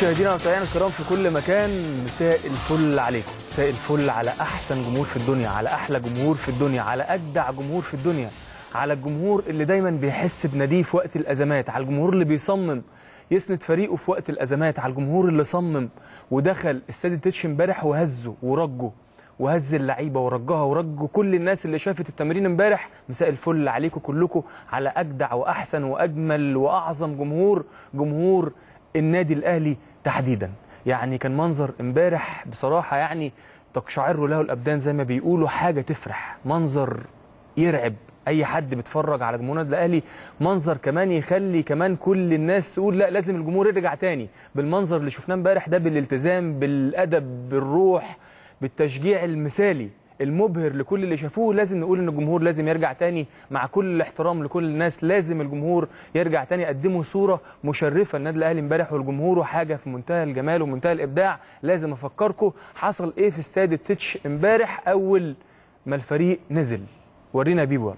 مشاهدينا ومتابعينا الكرام في كل مكان مساء الفل عليكم مساء الفل على احسن جمهور في الدنيا على احلى جمهور في الدنيا على اجدع جمهور في الدنيا على الجمهور اللي دايما بيحس بناديه في وقت الازمات على الجمهور اللي بيصمم يسند فريقه في وقت الازمات على الجمهور اللي صمم ودخل استاد التتش امبارح وهزه ورجه وهز اللعيبه ورجها ورج كل الناس اللي شافت التمرين امبارح مساء الفل عليكم كلكم على اجدع واحسن واجمل واعظم جمهور جمهور النادي الاهلي تحديدا يعني كان منظر امبارح بصراحه يعني تقشعر له الابدان زي ما بيقولوا حاجه تفرح منظر يرعب اي حد بيتفرج على جمهور النادي الاهلي منظر كمان يخلي كمان كل الناس تقول لا لازم الجمهور يرجع تاني بالمنظر اللي شفناه امبارح ده بالالتزام بالادب بالروح بالتشجيع المثالي المبهر لكل اللي شافوه لازم نقول ان الجمهور لازم يرجع تاني مع كل الاحترام لكل الناس لازم الجمهور يرجع تاني قدموا صوره مشرفه النادي الاهلي امبارح والجمهور حاجه في منتهى الجمال ومنتهى الابداع لازم افكركم حصل ايه في استاد التتش امبارح اول ما الفريق نزل ورينا يا بيبو يلا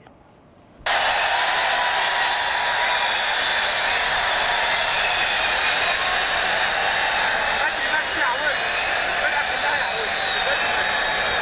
بدري بس يا عويل الفرقه كلها يا عويل بدري بس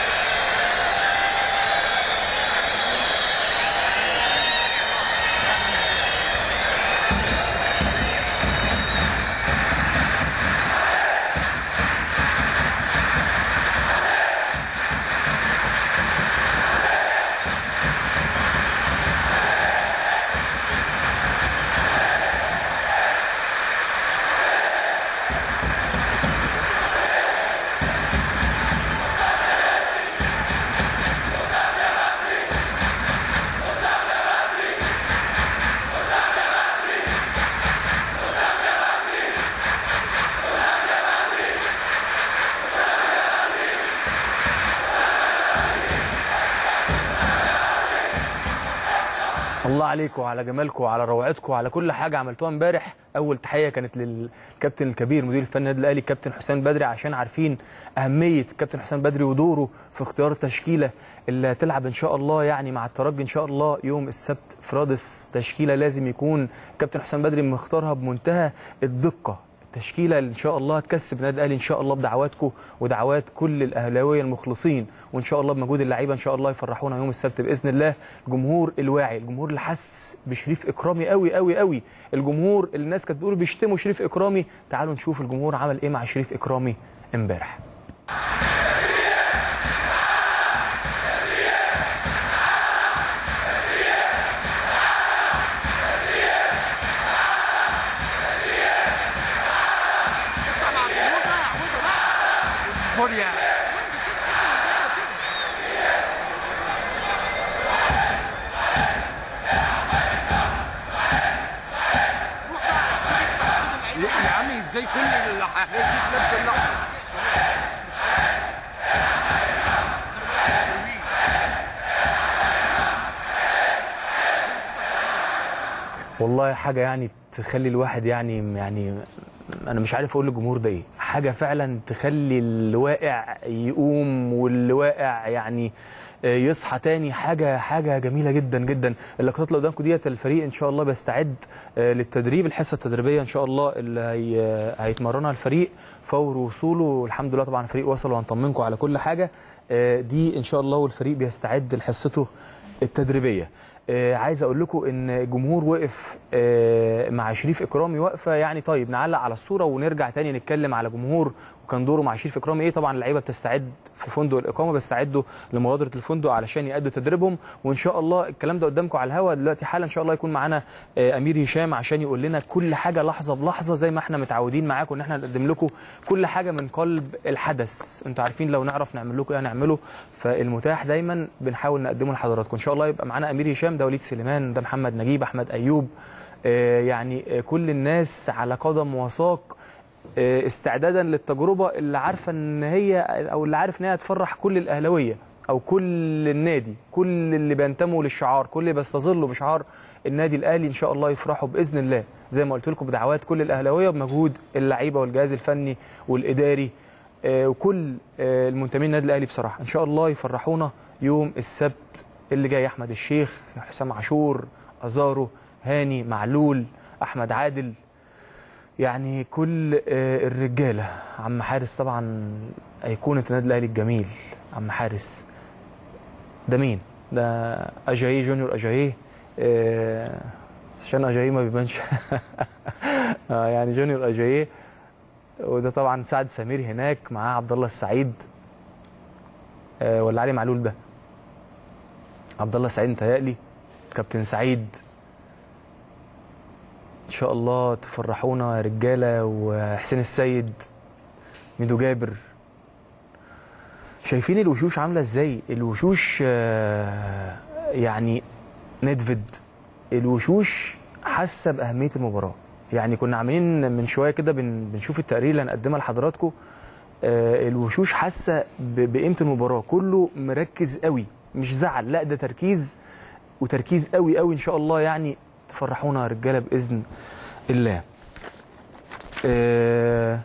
الله عليكم وعلى جمالكم وعلى روعتكم وعلى كل حاجه عملتوها امبارح اول تحيه كانت للكابتن الكبير مدير الفني النادي الاهلي الكابتن حسام بدري عشان عارفين اهميه الكابتن حسام بدري ودوره في اختيار التشكيله اللي هتلعب ان شاء الله يعني مع الترجي ان شاء الله يوم السبت في رادس تشكيله لازم يكون الكابتن حسام بدري مختارها بمنتهى الدقه تشكيله ان شاء الله هتكسب النادي الاهلي ان شاء الله بدعواتكم ودعوات كل الاهلاويه المخلصين وان شاء الله بمجهود اللعيبه ان شاء الله يفرحونا يوم السبت باذن الله الجمهور الواعي الجمهور اللي حس بشريف اكرامي قوي قوي قوي الجمهور اللي الناس كانت بتقول بيشتموا شريف اكرامي تعالوا نشوف الجمهور عمل ايه مع شريف اكرامي امبارح اطلع مع الجمهور بقى يا عويل بقى اصبر يا روح بقى سيب اللعيبه يا عمي ازاي كل الحاجات دي في نفس اللحظه والله حاجه يعني تخلي الواحد يعني يعني انا مش عارف اقول للجمهور ده ايه حاجه فعلا تخلي اللي واقع يقوم واللي واقع يعني آه، يصحى تاني حاجه حاجه جميله جدا جدا اللقطات اللي قدامكم ديت الفريق ان شاء الله بيستعد آه، للتدريب الحصه التدريبيه ان شاء الله اللي هي هيتمرنها الفريق فور وصوله الحمد لله طبعا الفريق وصل وهنطمنكم على كل حاجه آه، دي ان شاء الله والفريق بيستعد لحصته التدريبيه آه، عايز اقول لكم ان الجمهور وقف آه، مع شريف اكرامي واقفه يعني طيب نعلق على الصوره ونرجع تاني نتكلم على جمهور وكان دوره مع شريف اكرامي ايه طبعا اللعيبه بتستعد في فندق الاقامه بيستعدوا لمغادره الفندق علشان يأدوا تدريبهم وان شاء الله الكلام ده قدامكم على الهواء دلوقتي حالا ان شاء الله يكون معانا آه، امير هشام عشان يقول لنا كل حاجه لحظه بلحظه زي ما احنا متعودين معاكم ان احنا نقدم لكم كل حاجه من قلب الحدث انتوا عارفين لو نعرف نعمل لكم ايه هنعمله فالمتاح دايما بنحاول نقدمه لحضراتكم ان شاء الله يبقى معانا امير هشام ده وليد سليمان ده محمد نجيب احمد ايوب آه، يعني آه، كل الناس على قدم وساق آه، استعدادا للتجربه اللي عارفه ان هي او اللي عارف ان هي هتفرح كل الاهلاويه او كل النادي كل اللي بينتموا للشعار كل اللي بيستظلوا بشعار النادي الاهلي ان شاء الله يفرحوا باذن الله زي ما قلت لكم بدعوات كل الاهلاويه وبمجهود اللعيبه والجهاز الفني والاداري آه، وكل آه، المنتمين للنادي الاهلي بصراحه ان شاء الله يفرحونا يوم السبت اللي جاي احمد الشيخ حسام عاشور ازارو هاني معلول احمد عادل يعني كل آه، الرجاله عم حارس طبعا ايقونه النادي الاهلي الجميل عم حارس ده مين ده اجاييه جونيور اجاييه آه، بس عشان اجاييه ما بيبانش آه، يعني جونيور اجاييه وده طبعا سعد سمير هناك معاه عبد الله السعيد آه، ولا علي معلول ده عبد الله السعيد متهيألي كابتن سعيد ان شاء الله تفرحونا يا رجاله وحسين السيد ميدو جابر شايفين الوشوش عامله ازاي الوشوش آه، يعني ندفد الوشوش حاسه باهميه المباراه يعني كنا عاملين من شويه كده بن- بنشوف التقرير اللي هنقدمها لحضراتكم آه، الوشوش حاسه ب- بقيمه المباراه كله مركز قوي مش زعل لا ده تركيز وتركيز قوي قوي ان شاء الله يعني تفرحونا يا رجاله باذن الله آه،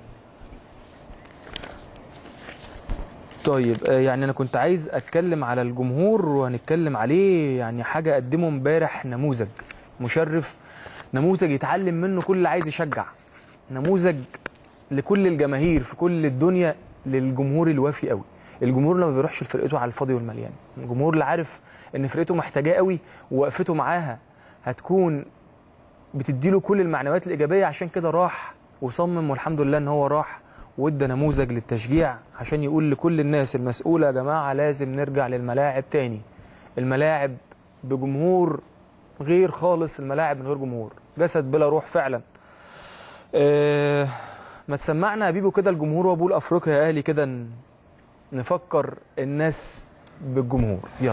طيب آه، يعني انا كنت عايز اتكلم على الجمهور وهنتكلم عليه يعني حاجه قدمه امبارح نموذج مشرف نموذج يتعلم منه كل اللي عايز يشجع نموذج لكل الجماهير في كل الدنيا للجمهور الوافي قوي الجمهور اللي ما بيروحش لفرقته على الفاضي والمليان الجمهور اللي عارف ان فرقته محتاجاه قوي ووقفته معاها هتكون بتديله كل المعنويات الايجابيه عشان كده راح وصمم والحمد لله ان هو راح وادى نموذج للتشجيع عشان يقول لكل الناس المسؤوله يا جماعه لازم نرجع للملاعب تاني الملاعب بجمهور غير خالص الملاعب من غير جمهور جسد بلا روح فعلا آه ما تسمعنا يا بيبو كده الجمهور وابو افريقيا يا اهلي كده ن- نفكر الناس بالجمهور يلا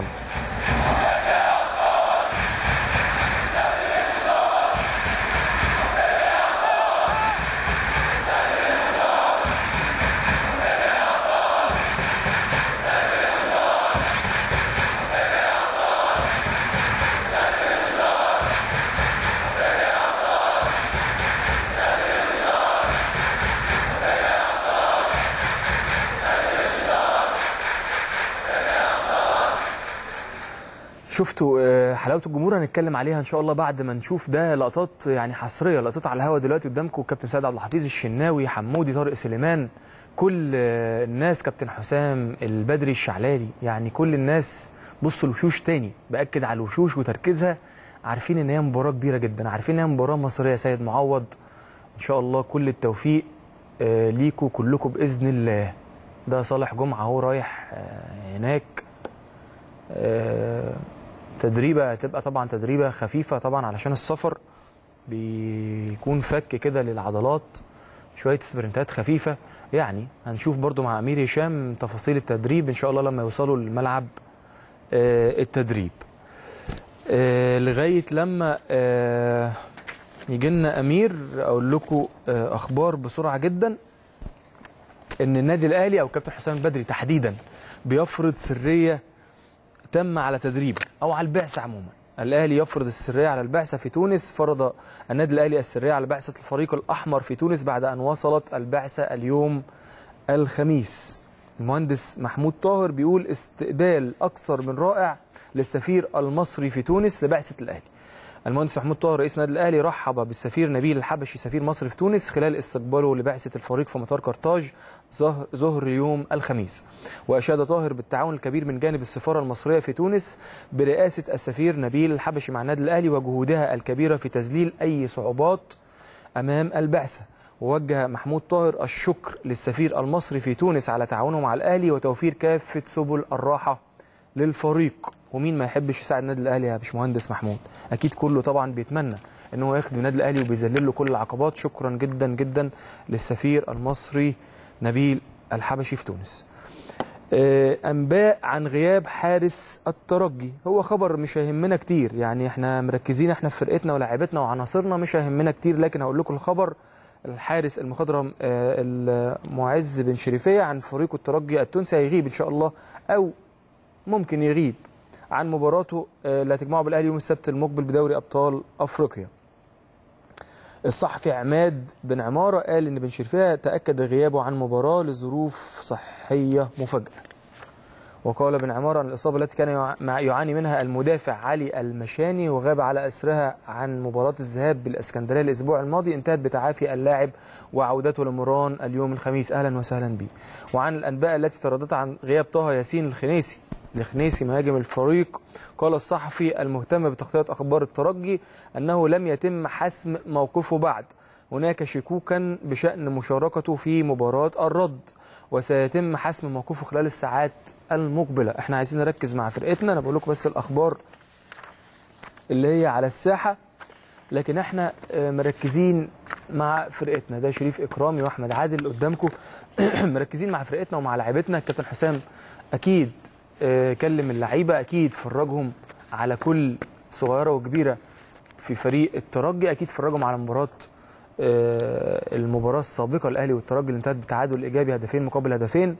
شفتوا آه، حلاوه الجمهور هنتكلم عليها ان شاء الله بعد ما نشوف ده لقطات يعني حصريه لقطات على الهوا دلوقتي قدامكم كابتن سيد عبد الحفيظ الشناوي حمودي طارق سليمان كل آه، الناس كابتن حسام البدري الشعلالي يعني كل الناس بصوا الوشوش تاني باكد على الوشوش وتركيزها عارفين ان هي مباراه كبيره جدا عارفين ان هي مباراه مصريه يا سيد معوض ان شاء الله كل التوفيق آه، ليكوا كلكم باذن الله ده صالح جمعه اهو رايح آه، هناك آه، تدريبه هتبقى طبعا تدريبه خفيفه طبعا علشان السفر بيكون فك كده للعضلات شويه سبرنتات خفيفه يعني هنشوف برضو مع امير هشام تفاصيل التدريب ان شاء الله لما يوصلوا الملعب آه، التدريب آه، لغايه لما آه، يجي لنا امير اقول لكم آه، اخبار بسرعه جدا ان النادي الاهلي او كابتن حسام البدري تحديدا بيفرض سريه تم على تدريب او على البعثه عموما الاهلي يفرض السريه على البعثه في تونس فرض النادي الاهلي السريه على بعثه الفريق الاحمر في تونس بعد ان وصلت البعثه اليوم الخميس المهندس محمود طاهر بيقول استقبال اكثر من رائع للسفير المصري في تونس لبعثه الاهلي المهندس محمود طاهر رئيس النادي الاهلي رحب بالسفير نبيل الحبشي سفير مصر في تونس خلال استقباله لبعثه الفريق في مطار قرطاج ظهر ظهر يوم الخميس واشاد طاهر بالتعاون الكبير من جانب السفاره المصريه في تونس برئاسه السفير نبيل الحبشي مع النادي الاهلي وجهودها الكبيره في تذليل اي صعوبات امام البعثه ووجه محمود طاهر الشكر للسفير المصري في تونس على تعاونه مع الاهلي وتوفير كافه سبل الراحه للفريق ومين ما يحبش يساعد النادي الاهلي يا باشمهندس محمود اكيد كله طبعا بيتمنى ان هو يخدم النادي الاهلي وبيذلل له كل العقبات شكرا جدا جدا للسفير المصري نبيل الحبشي في تونس آه، انباء عن غياب حارس الترجي هو خبر مش هيهمنا كتير يعني احنا مركزين احنا في فرقتنا ولاعيبتنا وعناصرنا مش هيهمنا كتير لكن هقول لكم الخبر الحارس المخضرم آه، المعز بن شريفيه عن فريق الترجي التونسي هيغيب ان شاء الله او ممكن يغيب عن مباراته آه، اللي هتجمعه بالاهلي يوم السبت المقبل بدوري ابطال افريقيا الصحفي عماد بن عماره قال ان بن شرفيه تاكد غيابه عن مباراه لظروف صحيه مفاجاه وقال بن عمار عن الإصابة التي كان يع- مع- يعاني منها المدافع علي المشاني وغاب على أسرها عن مباراة الذهاب بالإسكندرية الأسبوع الماضي انتهت بتعافي اللاعب وعودته لمران اليوم الخميس أهلا وسهلا به وعن الأنباء التي ترددت عن غياب طه ياسين الخنيسي الخنيسي مهاجم الفريق قال الصحفي المهتم بتغطية أخبار الترجي أنه لم يتم حسم موقفه بعد هناك شكوكا بشأن مشاركته في مباراة الرد وسيتم حسم موقفه خلال الساعات المقبلة احنا عايزين نركز مع فرقتنا انا بقول لكم بس الاخبار اللي هي على الساحة لكن احنا آه، مركزين مع فرقتنا ده شريف اكرامي واحمد عادل قدامكم مركزين مع فرقتنا ومع لعيبتنا الكابتن حسام اكيد آه، كلم اللعيبه اكيد فرجهم على كل صغيره وكبيره في فريق الترجي اكيد فرجهم على مباراه آه، المباراه السابقه الاهلي والترجي اللي انتهت بتعادل ايجابي هدفين مقابل هدفين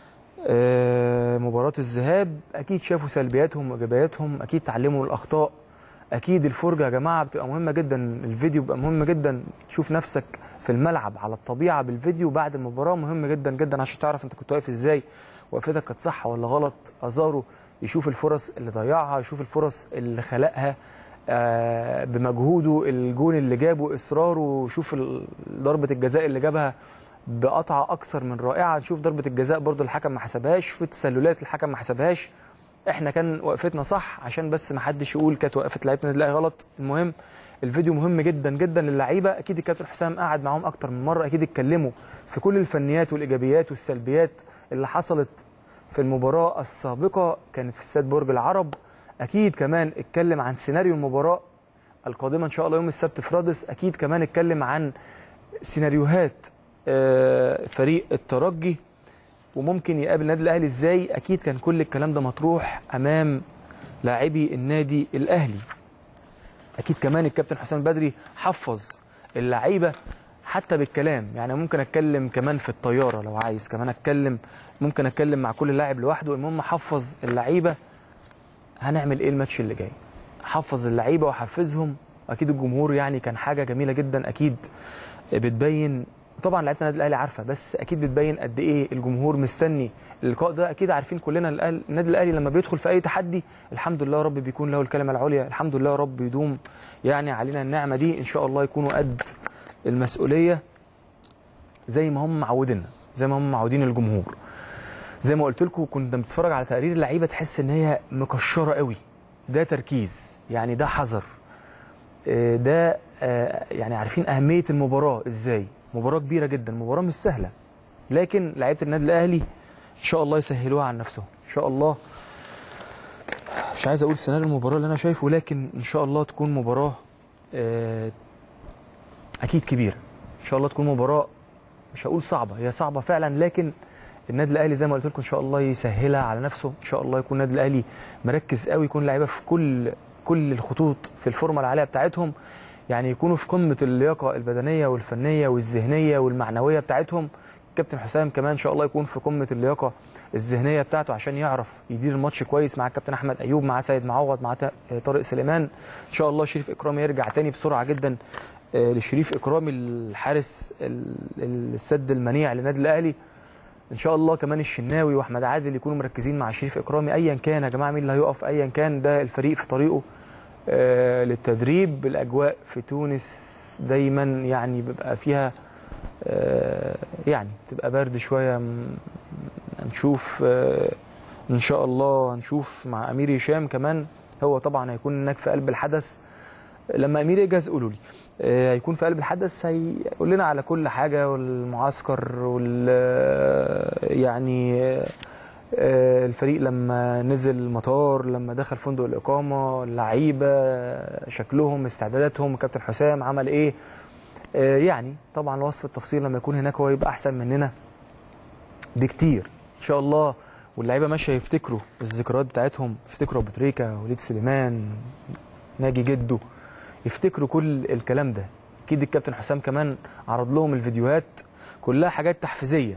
آه، مباراه الذهاب اكيد شافوا سلبياتهم وايجابياتهم اكيد تعلموا من الاخطاء اكيد الفرجه يا جماعه بتبقى مهمه جدا الفيديو بيبقى مهم جدا تشوف نفسك في الملعب على الطبيعه بالفيديو بعد المباراه مهم جدا جدا عشان تعرف انت كنت واقف ازاي وقفتك كانت صح ولا غلط ازارو يشوف الفرص اللي ضيعها يشوف الفرص اللي خلقها آه، بمجهوده الجون اللي جابه اصراره شوف ال- ضربه الجزاء اللي جابها بقطعه اكثر من رائعه نشوف ضربه الجزاء برضو الحكم ما حسبهاش في تسللات الحكم ما حسبهاش احنا كان وقفتنا صح عشان بس ما حدش يقول كانت وقفه لعيبه النادي الاهلي غلط المهم الفيديو مهم جدا جدا للعيبه اكيد الكابتن حسام قعد معاهم اكتر من مره اكيد اتكلموا في كل الفنيات والايجابيات والسلبيات اللي حصلت في المباراه السابقه كانت في استاد برج العرب اكيد كمان اتكلم عن سيناريو المباراه القادمه ان شاء الله يوم السبت في رادس اكيد كمان اتكلم عن سيناريوهات آه، فريق الترجي وممكن يقابل النادي الاهلي ازاي اكيد كان كل الكلام ده مطروح امام لاعبي النادي الاهلي اكيد كمان الكابتن حسام بدري حفظ اللعيبه حتى بالكلام يعني ممكن اتكلم كمان في الطياره لو عايز كمان اتكلم ممكن اتكلم مع كل لاعب لوحده المهم حفظ اللعيبه هنعمل ايه الماتش اللي جاي حفظ اللعيبه وحفزهم اكيد الجمهور يعني كان حاجه جميله جدا اكيد بتبين طبعا لعيبه النادي الاهلي عارفه بس اكيد بتبين قد ايه الجمهور مستني اللقاء ده اكيد عارفين كلنا الأهل- النادي الاهلي لما بيدخل في اي تحدي الحمد لله يا رب بيكون له الكلمه العليا الحمد لله يا رب يدوم يعني علينا النعمه دي ان شاء الله يكونوا قد المسؤوليه زي ما هم معودينا زي ما هم معودين الجمهور زي ما قلت لكم كنت بتتفرج على تقارير اللعيبه تحس ان هي مكشره قوي ده تركيز يعني ده حذر آه، ده آه، يعني عارفين اهميه المباراه ازاي مباراه كبيره جدا مباراه مش سهله لكن لعيبه النادي الاهلي ان شاء الله يسهلوها عن نفسهم ان شاء الله مش عايز اقول سيناريو المباراه اللي انا شايفه لكن ان شاء الله تكون مباراه آه، اكيد كبيره ان شاء الله تكون مباراه مش هقول صعبه هي صعبه فعلا لكن النادي الاهلي زي ما قلت لكم ان شاء الله يسهلها على نفسه ان شاء الله يكون النادي الاهلي مركز قوي يكون لعيبه في كل كل الخطوط في الفورمه العاليه بتاعتهم يعني يكونوا في قمه اللياقه البدنيه والفنيه والذهنيه والمعنويه بتاعتهم كابتن حسام كمان ان شاء الله يكون في قمه اللياقه الذهنيه بتاعته عشان يعرف يدير الماتش كويس مع الكابتن احمد ايوب مع سيد معوض مع تا- طارق سليمان ان شاء الله شريف اكرامي يرجع تاني بسرعه جدا آه، لشريف اكرامي الحارس ال- السد المنيع للنادي الاهلي ان شاء الله كمان الشناوي واحمد عادل يكونوا مركزين مع شريف اكرامي ايا كان يا جماعه مين اللي هيقف ايا كان ده الفريق في طريقه آه، للتدريب الاجواء في تونس دايما يعني بيبقى فيها آه، يعني تبقى برد شويه م- هنشوف آه، ان شاء الله هنشوف مع امير هشام كمان هو طبعا هيكون هناك في قلب الحدث لما امير يجهز قولوا لي آه، هيكون في قلب الحدث هيقول لنا على كل حاجه والمعسكر وال يعني آه، آه، الفريق لما نزل المطار لما دخل فندق الاقامه اللعيبه شكلهم استعداداتهم كابتن حسام عمل ايه آه، يعني طبعا وصف التفصيل لما يكون هناك هو يبقى احسن مننا بكتير ان شاء الله واللعيبه ماشيه يفتكروا الذكريات بتاعتهم يفتكروا ابو تريكه وليد سليمان ناجي جده يفتكروا كل الكلام ده اكيد الكابتن حسام كمان عرض لهم الفيديوهات كلها حاجات تحفيزيه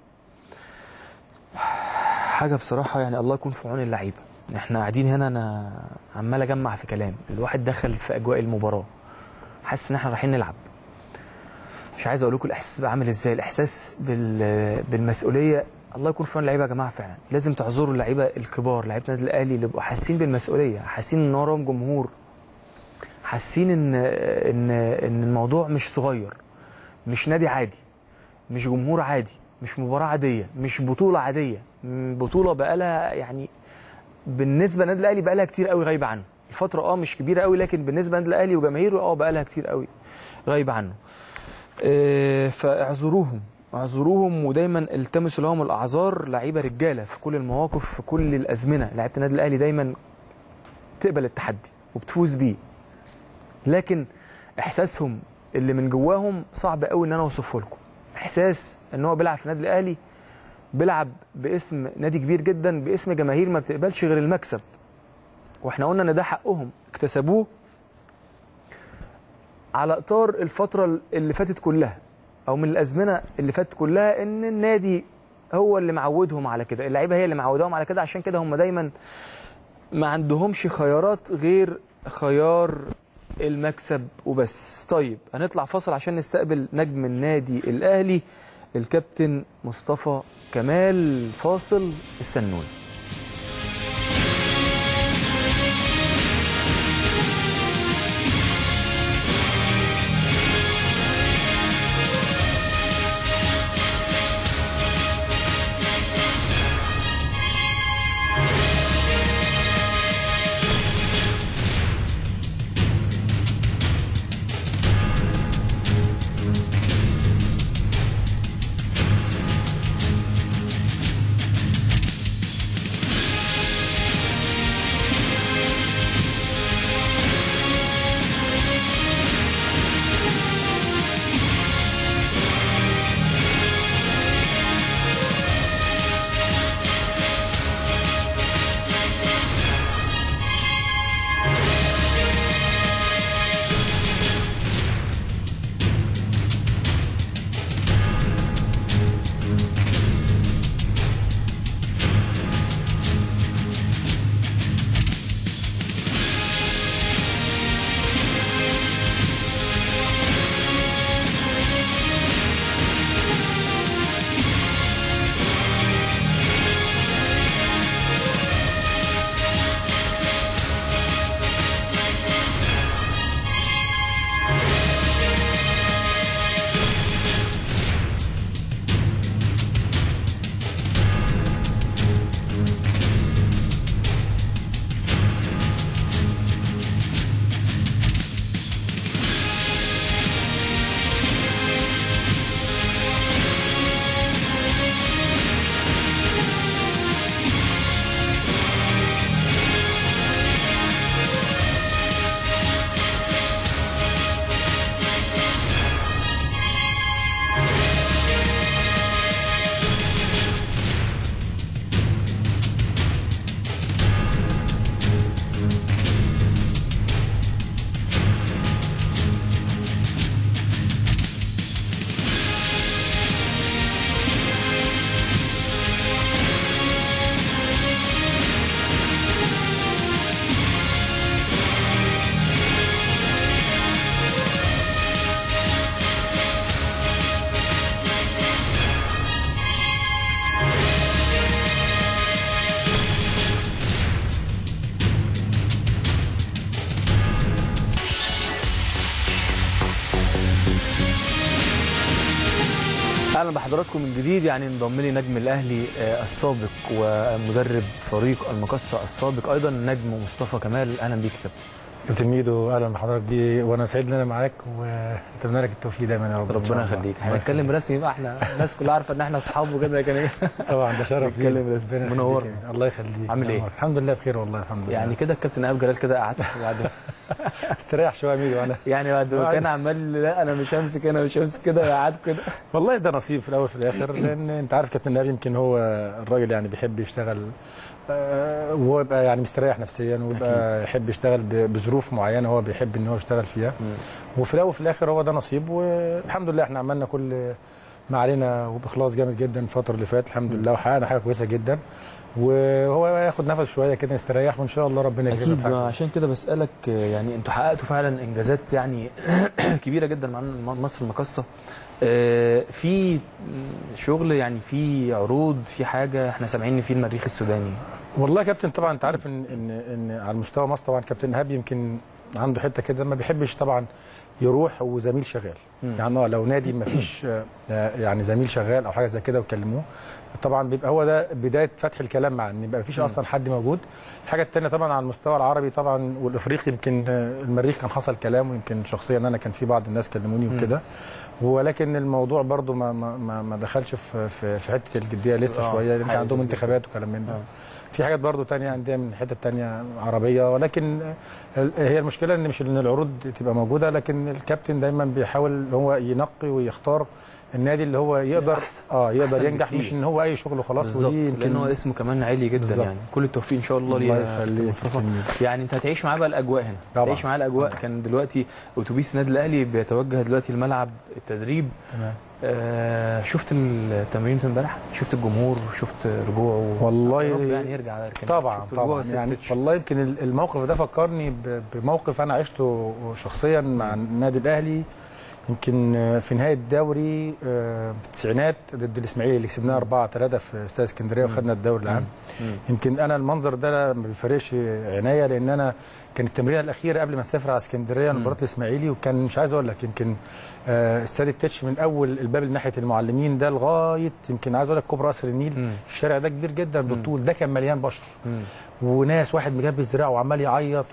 حاجه بصراحه يعني الله يكون في عون اللعيبه احنا قاعدين هنا انا عمال اجمع في كلام الواحد دخل في اجواء المباراه حاسس ان احنا رايحين نلعب مش عايز اقول لكم الاحساس بقى عامل ازاي الاحساس بال... بالمسؤوليه الله يكون في عون اللعيبه يا جماعه فعلا لازم تعذروا اللعيبه الكبار لعيبه النادي الاهلي اللي بيبقوا حاسين بالمسؤوليه حاسين ان وراهم جمهور حاسين ان ان ان الموضوع مش صغير مش نادي عادي مش جمهور عادي مش مباراه عاديه مش بطوله عاديه م- بطوله بقالها يعني بالنسبه للنادي الاهلي بقالها كتير قوي غايبه عنه الفتره اه مش كبيره قوي لكن بالنسبه للنادي الاهلي وجماهيره اه بقالها كتير قوي غايبه عنه آه، فاعذروهم اعذروهم ودايما التمسوا لهم الاعذار لعيبه رجاله في كل المواقف في كل الازمنه لعيبه النادي الاهلي دايما تقبل التحدي وبتفوز بيه لكن احساسهم اللي من جواهم صعب قوي ان انا اوصفه لكم احساس ان هو بيلعب في النادي الاهلي بيلعب باسم نادي كبير جدا باسم جماهير ما بتقبلش غير المكسب واحنا قلنا ان ده حقهم اكتسبوه على اطار الفتره اللي فاتت كلها او من الازمنه اللي فاتت كلها ان النادي هو اللي معودهم على كده اللعيبه هي اللي معوداهم على كده عشان كده هم دايما ما عندهمش خيارات غير خيار المكسب وبس طيب هنطلع فاصل عشان نستقبل نجم النادي الاهلي الكابتن مصطفى كمال فاصل استنونا اهلا بحضراتكم من جديد يعني انضم لي نجم الاهلي آه، السابق ومدرب فريق المقصه السابق ايضا النجم مصطفى كمال اهلا بيك يا كابتن كابتن ميدو اهلا بحضرتك بيه وانا سعيد ان انا معاك واتمنى لك التوفيق دايما يا رب إن شاء ربنا الله. يخليك الله هنتكلم يخليك. رسمي بقى احنا الناس كلها عارفه ان احنا اصحاب وكده لكن ايه طبعا ده شرف ليا. نتكلم رسمي. ربنا منورنا. يخليك. الله يخليك عامل إيه؟ منور. الحمد لله بخير والله الحمد لله يعني كده الكابتن ايهاب جلال كده قعدت بعد استريح شويه يا ميدو انا يعني بعد ما كان عمال لا انا مش همسك انا مش همسك كده قعدت كده والله ده نصيب في الاول وفي الاخر لان انت عارف كابتن نبي يمكن هو الراجل يعني بيحب يشتغل آه، وهو يبقى يعني مستريح نفسيا ويبقى يحب يشتغل ب- بظروف معينه هو بيحب ان هو يشتغل فيها وفي الاول وفي الاخر هو ده نصيب والحمد لله احنا عملنا كل ما علينا وباخلاص جامد جدا الفتره اللي فاتت الحمد لله وحققنا حاجه كويسه جدا وهو ياخد نفس شويه كده يستريح وان شاء الله ربنا يكرمه اكيد بحاجة. عشان كده بسالك آه، يعني انتوا حققتوا فعلا انجازات يعني كبيره جدا مع مصر المقاصه آه، في شغل يعني في عروض في حاجه احنا سامعين ان في المريخ السوداني والله يا كابتن طبعا انت عارف ان ان ان على مستوى مصر طبعا كابتن ايهاب يمكن عنده حته كده ما بيحبش طبعا يروح وزميل شغال مم. يعني هو لو نادي ما فيش آه، يعني زميل شغال او حاجه زي كده وكلموه طبعا بيبقى هو ده بدايه فتح الكلام معاه ان يبقى ما فيش مم. اصلا حد موجود الحاجه الثانيه طبعا على المستوى العربي طبعا والافريقي يمكن آه، المريخ كان حصل كلام ويمكن شخصيا انا كان في بعض الناس كلموني مم. وكده ولكن الموضوع برضو ما ما ما, ما دخلش في في في حته الجديه لسه آه، شويه يمكن حاجة عندهم زي كده. انتخابات وكلام من ده آه. في حاجات برضو تانية أندية من حتة تانية عربية ولكن ال- هي المشكلة إن مش إن العروض تبقى موجودة لكن الكابتن دايما بيحاول إن هو ينقي ويختار النادي اللي هو يقدر أحسن. اه يقدر أحسن ينجح بكتير. مش ان هو اي شغل وخلاص بالظبط ودي لان هو اسمه كمان عالي جدا بالظبط. يعني كل التوفيق ان شاء الله الله ليه يخليك مصطفى كابتن. يعني انت هتعيش معاه بقى الاجواء هنا طبعا. هتعيش معاه الاجواء كان دلوقتي اتوبيس النادي الاهلي بيتوجه دلوقتي لملعب التدريب تمام آه شفت التمرين امبارح شفت الجمهور شفت رجوعه والله يا رب يعني يرجع لكن طبعا شفت رجوعه طبعا ست يعني تتش. والله يمكن ال- الموقف ده فكرني ب- بموقف انا عشته شخصيا مع النادي الاهلي يمكن آه، في نهايه الدوري آه، في التسعينات ضد الاسماعيلي اللي كسبناه 4 3 في استاد اسكندريه وخدنا الدوري العام مم. يمكن انا المنظر ده ما بيفرقش عناية لان انا كان التمرينه الاخيره قبل ما نسافر على اسكندريه مم. مباراه الاسماعيلي وكان مش عايز اقول لك يمكن آه، استاد التتش من اول الباب اللي ناحيه المعلمين ده لغايه يمكن عايز اقول لك كوبري قصر النيل مم. الشارع ده كبير جدا بالطول ده كان مليان بشر مم. وناس واحد مجبس دراعه وعمال يعيط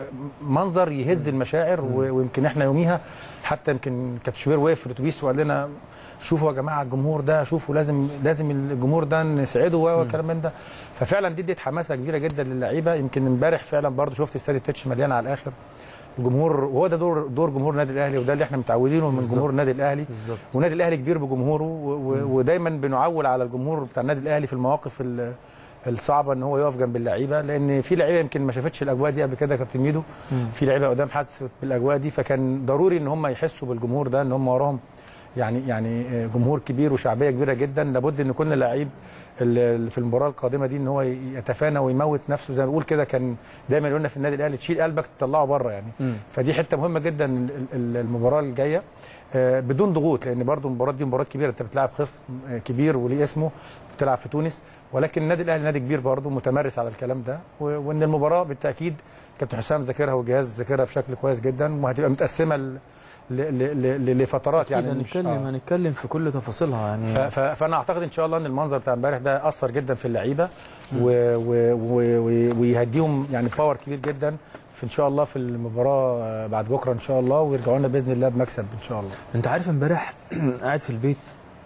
ومنظر يهز المشاعر و- ويمكن احنا يوميها حتى يمكن كابتن شوبير وقف في الاتوبيس وقال لنا شوفوا يا جماعه الجمهور ده شوفوا لازم لازم الجمهور ده نسعده وكلام من ده ففعلا دي ادت حماسه كبيره جدا للعيبه يمكن امبارح فعلا برضه شفت استاد التتش مليان على الاخر الجمهور وهو ده دور دور جمهور النادي الاهلي وده اللي احنا متعودينه من بالظبط. جمهور النادي الاهلي بالظبط والنادي الاهلي كبير بجمهوره و- و- ودايما بنعول على الجمهور بتاع النادي الاهلي في المواقف ال- الصعبه ان هو يقف جنب اللعيبه لان في لعيبه يمكن ما شافتش الاجواء دي قبل كده يا كابتن ميدو مم. في لعيبه قدام حست بالاجواء دي فكان ضروري ان هم يحسوا بالجمهور ده ان هم وراهم يعني يعني جمهور كبير وشعبيه كبيره جدا لابد ان كل لعيب اللي في المباراه القادمه دي ان هو يتفانى ويموت نفسه زي ما بقول كده كان دايما يقولنا في النادي الاهلي تشيل قلبك تطلعه بره يعني مم. فدي حته مهمه جدا ال- ال- المباراه الجايه آه، بدون ضغوط لان برضو المباراه دي مباراه كبيره انت بتلعب خصم آه، كبير وليه اسمه بتلعب في تونس ولكن النادي الاهلي نادي كبير برضو متمرس على الكلام ده و- وان المباراه بالتاكيد كابتن حسام ذاكرها والجهاز ذاكرها بشكل كويس جدا وهتبقى متقسمه ل- ل- ل- ل- لفترات يعني يعني مش- هنتكلم آه. هنتكلم في كل تفاصيلها يعني ف- ف- فانا اعتقد ان شاء الله ان المنظر بتاع امبارح ده اثر جدا في اللعيبه و- و- و- و- ويهديهم يعني باور كبير جدا في ان شاء الله في المباراه آه، بعد بكره ان شاء الله ويرجعوا لنا باذن الله بمكسب ان شاء الله انت عارف امبارح قاعد في البيت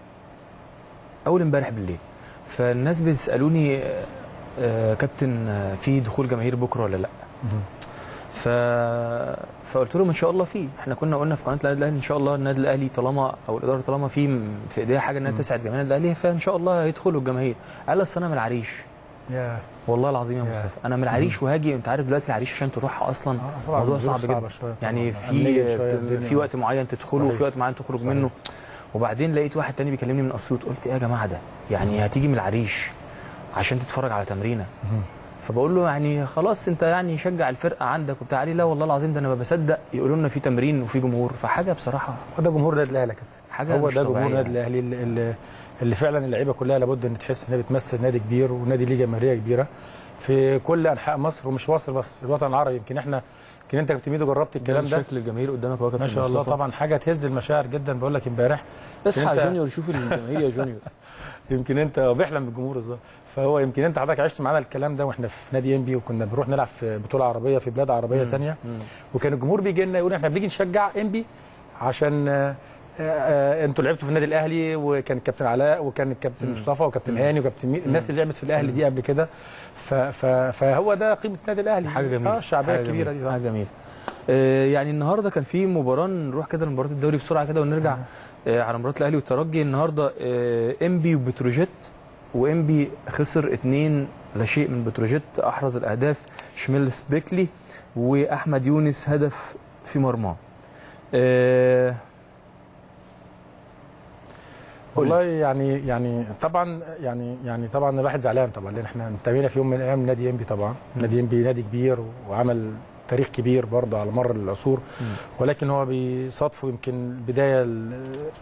اول امبارح بالليل فالناس بيسالوني آه، آه، كابتن آه، في دخول جماهير بكره ولا لا ف... فقلت لهم ان شاء الله في احنا كنا قلنا في قناه النادي الاهلي ان شاء الله النادي الاهلي طالما او الاداره طالما في في ايديها حاجه انها تسعد جماهير النادي الاهلي فان شاء الله هيدخلوا الجماهير قال اصل انا من العريش يا والله العظيم يا يا. مصطفى انا من العريش وهاجي انت عارف دلوقتي العريش عشان تروحها اصلا موضوع صعب جدا يعني في في وقت معين تدخله صحيح. وفي وقت معين تخرج صحيح. منه وبعدين لقيت واحد تاني بيكلمني من اسيوط قلت ايه يا جماعه ده يعني هتيجي من العريش عشان تتفرج على تمرينه فبقول له يعني خلاص انت يعني شجع الفرقه عندك وبتاع علي لا والله العظيم ده انا ما بصدق يقولوا لنا في تمرين وفي جمهور فحاجه بصراحه هو ده جمهور النادي الاهلي يا كابتن حاجه هو مش ده جمهور طبيعية النادي الاهلي اللي, اللي, اللي فعلا اللعيبه كلها لابد ان تحس انها بتمثل نادي كبير ونادي ليه جماهيريه كبيره في كل انحاء مصر ومش مصر بس الوطن العربي يمكن احنا يمكن انت كابتن ميدو جربت الكلام ده شكل الجماهير قدامك اهو يا ما كابتن شاء الله مصطفى. طبعا حاجه تهز المشاعر جدا بقول لك امبارح اصحى انت- يا جونيور شوف الجماهير يا جونيور يمكن انت بيحلم بالجمهور الظاهر فهو يمكن انت حضرتك عشت معانا الكلام ده واحنا في نادي ام بي وكنا بنروح نلعب في بطوله عربيه في بلاد عربيه ثانيه وكان الجمهور بيجي لنا يقول احنا بنيجي نشجع ام بي عشان آه، آه، انتوا لعبتوا في النادي الاهلي وكان الكابتن علاء وكان الكابتن مصطفى وكابتن هاني وكابتن مي... الناس اللي لعبت في الاهلي دي قبل كده ف... ف... فهو ده قيمه النادي الاهلي حاجه جميله اه الشعبيه حاجة الكبيره جميلة. دي حاجه جميله آه، يعني النهارده كان في مباراه نروح كده لمباراه الدوري بسرعه كده ونرجع آه، على مباراه الاهلي والترجي النهارده ام بي وبتروجيت وام بي خسر اتنين لا شيء من بتروجيت احرز الاهداف شميلس بيكلي واحمد يونس هدف في مرماه آه، والله يعني يعني طبعا يعني يعني طبعا الواحد زعلان طبعا لان احنا انتمينا في يوم من الايام نادي انبي طبعا نادي انبي نادي كبير وعمل تاريخ كبير برضه على مر العصور ولكن هو بيصادفه يمكن البدايه ال-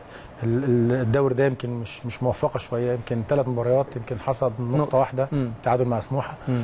ال- الدوري ده يمكن مش مش موفقه شويه يمكن ثلاث مباريات يمكن حصد نقطه نقطة. واحده مم. تعادل مع سموحه مم.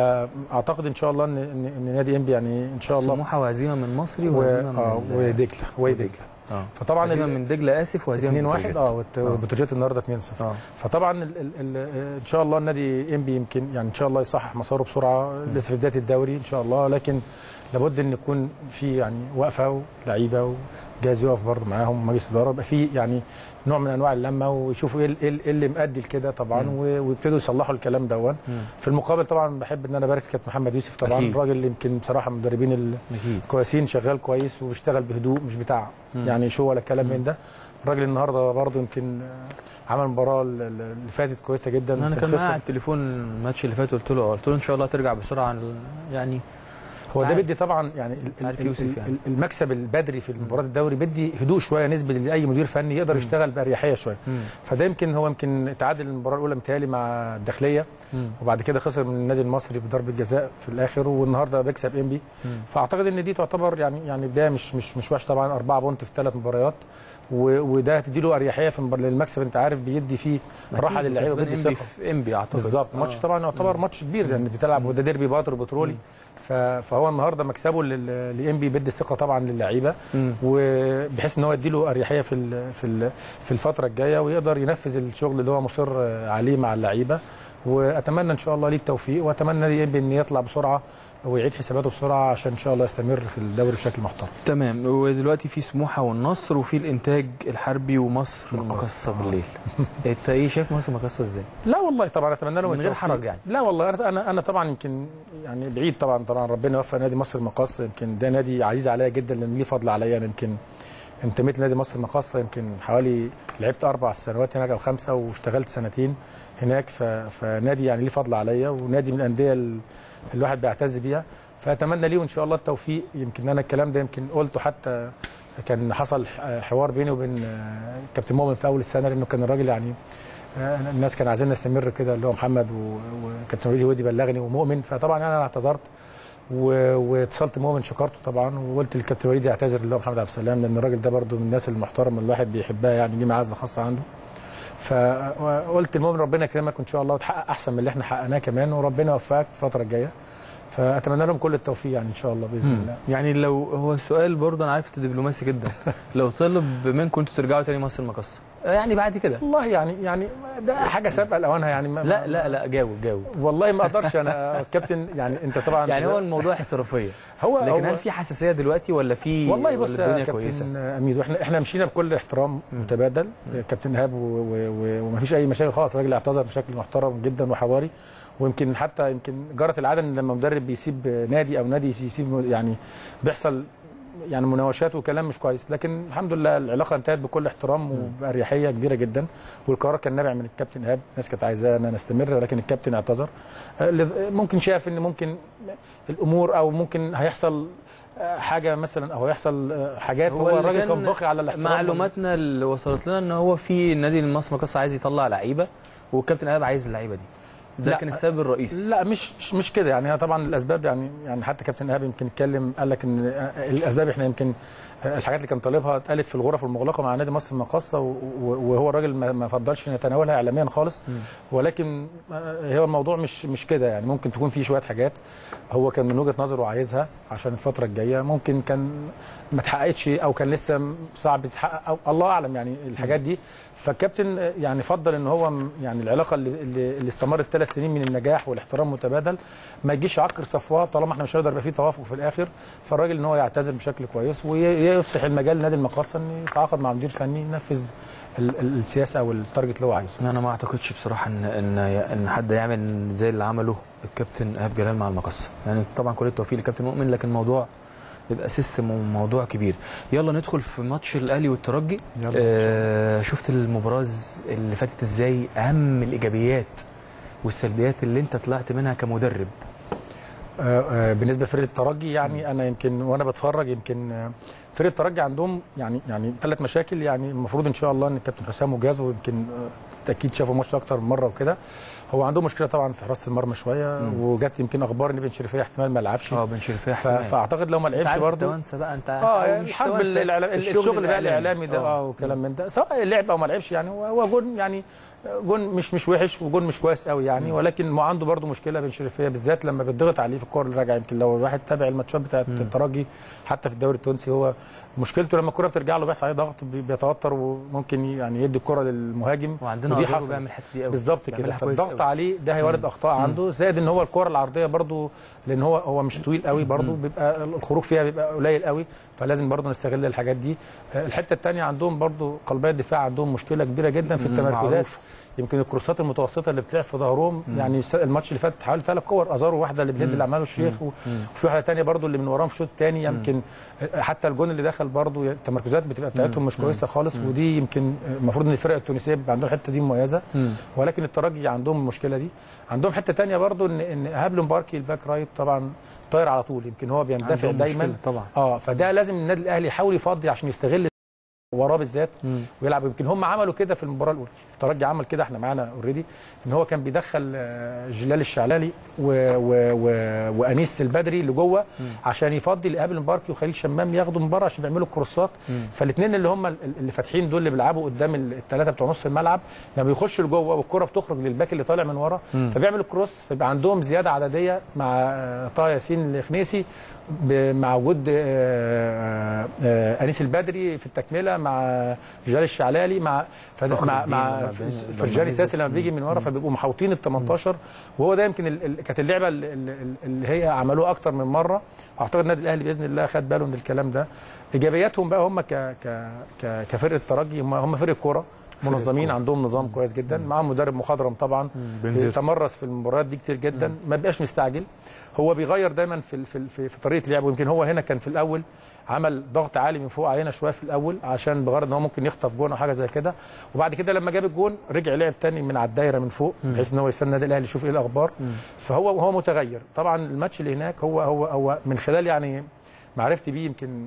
فاعتقد ان شاء الله ان ان إن نادي انبي يعني ان شاء الله سموحه وهزيمه من مصري و- وهزيمه من آه، ودجله ودجله اه فطبعا هزيمه ال- من دجله اسف وهزيمه 2 من 1 بتروجيت. اه وت- وبتروجيت النهارده 2 0 اه فطبعا ال ال ال ان شاء الله النادي انبي يمكن يعني ان شاء الله يصحح مساره بسرعه لسه في بدايه الدوري ان شاء الله لكن لابد ان يكون في يعني وقفه ولعيبه وجاهز يقف برضه معاهم مجلس اداره يبقى في يعني نوع من انواع اللمه ويشوفوا ايه ال- ايه ال- إيه اللي مؤدي لكده طبعا مم. و- ويبتدوا يصلحوا الكلام دون مم. في المقابل طبعا بحب ان انا ابارك كابتن محمد يوسف طبعا أكيد. راجل يمكن بصراحه من المدربين ال- اكيد كويسين شغال كويس وبيشتغل بهدوء مش بتاع مم. يعني شو ولا كلام من ده الراجل النهارده برضه يمكن آه، عمل مباراه ال- ال- اللي فاتت كويسه جدا انا كان خسر. معايا على التليفون الماتش اللي فات قلت له قلت له ان شاء الله ترجع بسرعه يعني هو ده عارف. بدي طبعا يعني ال- عارف ال- يوسف ال- يعني. المكسب البدري في مباراه الدوري بدي هدوء شويه نسبه لاي مدير فني يقدر يشتغل باريحيه شويه مم. فده يمكن هو يمكن تعادل المباراه الاولى متهيألي مع الداخليه مم. وبعد كده خسر من النادي المصري بضربه جزاء في الاخر والنهارده بيكسب انبي مم. فاعتقد ان دي تعتبر يعني يعني بدايه مش مش مش وحش طبعا اربعه بونت في ثلاث مباريات و- وده هتدي له اريحيه في المبار- للمكسب انت عارف بيدي فيه راحه أكيد، للعيبه كسبان وبيدي إنبي ثقه في انبي اعتقد بالظبط آه. ماتش طبعا يعتبر ماتش كبير لان بتلعب وده ديربي باتر بترولي ف- فهو النهارده مكسبه لل- لانبي بيدي ثقه طبعا للعيبه مم. وبحيث ان هو يديله اريحيه في ال- في ال- في الفتره الجايه ويقدر ينفذ الشغل اللي هو مصر عليه مع اللعيبه واتمنى ان شاء الله ليه التوفيق واتمنى نادي انبي ان يطلع بسرعه ويعيد حساباته بسرعه عشان ان شاء الله يستمر في الدوري بشكل محترم تمام ودلوقتي في سموحه والنصر وفي الانتاج الحربي ومصر مقص. المقصه بالليل انت ايه شايف مصر مقصه ازاي؟ لا والله طبعا اتمنى له من غير التوفيق. حرج يعني. لا والله انا انا انا طبعا يمكن يعني بعيد طبعا طبعا ربنا يوفق نادي مصر المقاصه يمكن ده نادي عزيز عليا جدا لان ليه فضل عليا انا يمكن انتميت لنادي مصر المقاصه يمكن حوالي لعبت اربع سنوات هناك او خمسه واشتغلت سنتين هناك ف... فنادي يعني ليه فضل عليا ونادي من الانديه ال- الواحد بيعتز بيها فاتمنى ليه ان شاء الله التوفيق يمكن انا الكلام ده يمكن قلته حتى كان حصل حوار بيني وبين آه، كابتن مؤمن في اول السنه لانه كان الراجل يعني آه، الناس كانوا عايزين نستمر كده اللي هو محمد و- وكابتن وليد ودي بلغني ومؤمن فطبعا انا اعتذرت و- واتصلت مؤمن شكرته طبعا وقلت للكابتن وليد يعتذر اللي هو محمد عبد السلام لان الراجل ده برده من الناس المحترمه اللي الواحد بيحبها يعني ليه معزه خاصه عنده فقلت لمؤمن ربنا يكرمك وان شاء الله وتحقق احسن من اللي احنا حققناه كمان وربنا يوفقك في الفتره الجايه فاتمنى لهم كل التوفيق يعني ان شاء الله باذن مم. الله يعني لو هو السؤال برضه انا عارف انت دبلوماسي جدا لو طلب منكم انتوا ترجعوا تاني مصر المقصه يعني بعد كده والله يعني يعني ده حاجه سابقه لاوانها يعني ما لا لا لا جاوب جاوب والله ما اقدرش انا كابتن يعني انت طبعا يعني هو الموضوع احترافيه هو لكن هو هل في حساسيه دلوقتي ولا في والله ولا بص الدنيا يا كابتن كويسه اميد واحنا احنا مشينا بكل احترام متبادل كابتن ايهاب و- و- و- ومفيش اي مشاكل خالص الراجل اعتذر بشكل محترم جدا وحواري ويمكن حتى يمكن جرت العاده ان لما مدرب بيسيب نادي او نادي يسيب يعني بيحصل يعني مناوشات وكلام مش كويس لكن الحمد لله العلاقه انتهت بكل احترام وباريحيه كبيره جدا والقرار كان نابع من الكابتن ايهاب الناس كانت عايزاه ان نستمر ولكن الكابتن اعتذر آه، لذ- ممكن شاف ان ممكن الامور او ممكن هيحصل آه، حاجه مثلا او هيحصل آه، حاجات هو, اللي الراجل كان باقي على الاحترام معلوماتنا اللي وصلت لنا ان هو في نادي مصر المقصه عايز يطلع لعيبه والكابتن ايهاب عايز اللعيبه دي ده لا. كان السبب الرئيسي لا مش مش, مش كده يعني هي طبعا الاسباب يعني يعني حتى كابتن ايهاب يمكن اتكلم قال لك ان الاسباب احنا يمكن الحاجات اللي كان طالبها اتقالت في الغرف المغلقه مع نادي مصر المقاصه و- و- وهو الراجل ما ما فضلش يتناولها اعلاميا خالص ولكن هو الموضوع مش مش كده يعني ممكن تكون في شويه حاجات هو كان من وجهه نظره عايزها عشان الفتره الجايه ممكن كان ما اتحققتش او كان لسه صعب يتحقق او الله اعلم يعني الحاجات دي فالكابتن يعني فضل ان هو م- يعني العلاقه اللي, اللي اللي استمرت ثلاث سنين من النجاح والاحترام متبادل ما يجيش يعكر صفوه طالما احنا مش هنقدر يبقى في توافق في الاخر فالراجل ان هو يعتذر بشكل كويس ويفسح المجال لنادي المقاصه ان يتعاقد مع مدير فني ينفذ ال- ال- السياسه او التارجت اللي هو عايزه انا ما اعتقدش بصراحه ان ان ان حد يعمل زي اللي عمله الكابتن ايهاب جلال مع المقصه يعني طبعا كل التوفيق للكابتن مؤمن لكن الموضوع بيبقى سيستم وموضوع كبير يلا ندخل في ماتش الاهلي والترجي يلا. آه شفت المباراه ز- اللي فاتت ازاي اهم الايجابيات والسلبيات اللي انت طلعت منها كمدرب آه، آه، بالنسبه لفرقه الترجي يعني انا يمكن وانا بتفرج يمكن آه، فرقه الترجي عندهم يعني يعني ثلاث مشاكل يعني المفروض ان شاء الله ان الكابتن حسام وجهازه يمكن آه، اكيد شافوا الماتش اكتر من مره وكده هو عندهم مشكله طبعا في حراسه المرمى شويه وجت يمكن اخبار ان بن شريفيه احتمال ما يلعبش اه بن شريفيه ف- احتمال. فاعتقد لو ما انت لعبش عارف برضه التوانسه بقى انت اه أو يعني مش الحرب توانسة، الإعلام- الشغل بقى الاعلامي ده آه. اه وكلام من ده سواء لعب او ما لعبش يعني هو هو جون يعني جون مش مش وحش وجون مش كويس قوي يعني ولكن ما عنده برضه مشكله بن شريفيه بالذات لما بتضغط عليه في الكور اللي راجعه يمكن لو الواحد تابع الماتشات بتاعت الترجي حتى في الدوري التونسي هو مشكلته لما الكره بترجع له بيحصل عليه ضغط بي- بيتوتر وممكن يعني يدي الكره للمهاجم وعندنا ودي ودي حصلت. بيعمل الحته دي قوي بالظبط كده بيعملها كويس فالضغط قوي. عليه ده هيورد اخطاء عنده زائد ان هو الكره العرضيه برضو لان هو هو مش طويل قوي برضو بيبقى الخروج فيها بيبقى قليل قوي فلازم برضو نستغل الحاجات دي آه، الحته الثانيه عندهم برضو قلبيه الدفاع عندهم مشكله كبيره جدا في مم، التمركزات معروف. يمكن الكروسات المتوسطه اللي بتلعب في ظهرهم يعني الس- الماتش اللي فات حوالي ثلاث كور ازارو واحده اللي بيهد اللي عمله الشيخ و- وفي واحده ثانيه برضو اللي من وراهم في الشوط الثاني يمكن آه، حتى الجون اللي دخل برضو التمركزات بتبقى بتاعتهم مش كويسه خالص ودي يمكن آه، المفروض ان الفرق التونسيه بيبقى عندهم الحته دي مميزه مم. ولكن الترجي عندهم المشكله دي عندهم حته تانية برضو ان ان هابلو مباركي الباك رايت طبعا طاير على طول يمكن هو بيندفع عندهم دايما مشكلة طبعا اه فده لازم النادي الاهلي يحاول يفضي عشان يستغل وراه بالذات مم. ويلعب يمكن هم عملوا كده في المباراه الاولى الترجي عمل كده احنا معانا اوريدي ان هو كان بيدخل آه، جلال الشعلالي و... و... و... وانيس البدري لجوه عشان يفضي لقابل مباركي وخليل شمام ياخدوا من بره عشان بيعملوا الكروسات فالاثنين اللي هم ال- اللي فاتحين دول اللي بيلعبوا قدام الثلاثه بتوع نص الملعب لما بيخشوا لجوه والكره بتخرج للباك اللي طالع من ورا فبيعمل الكروس فيبقى عندهم زياده عدديه مع آه، طه ياسين الخنيسي ب- مع وجود آه، آه، انيس البدري في التكمله مع جلال الشعلالي مع فده- فخر مع الدين مع لما بين- فرجاني لما ساسي لما بيجي من ورا فبيبقوا محوطين ال 18 وهو ده يمكن ال- ال- كانت اللعبه ال- ال- اللي هي عملوها اكتر من مره اعتقد النادي الاهلي باذن الله خد باله من الكلام ده ايجابياتهم بقى هم ك ك ك كفرقه ترجي هم هم فرقه كوره منظمين كورة. عندهم نظام كويس جدا معاهم مدرب مخضرم طبعا بنزرت. تمرس في المباريات دي كتير جدا ما بيبقاش مستعجل هو بيغير دايما في في في, في طريقه لعبه يمكن هو هنا كان في الاول عمل ضغط عالي من فوق علينا شويه في الاول عشان بغرض ان هو ممكن يخطف جون او حاجه زي كده وبعد كده لما جاب الجون رجع لعب تاني من على الدايره من فوق بحيث ان هو يستنى النادي الاهلي يشوف ايه الاخبار فهو هو متغير طبعا الماتش اللي هناك هو هو هو من خلال يعني معرفتي بيه يمكن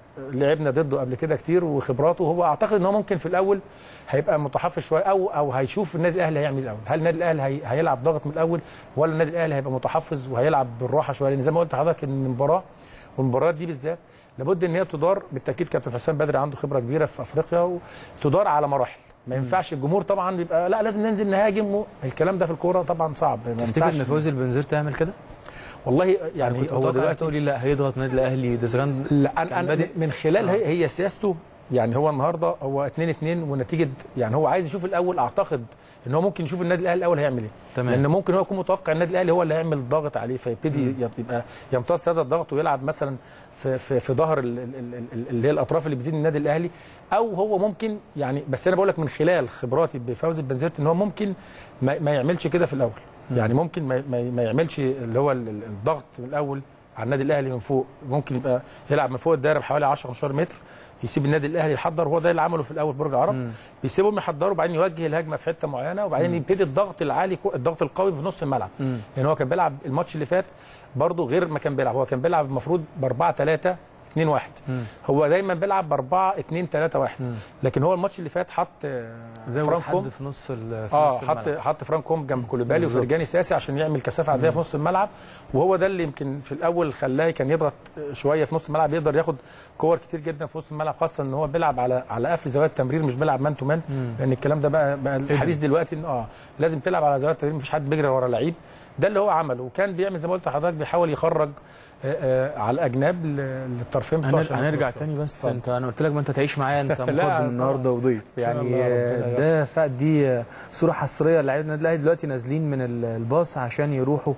لعبنا ضده قبل كده كتير وخبراته هو اعتقد ان هو ممكن في الاول هيبقى متحفظ شويه او او هيشوف النادي الاهلي هيعمل ايه الاول هل النادي الاهلي هي هيلعب ضغط من الاول ولا النادي الاهلي هيبقى متحفظ وهيلعب بالراحه شويه لان زي ما قلت لحضرتك ان المباراه والمباريات دي بالذات لابد ان هي تدار بالتاكيد كابتن حسام بدري عنده خبره كبيره في افريقيا وتدار على مراحل ما ينفعش الجمهور طبعا بيبقى لا لازم ننزل نهاجم و... الكلام ده في الكوره طبعا صعب ما تفتكر ينفعش ان فوزي البنزير تعمل كده؟ والله يعني كنت هو متوقع دلوقتي تقول لي لا هيضغط النادي الاهلي ده زغان لا كان انا انا بادئ. من خلال هي, هي سياسته يعني هو النهارده هو 2 2 ونتيجه يعني هو عايز يشوف الاول اعتقد ان هو ممكن يشوف النادي الاهلي الاول هيعمل ايه تمام. لان ممكن هو يكون متوقع النادي الاهلي هو اللي هيعمل ضغط عليه فيبتدي يبقى يمتص هذا الضغط ويلعب مثلا في في, في ظهر ال- ال- ال- ال- اللي هي الاطراف اللي بتزيد النادي الاهلي او هو ممكن يعني بس انا بقول لك من خلال خبراتي بفوز البنزرت ان هو ممكن ما, ما يعملش كده في الاول يعني ممكن ما, ما, ما يعملش اللي هو ال- ال- الضغط من الاول على النادي الاهلي من فوق ممكن يبقى يلعب من فوق الدايره بحوالي 10 15 متر يسيب النادي الاهلي يحضر هو ده اللي عمله في الاول برج العرب بيسيبهم يحضروا وبعدين يوجه الهجمه في حته معينه وبعدين يبتدي الضغط العالي كو- الضغط القوي في نص الملعب لان هو كان بيلعب الماتش اللي فات برضه غير ما كان بيلعب هو كان بيلعب المفروض ب 4 3 2 1 هو دايما بيلعب ب 4 2 3 1 لكن هو الماتش اللي فات حط آه، زود فرانك حد كوم في نص ال- في اه نص حط الملعب. حط فرانك كوم جنب كوليبالي بالظبط. وفرجاني ساسي عشان يعمل كثافه عدديه في نص الملعب وهو ده اللي يمكن في الاول خلاه كان يضغط شويه في نص الملعب يقدر ياخد كور كتير جدا في نص الملعب خاصه ان هو بيلعب على على قفل زوايا التمرير مش بيلعب مان تو مان لان الكلام ده بقى, بقى الحديث دلوقتي ان اه لازم تلعب على زوايا التمرير مفيش حد بيجري ورا لعيب ده اللي هو عمله وكان بيعمل زي ما قلت لحضرتك بيحاول يخرج آه، آه، على الاجناب ل- للطرفين بتوع هنر- عشان هنرجع يوصل. تاني بس اتفضل. انت انا قلت لك ما انت تعيش معايا انت مقدم طبعا. النهارده وضيف إن شاء يعني الله ربنا آه، ده ف- دي آه، صوره حصريه لعيبه النادي الاهلي دلوقتي نازلين من ال- الباص عشان يروحوا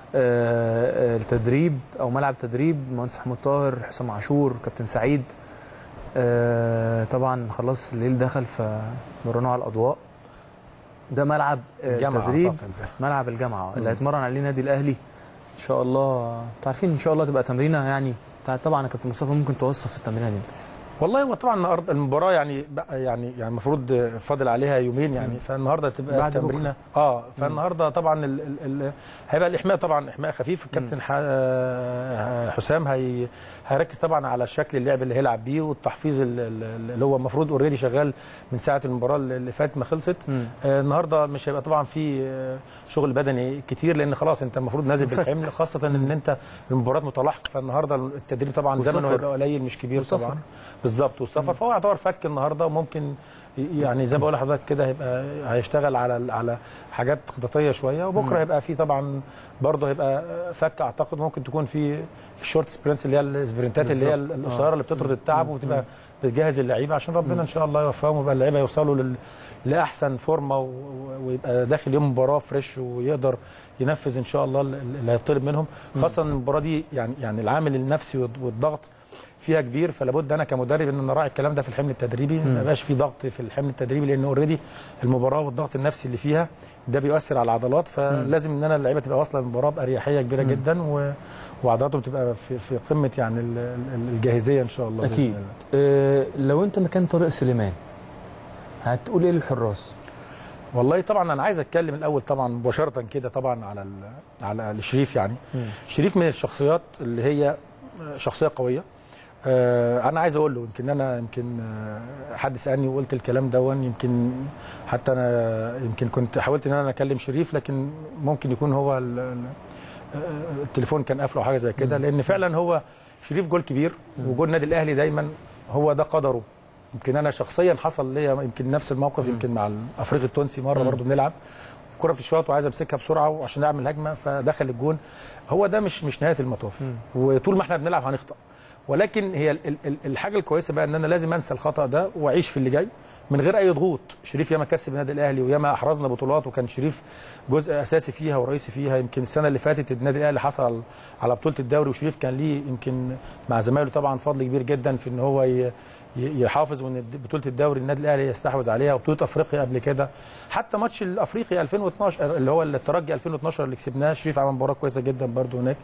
آه، آه، التدريب او ملعب تدريب مهندس محمود طاهر حسام عاشور كابتن سعيد آه، طبعا خلاص الليل دخل فمرنوا على الاضواء ده ملعب آه، الجامعة تدريب أعتقد. ملعب الجامعه اللي هيتمرن عليه النادي الاهلي ان شاء الله انتوا عارفين ان شاء الله تبقى تمرينه يعني طبعا يا كابتن مصطفى ممكن توصف التمرينه دي والله هو طبعا النهارده المباراه يعني بقى يعني يعني المفروض فاضل عليها يومين يعني فالنهارده تبقى بعد بكرة. تمرينه اه فالنهارده طبعا ال ال ال هيبقى الاحماء طبعا احماء خفيف الكابتن ح- آه، حسام هي هيركز طبعا على شكل اللعب اللي هيلعب بيه والتحفيظ ال- ال- اللي هو المفروض اوريدي شغال من ساعه المباراه اللي فاتت ما خلصت مم. آه، النهارده مش هيبقى طبعا في آه، شغل بدني كتير لان خلاص انت المفروض نازل فك. بالحمل خاصه ان انت المباراه متلاحقه فالنهارده التدريب طبعا زمنه والسفر. هيبقى قليل مش كبير والسفر. طبعا بالظبط والسفر فهو يعتبر فك النهارده وممكن يعني زي ما بقول لحضرتك كده هيبقى هيشتغل على على حاجات خططيه شويه وبكره هيبقى في طبعا برضه هيبقى فك اعتقد ممكن تكون في الشورت سبرنتس اللي هي السبرنتات اللي هي بالظبط. القصيره اللي بتطرد التعب وبتبقى بتجهز اللعيبه عشان ربنا ان شاء الله يوفقهم ويبقى اللعيبه يوصلوا لل... لاحسن فورمه و... ويبقى داخل يوم مباراه فريش ويقدر ينفذ ان شاء الله اللي هيطلب منهم خاصه ان المباراه دي يعني يعني العامل النفسي والض- والضغط فيها كبير فلا بد انا كمدرب ان انا اراعي الكلام ده في الحمل التدريبي ما يبقاش في ضغط في الحمل التدريبي لان اوريدي المباراه والضغط النفسي اللي فيها ده بيؤثر على العضلات فلازم ان انا اللعيبه تبقى واصله للمباراه باريحيه كبيره جدا و... وعضلاتهم تبقى في, في قمه يعني ال- ال- الجاهزيه ان شاء الله بإذن اكيد الله. آه لو انت مكان طارق سليمان هتقول ايه للحراس والله طبعا انا عايز اتكلم الاول طبعا مباشره كده طبعا على ال- على الشريف يعني شريف من الشخصيات اللي هي شخصيه قويه آه، انا عايز اقول له يمكن انا يمكن آه، حد سالني وقلت الكلام دون يمكن حتى انا يمكن كنت حاولت ان انا اكلم شريف لكن ممكن يكون هو ال- ال- آه، التليفون كان قافله او حاجه زي كده لان فعلا هو شريف جول كبير وجول النادي الاهلي دايما هو ده قدره يمكن انا شخصيا حصل ليا يمكن نفس الموقف يمكن مع الافريقي التونسي مره برضو بنلعب الكره بتشوط وعايز امسكها بسرعه وعشان اعمل هجمه فدخل الجون هو ده مش مش نهايه المطاف وطول ما احنا بنلعب هنخطا ولكن هي ال- ال- ال- الحاجه الكويسه بقى ان انا لازم انسى الخطا ده واعيش في اللي جاي من غير اي ضغوط شريف ياما كسب النادي الاهلي وياما احرزنا بطولات وكان شريف جزء اساسي فيها ورئيسي فيها يمكن السنه اللي فاتت النادي الاهلي حصل على- على بطوله الدوري وشريف كان ليه يمكن مع زمايله طبعا فضل كبير جدا في ان هو ي- ي- يحافظ وان بطوله الدوري النادي الاهلي يستحوذ عليها وبطوله افريقيا قبل كده حتى ماتش الافريقي 2012 اللي هو الترجي 2012 اللي كسبناه شريف عمل مباراه كويسه جدا برده هناك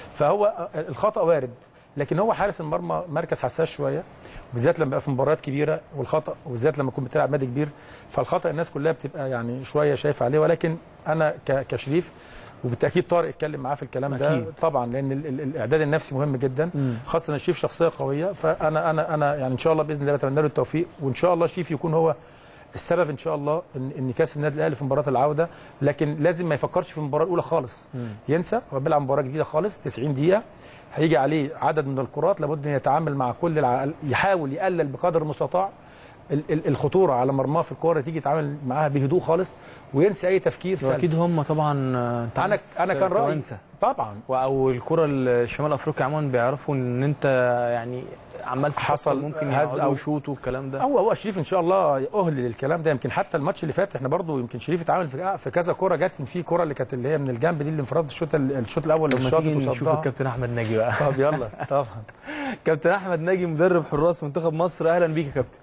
فهو الخطا وارد لكن هو حارس المرمى مركز حساس شويه وبالذات لما بيبقى في مباريات كبيره والخطا وبالذات لما تكون بتلعب نادي كبير فالخطا الناس كلها بتبقى يعني شويه شايفه عليه ولكن انا ك- كشريف وبالتاكيد طارق اتكلم معاه في الكلام أكيد. ده طبعا لان ال- ال- الاعداد النفسي مهم جدا خاصه ان شريف شخصيه قويه فانا انا انا يعني ان شاء الله باذن الله بتمنى له التوفيق وان شاء الله شريف يكون هو السبب ان شاء الله ان ان كاس النادي الاهلي في مباراه العوده لكن لازم ما يفكرش في المباراه الاولى خالص ينسى هو بيلعب مباراه جديده خالص 90 دقيقه هيجي عليه عدد من الكرات لابد ان يتعامل مع كل الع... يحاول يقلل بقدر المستطاع ال- ال- الخطوره على مرماه في الكوره تيجي يتعامل معاها بهدوء خالص وينسى اي تفكير سلبي واكيد هم طبعا آه، أنت انا عارف انا كان رايي توانسة. طبعا او الكره الشمال افريقيا عموما بيعرفوا ان انت يعني عمال تفكر حصل ممكن هز هز أو- او شوت والكلام ده هو هو شريف ان شاء الله اهل للكلام ده يمكن حتى الماتش اللي فات احنا برضو يمكن شريف اتعامل في في كذا كوره جت في كوره اللي كانت اللي هي من الجنب دي الانفراد الشوط ال- الشوط الاول اللي لما الشاط تيجي نشوف وصدها الكابتن احمد ناجي بقى طب يلا طبعا كابتن احمد ناجي مدرب حراس منتخب مصر اهلا بيك يا كابتن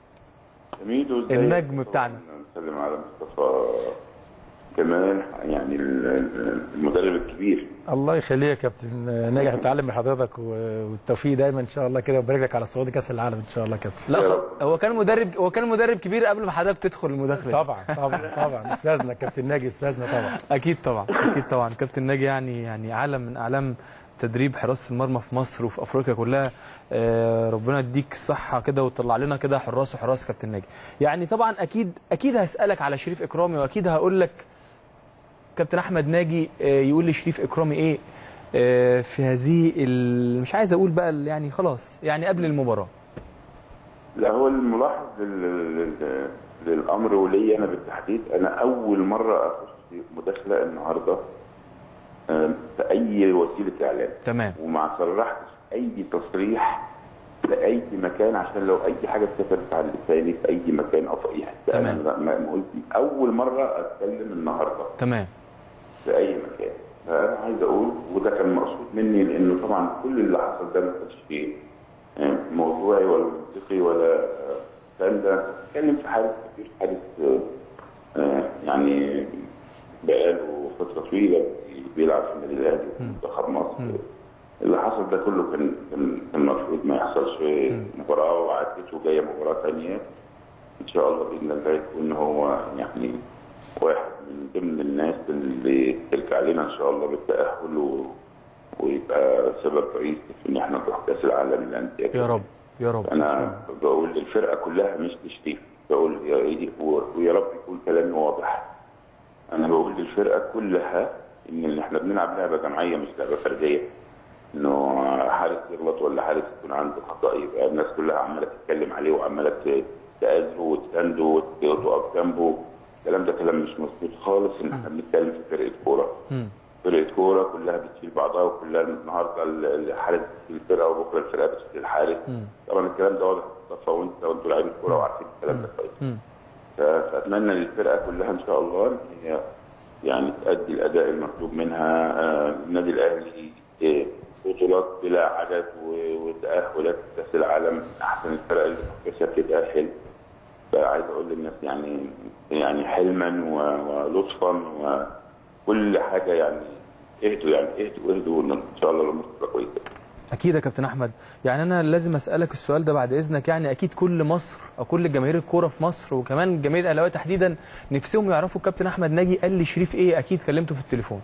ميدو ازيك؟ النجم بتاعنا. نسلم على مصطفى كمال يعني ال- ال- المدرب الكبير الله يخليك يا كابتن ناجح اتعلم من حضرتك و- والتوفيق دايما ان شاء الله كده وبارك لك على صعود كاس العالم ان شاء الله يا كابتن لا يا خ- رب. هو كان مدرب هو كان مدرب كبير قبل ما حضرتك تدخل المداخله دي. طبعا طبعا طبعا استاذنا كابتن ناجي استاذنا طبعا اكيد طبعا اكيد طبعا كابتن ناجي يعني يعني علم من اعلام تدريب حراسه المرمى في مصر وفي افريقيا كلها آه، ربنا يديك الصحه كده وتطلع لنا كده حراس وحراس كابتن ناجي يعني طبعا اكيد اكيد هسالك على شريف اكرامي واكيد هقول لك كابتن احمد ناجي آه، يقول لي شريف اكرامي ايه آه، في هذه ال- مش عايز اقول بقى ال- يعني خلاص يعني قبل المباراه لا هو الملاحظ لل- لل- للامر ولي انا بالتحديد انا اول مره اخش في مداخله النهارده آم، في اي وسيله اعلام تمام وما صرحتش اي تصريح في اي مكان عشان لو اي حاجه اتكتبت على لساني في اي مكان او في اي حته تمام. انا ما ما قلت اول مره اتكلم النهارده تمام في اي مكان فانا عايز اقول وده كان مقصود مني لانه طبعا كل اللي حصل ده ما كانش فيه آه، موضوعي ولا منطقي ولا آه، الكلام ده بتكلم في حاله كبير حاله آه، آه، يعني بقاله فتره طويله بيلعب في النادي الاهلي وفي منتخب مصر اللي حصل ده كله كان كان كان المفروض ما يحصلش مباراه وعدت وجايه مباراه ثانيه ان شاء الله باذن الله يكون هو يعني واحد من ضمن الناس اللي تلك علينا ان شاء الله بالتاهل و... ويبقى سبب رئيسي في ان احنا نروح كاس العالم للانديه يا رب يا رب انا بقول الفرقه كلها مش تشتيف بقول يا ويا رب يكون كلامي واضح انا بقول للفرقه كلها ان اللي احنا بنلعب لعبه جماعيه مش لعبه فرديه انه حارس يغلط ولا حارس يكون عنده خطا يبقى الناس كلها عماله تتكلم عليه وعماله ت- تآزره وتسانده وت- وتقف جنبه الكلام ده كلام مش مظبوط خالص ان احنا بنتكلم في فرقه كوره مم. فرقه كوره كلها بتشيل بعضها وكلها النهارده ال- الحارس بتشيل الفرقه وبكره الفرقه بتشيل الحارس طبعا الكلام ده واضح مصطفى وانت وانتوا لاعبين كوره وعارفين الكلام ده كويس مم. ف- فاتمنى للفرقه كلها ان شاء الله ان هي يعني تؤدي الاداء المطلوب منها آه، النادي الاهلي آه، بطولات بلا عدد و- وتاهلات كاس العالم من احسن الفرق اللي كسبت تتاهل فعايز اقول للناس يعني يعني حلما و- ولطفا وكل حاجه يعني اهدوا يعني اهدوا اهدوا ان شاء الله الامور تبقى كويسه اكيد يا كابتن احمد يعني انا لازم اسالك السؤال ده بعد اذنك يعني اكيد كل مصر او كل جماهير الكوره في مصر وكمان جماهير الاهلاويه تحديدا نفسهم يعرفوا الكابتن احمد ناجي قال لي شريف ايه اكيد كلمته في التليفون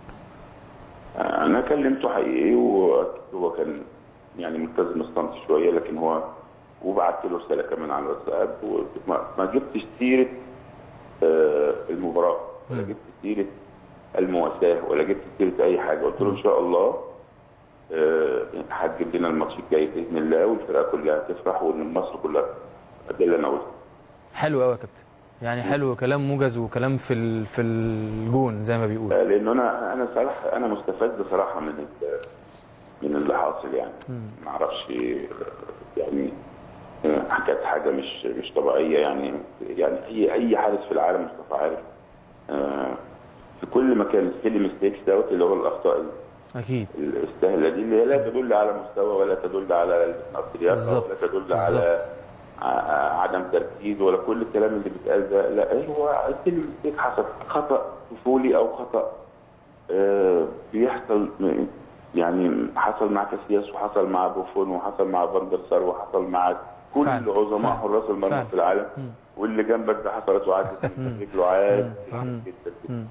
انا كلمته حقيقي وهو كان يعني ملتزم الصمت شويه لكن هو وبعت له رساله كمان على الواتساب وما ما جبتش سيره آه، المباراه ولا جبت سيره المواساه ولا جبت سيره اي حاجه قلت له ان شاء الله آه، هتجيب لنا الماتش الجاي باذن الله والفرقه كلها تفرح وان مصر كلها ده اللي انا قلته حلو قوي يا كابتن يعني حلو كلام موجز وكلام في ال- في الجون زي ما بيقول آه، لانه انا انا صراحه انا مستفاد بصراحه من ال- من اللي حاصل يعني ما اعرفش آه، يعني آه، كانت حاجه مش مش طبيعيه يعني يعني اي اي حارس في العالم مصطفى عارف آه، في كل مكان السيلي ميستيكس دوت اللي هو الاخطاء اكيد السهله دي اللي هي لا تدل على مستوى ولا تدل على نقص لياقه بالظبط. ولا تدل على ع- عدم تركيز ولا كل الكلام اللي بيتقال ده لا هو السيلي ميستيك حصل خطا طفولي او خطا آه، بيحصل م- يعني حصل مع كاسياس وحصل مع بوفون وحصل مع فاندر سار وحصل مع كل فعلا. عظماء فعلا. حراس المرمى فعلا. في العالم واللي جنبك ده حصلت وعدت من رجله عادي جدا جدا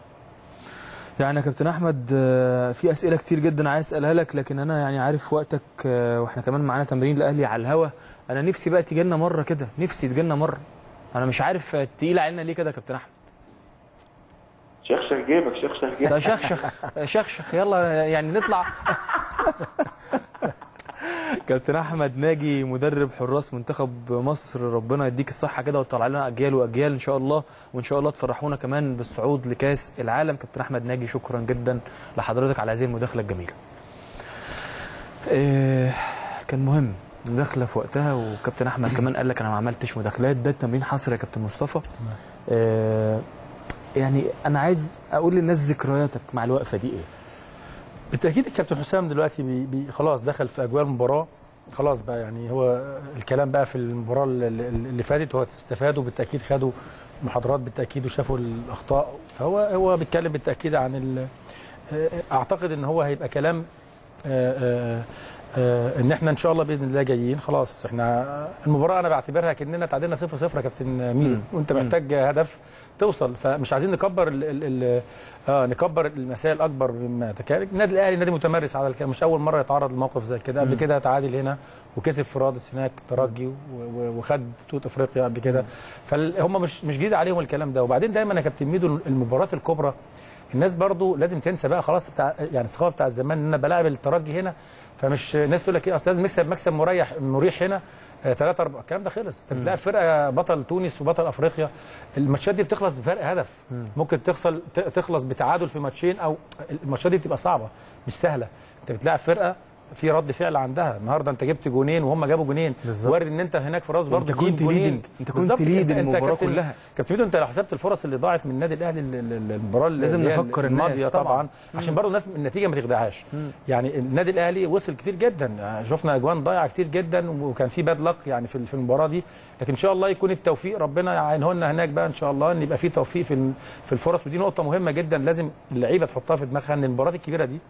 يعني يا كابتن احمد آه، في اسئله كتير جدا عايز اسالها لك لكن انا يعني عارف وقتك آه، واحنا كمان معانا تمرين الاهلي على الهوا انا نفسي بقى تيجي لنا مره كده نفسي تيجي لنا مره انا مش عارف آه، تقيل علينا ليه كده يا كابتن احمد شخشخ جيبك شخشخ جيبك ده شخشخ شخشخ يلا يعني نطلع كابتن احمد ناجي مدرب حراس منتخب مصر ربنا يديك الصحه كده وتطلع لنا اجيال واجيال ان شاء الله وان شاء الله تفرحونا كمان بالصعود لكاس العالم كابتن احمد ناجي شكرا جدا لحضرتك على هذه المداخله الجميله إيه كان مهم مداخله في وقتها وكابتن احمد كمان قال لك انا ما عملتش مداخلات ده التمرين حصر يا كابتن مصطفى إيه يعني انا عايز اقول للناس ذكرياتك مع الوقفه دي ايه بالتاكيد الكابتن حسام دلوقتي بي بي خلاص دخل في اجواء المباراه خلاص بقى يعني هو الكلام بقى في المباراه اللي, اللي فاتت هو استفادوا بالتاكيد خدوا محاضرات بالتاكيد وشافوا الاخطاء فهو هو بيتكلم بالتاكيد عن ال- اعتقد ان هو هيبقى كلام آه، آه، آه، ان احنا ان شاء الله باذن الله جايين خلاص احنا المباراه انا بعتبرها كاننا تعادلنا 0 0 يا كابتن ميدو وانت محتاج هدف توصل فمش عايزين نكبر ال ال ال اه نكبر المسائل اكبر مما تكاد النادي الاهلي نادي متمرس على الكلام مش اول مره يتعرض لموقف زي كده قبل كده تعادل هنا وكسب في رادس هناك ترجي و- و- وخد بطوله افريقيا قبل كده فهم مش مش جديد عليهم الكلام ده وبعدين دايما يا كابتن ميدو المباريات الكبرى الناس برضو لازم تنسى بقى خلاص بتاع يعني الثقافه بتاع زمان ان انا بلاعب الترجي هنا فمش الناس تقول لك ايه اصل لازم نكسب مكسب مريح مريح هنا ثلاثة أربعة الكلام ده خلص انت بتلاعب فرقه بطل تونس وبطل افريقيا الماتشات دي بتخلص بفرق هدف ممكن تخسر ت- تخلص بتعادل في ماتشين او الماتشات دي بتبقى صعبه مش سهله انت بتلاعب فرقه في رد فعل عندها النهارده انت جبت جونين وهم جابوا جونين بالظبط. وارد ان انت هناك في راس برضه وانت تجيب كنت جونين leading. انت كنت بالظبط. lead المباراة كابتن- كلها. كابتن ميدو انت لو حسبت الفرص اللي ضاعت من النادي الاهلي ال- ال- ال- المباراه اللي لازم هي نفكر الناس الماضيه طبعاً. طبعا, عشان برضه الناس النتيجه ما تخدعهاش يعني النادي الاهلي وصل كتير جدا شفنا اجوان ضايعه كتير جدا وكان في باد لك يعني في في المباراه دي لكن ان شاء الله يكون التوفيق ربنا يعينه لنا هناك بقى ان شاء الله ان يبقى في توفيق في الم- في الفرص ودي نقطه مهمه جدا لازم اللعيبه تحطها في دماغها ان المباريات الكبيره دي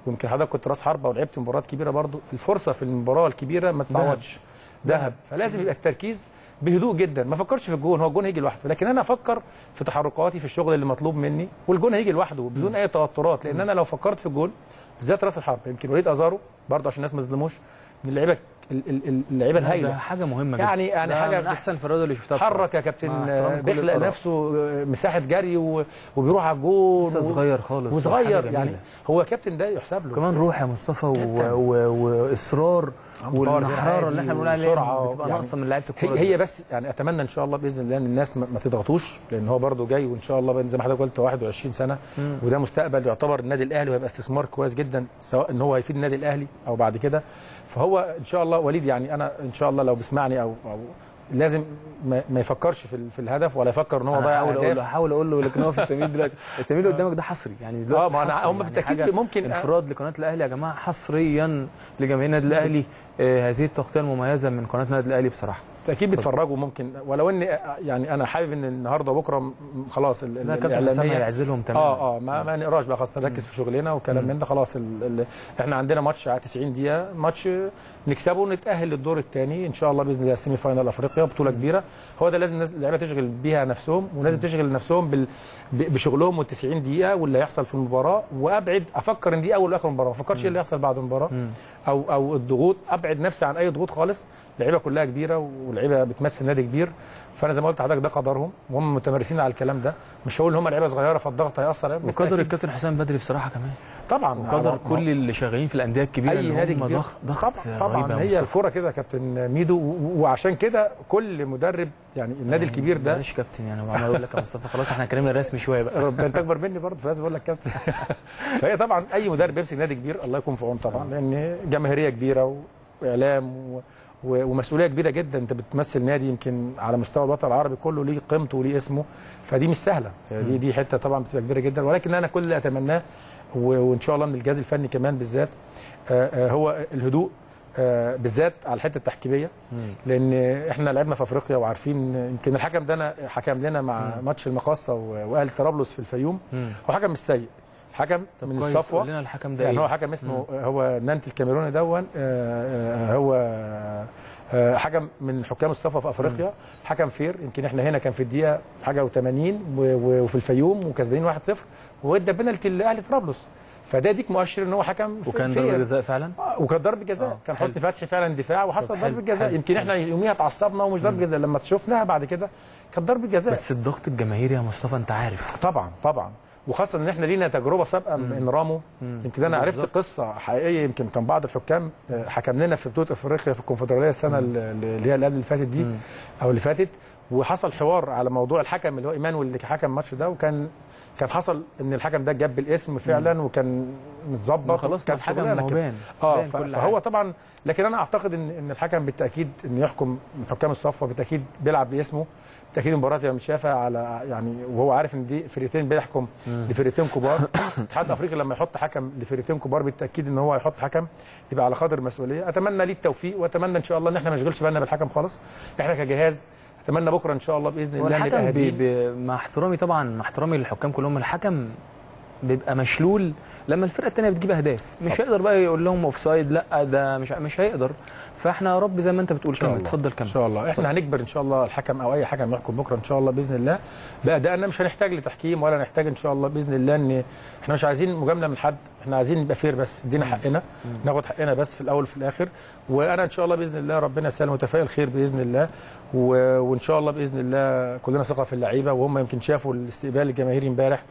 ويمكن حضرتك كنت راس حربه ولعبت مباريات كبيره برضو الفرصه في المباراه الكبيره ما تتعوضش ذهب فلازم يبقى التركيز بهدوء جدا ما افكرش في الجون هو الجون هيجي لوحده لكن انا افكر في تحركاتي في الشغل اللي مطلوب مني والجون هيجي لوحده بدون اي توترات لان انا لو فكرت في الجون بالذات راس الحرب يمكن وليد ازارو برضه عشان الناس ما يظلموش من اللعيبه ال- ال- اللعيبه ده الهايله حاجه مهمه جدا يعني- يعني ده حاجة من بت- احسن الفراد اللي شفتها اتحرك بصراحة. يا كابتن مع احترام كل بيخلق الآراء. نفسه مساحه جري و- وبيروح على الجون لسه و- صغير خالص وصغير حاجة يعني جميلة. هو كابتن ده يحسب له كمان روح يا مصطفى و... جداً. و... واصرار باور غير والنحراره اللي عادي احنا بنقول عليها وسرعة بتبقى يعني ناقصه من لعيبه الكوره هي هي بس يعني اتمنى ان شاء الله باذن الله ان الناس ما ما تضغطوش لان هو برده جاي وان شاء الله زي ما حضرتك قلت 21 سنه وده مستقبل يعتبر النادي الاهلي وهيبقى استثمار كويس جدا سواء ان هو هيفيد النادي الاهلي او بعد كده فهو ان شاء الله وليد يعني انا ان شاء الله لو بيسمعني او او لازم ما, ما يفكرش في, ال- في الهدف ولا يفكر ان هو انا ضيع هحاول اقول له اهداف هحاول اقول له لكن هو في التمرين دلوقتي التمرين اللي قدامك ده حصري يعني دلوقتي آه، ما أنا- حصري، هم يعني بالتأكيد حاجة ممكن- انفراد لقناه الاهلي يا جماعه حصريا لجماهير النادي الاهلي آه، هذه التغطيه المميزه من قناه النادي الاهلي بصراحه اكيد بيتفرجوا ممكن ولو ان يعني انا حابب ان النهارده وبكره م- خلاص ال- لا ال- كابتن حسام الاعلاميه هيعزلهم تماما اه اه ما, ما نقراش بقى خلاص نركز في شغلنا وكلام من ده خلاص ال ال احنا عندنا ماتش على 90 دقيقه ماتش نكسبه ونتاهل للدور الثاني ان شاء الله باذن الله سيمي فاينال افريقيا بطوله كبيره هو ده لازم الناس اللعيبه تشغل بيها نفسهم ولازم تشغل نفسهم بال ب- بشغلهم وال 90 دقيقه واللي هيحصل في المباراه وابعد افكر ان دي اول واخر مباراه ما افكرش ايه اللي هيحصل بعد المباراه او او الضغوط ابعد نفسي عن اي ضغوط خالص اللعيبه كلها كبيره واللعيبه بتمثل نادي كبير فانا زي ما قلت لحضرتك ده قدرهم وهم متمرسين على الكلام ده مش هقول ان هم لعيبه صغيره فالضغط هياثر عليهم. وقدر بالتأكيد. الكابتن حسام بدري بصراحه كمان طبعا وقدر كل اللي شغالين في الانديه الكبيره اي اللي نادي هم كبير ضغط ضغط طبعا رهيب طبعا يا هي مصطفى. الكوره كده يا كابتن ميدو و- وعشان كده كل مدرب يعني النادي الكبير ده معلش كابتن يعني ما اقول لك يا مصطفى خلاص احنا كلامنا رسمي شويه بقى ربنا انت اكبر مني برضه فلازم اقول لك كابتن فهي طبعا اي مدرب بيمسك نادي كبير الله يكون في عونه طبعا لان جماهيريه كبيره واعلام و... و- ومسؤوليه كبيره جدا انت بتمثل نادي يمكن على مستوى الوطن العربي كله ليه قيمته وليه اسمه فدي مش سهله دي دي حته طبعا بتبقى كبيره جدا ولكن انا كل اللي اتمناه و- وان شاء الله من الجهاز الفني كمان بالذات آه، آه، هو الهدوء آه، بالذات على الحته التحكيميه لان احنا لعبنا في افريقيا وعارفين يمكن الحكم ده أنا حكم لنا مع ماتش المقاصه و- واهلي طرابلس في الفيوم هو حكم مش سيء حكم طب من كويس، الصفوه قول لنا الحكم ده يعني إيه؟ هو حكم اسمه هو نانت الكاميروني دون آه، آه، هو آه، حكم من حكام الصفوه في افريقيا حكم فير يمكن احنا هنا كان في الدقيقه حاجه و80 وفي الفيوم وكسبانين 1-0 وادى بينالتي لاهلي طرابلس فده يديك مؤشر ان هو حكم وكان فير. ضربه جزاء فعلا آه، وكانت ضربه جزاء آه، كان حلو. حسني فتحي فعلا دفاع وحصل طب حلو، ضربه جزاء حلو، يمكن حلو. احنا يوميها اتعصبنا ومش ضربه جزاء لما شفناها بعد كده كانت ضربه جزاء بس الضغط الجماهيري يا مصطفى انت عارف طبعا طبعا وخاصه ان احنا لينا تجربه سابقه من رامو يمكن انا عرفت بالظبط. قصه حقيقيه يمكن كان بعض الحكام آه، حكم لنا في بطوله افريقيا في الكونفدراليه السنه اللي اللي هي اللي قبل اللي فاتت دي او اللي فاتت وحصل حوار على موضوع الحكم اللي هو ايمانويل اللي حكم الماتش ده وكان كان حصل ان الحكم ده جاب بالاسم فعلا وكان متظبط خلاص كان الحكم شغلانه ما هو كده. بان اه بان ف- كل فهو حاجة. طبعا لكن انا اعتقد ان ان الحكم بالتاكيد ان يحكم من حكام الصفوه بالتاكيد بيلعب باسمه بالتاكيد المباراه تبقى مش شافها على يعني وهو عارف ان دي فرقتين بيحكم لفرقتين كبار الاتحاد الافريقي لما يحط حكم لفرقتين كبار بالتاكيد ان هو يحط حكم يبقى على قدر المسؤوليه اتمنى ليه التوفيق واتمنى ان شاء الله ان احنا ما نشغلش بالنا بالحكم خالص احنا كجهاز اتمنى بكره ان شاء الله باذن الله نبقى والحكم بي هاديين بي مع احترامي طبعا مع احترامي للحكام كلهم الحكم بيبقى مشلول لما الفرقه الثانيه بتجيب اهداف مش هيقدر بقى يقول لهم اوف سايد لا ده مش مش هيقدر فاحنا يا رب زي ما انت بتقول شاء كمل الله. اتفضل ان كمل شاء الله احنا هنجبر ان شاء الله الحكم او اي حكم يحكم بكره ان شاء الله باذن الله بادائنا مش هنحتاج لتحكيم ولا نحتاج ان شاء الله باذن الله ان احنا مش عايزين مجامله من حد احنا عايزين نبقى فير بس ادينا حقنا ناخد حقنا بس في الاول وفي الاخر وانا ان شاء الله باذن الله ربنا يسهل متفائل خير باذن الله و... وان شاء الله باذن الله كلنا ثقه في اللعيبه وهم يمكن شافوا الاستقبال الجماهيري امبارح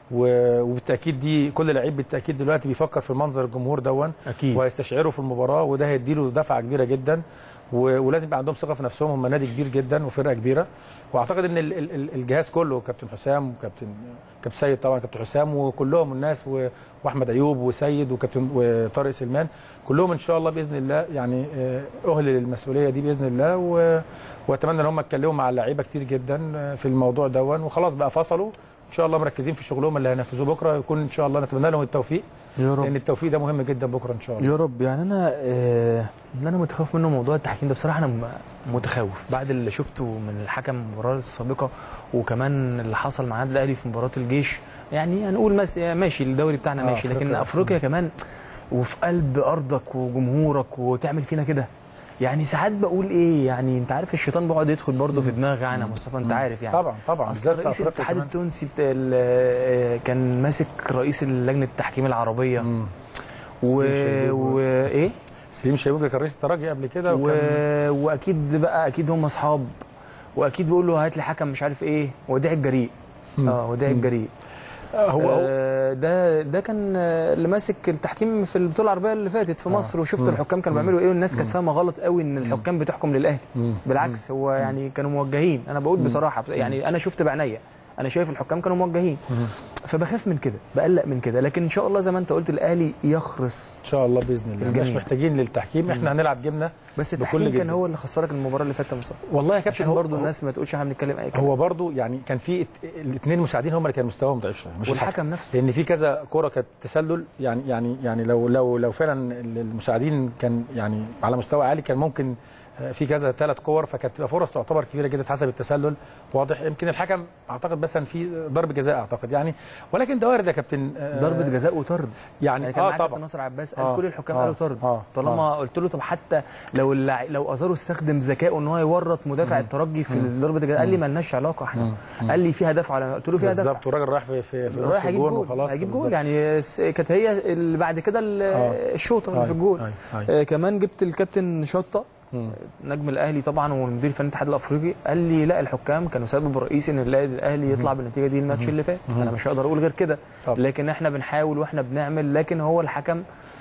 و- وبالتاكيد دي كل لعيب بالتاكيد دلوقتي بيفكر في منظر الجمهور دون اكيد وهيستشعروا في المباراه وده هيديله دفعه كبيره جدا و- ولازم يبقى عندهم ثقه في نفسهم هم نادي كبير جدا وفرقه كبيره واعتقد ان ال- ال- ال- الجهاز كله كابتن حسام وكابتن كابتن سيد طبعا كابتن حسام وكلهم الناس و- واحمد ايوب وسيد وكابتن وطارق سلمان كلهم ان شاء الله باذن الله يعني آه، اهل للمسؤوليه دي باذن الله و- واتمنى ان هم يتكلموا مع اللعيبه كتير جدا آه، في الموضوع دون وخلاص بقى فصلوا ان شاء الله مركزين في شغلهم اللي هينفذوه بكره يكون ان شاء الله نتمنى لهم التوفيق يا لان التوفيق ده مهم جدا بكره ان شاء الله يا رب يعني انا آه، اللي انا متخوف منه موضوع التحكيم ده بصراحه انا م- متخوف بعد اللي شفته من الحكم المباراه السابقه وكمان اللي حصل مع النادي الاهلي في مباراه الجيش يعني هنقول مس- ماشي الدوري بتاعنا آه، ماشي لكن أفريقيا. افريقيا كمان وفي قلب ارضك وجمهورك وتعمل فينا كده يعني ساعات بقول ايه يعني انت عارف الشيطان بيقعد يدخل برضه في دماغي يعني يا مصطفى انت عارف يعني طبعا طبعا أصل بالذات في رئيس افريقيا الاتحاد كمان التونسي بتا... ال- كان ماسك رئيس لجنه التحكيم العربيه مم. و... سليم شيبوب. وايه سليم شيبوكا كان رئيس الترجي قبل كده و... وكان واكيد بقى اكيد هم اصحاب واكيد بيقول له هات لي حكم مش عارف ايه وديع الجريء مم. اه وديع مم. الجريء هو هو آه، ده ده كان آه، اللي ماسك التحكيم في البطوله العربيه اللي فاتت في مصر وشفت مم. الحكام كانوا مم. بيعملوا ايه والناس كانت فاهمه غلط قوي ان الحكام بتحكم للاهلي مم. بالعكس هو يعني كانوا موجهين انا بقول بصراحه يعني انا شفت بعينيا انا شايف الحكام كانوا موجهين فبخاف من كده بقلق من كده لكن ان شاء الله زي ما انت قلت الاهلي يخرس ان شاء الله باذن الله الجميع. مش محتاجين للتحكيم احنا هنلعب جبنه بس بكل التحكيم كان جدية. هو اللي خسرك المباراه اللي فاتت يا مصطفى والله يا كابتن عشان هو برضه هو- الناس ما تقولش احنا بنتكلم اي كلام هو برضو يعني كان في الاثنين مساعدين هم اللي كان مستواهم ضعيف شويه مش الحكم والحكم نفسه لان في كذا كوره كانت تسلل يعني يعني يعني لو لو لو فعلا المساعدين كان يعني على مستوى عالي كان ممكن آه، في كذا ثلاث كور فكانت تبقى فرص تعتبر كبيره جدا حسب التسلل واضح يمكن الحكم اعتقد مثلا في ضرب جزاء اعتقد يعني ولكن ده وارد يا كابتن آه، ضربه جزاء وطرد يعني يعني كان اه معاك كابتن طبعا ناصر عباس قال آه، كل الحكام آه، قالوا طرد آه، طالما آه. قلت له طب حتى لو اللع... لو ازارو استخدم ذكائه ان هو يورط مدافع الترجي في ضربه الجزاء قال لي مالناش علاقه احنا قال لي فيها دفع على قلت له فيها دفع بالظبط والراجل رايح في في, في نص رايح هيجيب الجون جول وخلاص هيجيب جول بالظبط. يعني س- كانت هي اللي بعد كده ال- آه. الشوطه اللي أيوة، في الجول أيوة، أيوة. آه كمان جبت الكابتن شطه مم. نجم الاهلي طبعا والمدير الفني الاتحاد الافريقي قال لي لا الحكام كانوا سبب رئيسي ان النادي الاهلي يطلع بالنتيجه دي الماتش اللي فات انا مش هقدر اقول غير كده طب. لكن احنا بنحاول واحنا بنعمل لكن هو الحكم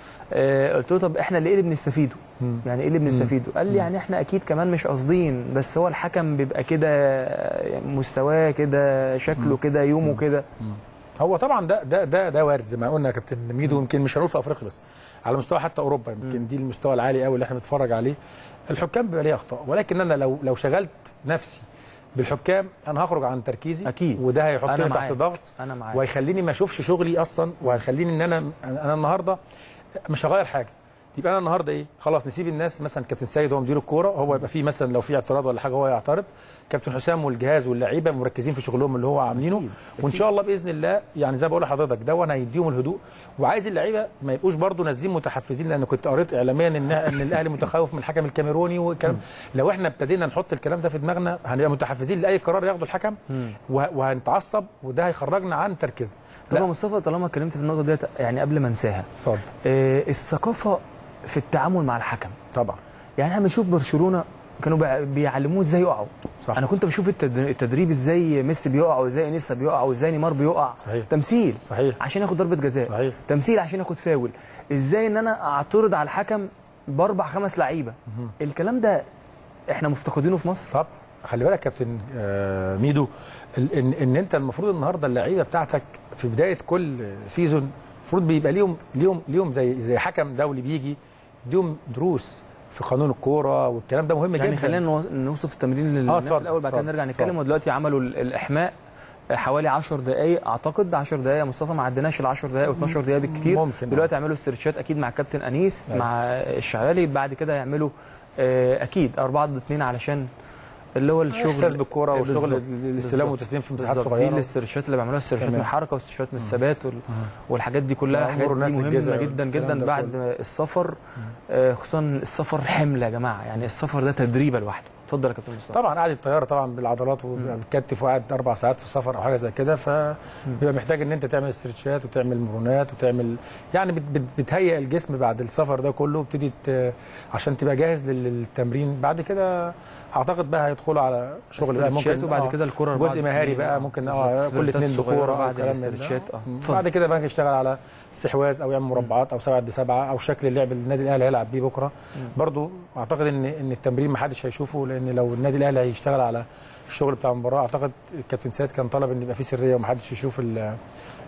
آه قلت له طب احنا اللي ايه اللي بنستفيده مم. يعني ايه اللي بنستفيده قال لي يعني احنا اكيد كمان مش قاصدين بس هو الحكم بيبقى كده آه، مستواه كده شكله كده يومه كده هو طبعا ده ده ده ده وارد زي ما قلنا يا كابتن ميدو يمكن مش هنقول في افريقيا بس على مستوى حتى اوروبا يمكن دي المستوى العالي قوي اللي احنا بنتفرج عليه الحكام بيبقى ليه اخطاء ولكن انا لو لو شغلت نفسي بالحكام انا هخرج عن تركيزي أكيد. وده أنا هيحطني تحت معاك. ضغط انا معاك وهيخليني ما اشوفش شغلي اصلا وهيخليني ان انا انا النهارده مش هغير حاجه يبقى انا النهارده ايه خلاص نسيب الناس مثلا كابتن سيد هو مدير الكوره هو يبقى فيه مثلا لو في اعتراض ولا حاجه هو يعترض كابتن حسام والجهاز واللعيبه مركزين في شغلهم اللي هو عاملينه أكيد. وان شاء الله باذن الله يعني زي ما بقول لحضرتك ده وانا هيديهم الهدوء وعايز اللعيبه ما يبقوش برضو نازلين متحفزين لان كنت قريت اعلاميا ان ان الاهلي متخوف من الحكم الكاميروني والكلام لو احنا ابتدينا نحط الكلام ده في دماغنا هنبقى متحفزين لاي قرار ياخده الحكم وه- وهنتعصب وده هيخرجنا عن تركيزنا طب يا لا مصطفى طالما اتكلمت في النقطه ديت يعني قبل ما انساها اتفضل آه، الثقافه في التعامل مع الحكم طبعا يعني احنا بنشوف برشلونه كانوا بيع- بيعلموه ازاي يقعوا صح. انا كنت بشوف التد- التدريب ازاي ميسي بيقع وازاي انيستا بيقع وازاي نيمار بيقع صحيح. تمثيل صحيح عشان ياخد ضربه جزاء صحيح. تمثيل عشان ياخد فاول ازاي ان انا اعترض على الحكم باربع خمس لعيبه الكلام ده احنا مفتقدينه في مصر طب خلي بالك يا كابتن آه، ميدو ال- ان ان انت المفروض النهارده اللعيبه بتاعتك في بدايه كل سيزون المفروض بيبقى ليهم ليهم ليهم زي زي حكم دولي بيجي ليهم دروس في قانون الكوره والكلام ده مهم يعني جدا خلينا نو- نوصف التمرين للناس اتفضل، الاول بعد كده اتفضل، نرجع نتكلم اتفضل. ودلوقتي عملوا ال- الاحماء حوالي 10 دقائق اعتقد 10 دقائق يا مصطفى ما عدناش ال 10 دقائق و 12 دقيقه بالكتير ممكن، دلوقتي يعملوا استرتشات اكيد مع الكابتن انيس أيوة. مع الشعالي بعد كده يعملوا آه، اكيد 4 ضد 2 علشان اللي هو الشغل احساس بالكوره والشغل بالظبط، الاستلام بالظبط. والتسليم في مساحات بالظبط. دي صغيره الاسترتشات اللي بيعملوها استرتشات من تمام. الحركه واسترتشات من الثبات وال... والحاجات دي كلها آه، حاجات دي مرونات مهمه الجزء جدا والكلام جدا ده بعد كله. السفر آه، خصوصا السفر حمل يا جماعه يعني السفر ده تدريبه لوحده اتفضل يا كابتن مصطفى طبعا قاعد الطياره طبعا بالعضلات وبتكتف وقاعد اربع ساعات في السفر او حاجه زي كده فبيبقى محتاج ان انت تعمل استرتشات وتعمل مرونات وتعمل يعني بت- بت- بتهيئ الجسم بعد السفر ده كله بتدي ت- عشان تبقى جاهز لل- للتمرين بعد كده اعتقد بقى هيدخلوا على شغل بقى استرتشات ممكن وبعد آه، كده الكرة جزء بعد مهاري اتنين، بقى آه، ممكن بالظبط. اه كل سبرنتات اثنين صغيرة بكوره بعد بعد كلام من الاسترتشات ده اه مم. اتفضل. بعد كده بقى يشتغل على استحواذ او يعمل مربعات او سبعة ضد سبعة او شكل اللعب اللي النادي الاهلي هيلعب بيه بكره برضو اعتقد ان ان التمرين ما حدش هيشوفه لان لو النادي الاهلي هيشتغل على الشغل بتاع المباراه اعتقد الكابتن سيد كان طلب ان يبقى فيه سريه وما حدش يشوف ال ال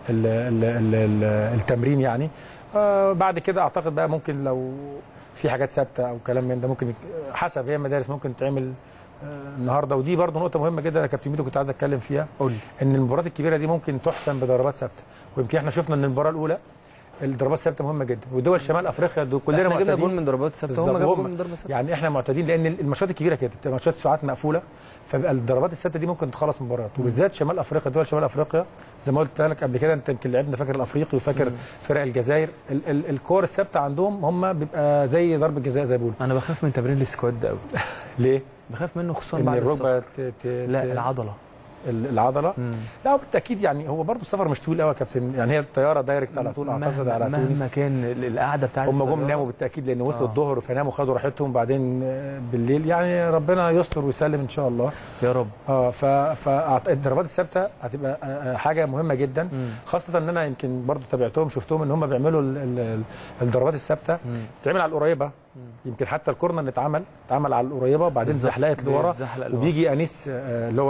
ال ال ال التمرين يعني آه بعد كده اعتقد بقى ممكن لو في حاجات ثابته او كلام من ده ممكن يك- حسب هي المدارس ممكن تعمل آه، النهارده ودي برضو نقطه مهمه جدا يا كابتن ميدو كنت عايز اتكلم فيها قول لي ان المباريات الكبيره دي ممكن تحسم بضربات ثابته ويمكن احنا شفنا ان المباراه الاولى الضربات الثابته مهمه جدا ودول شمال افريقيا دول كلنا احنا جبنا معتادين جول من ضربات ثابته بالظبط. هم جابوا وهم- جول من ضربه ثابته يعني احنا معتادين لان الماتشات الكبيره كده بتبقى ماتشات ساعات مقفوله فبقى الضربات الثابته دي ممكن تخلص مباريات وبالذات شمال افريقيا دول شمال افريقيا زي ما قلت لك قبل كده انت يمكن لعبنا فاكر الافريقي وفاكر فرق الجزائر ال- ال- الكور الثابته عندهم هم بيبقى زي ضرب الجزاء زي ما بيقولوا انا بخاف من تمرين السكواد ده قوي ليه؟ بخاف منه خصوصا ان بعد السفر الركبه ت- ت- لا ت- العضله ال- العضله مم. لا هو بالتاكيد يعني هو برضه السفر مش طويل قوي يا كابتن يعني هي الطياره دايركت على طول اعتقد مهما, على مهما تونس كان ال- القعده بتاعت هم جم الطيارة. ناموا بالتاكيد لان وصلوا آه. الظهر فناموا خدوا راحتهم بعدين آه، بالليل يعني ربنا يستر ويسلم ان شاء الله يا رب اه ف فالضربات الثابته هتبقى آه، آه، حاجه مهمه جدا مم. خاصه ان انا يمكن برضو تابعتهم شفتهم ان هم بيعملوا ال- ال- ال- الضربات الثابته مم. بتتعمل على القريبه يمكن حتى الكورنر اللي اتعمل اتعمل على القريبه وبعدين بالظبط. اتزحلقت لورا بيتزحلق لورا. وبيجي انيس آه، اللي هو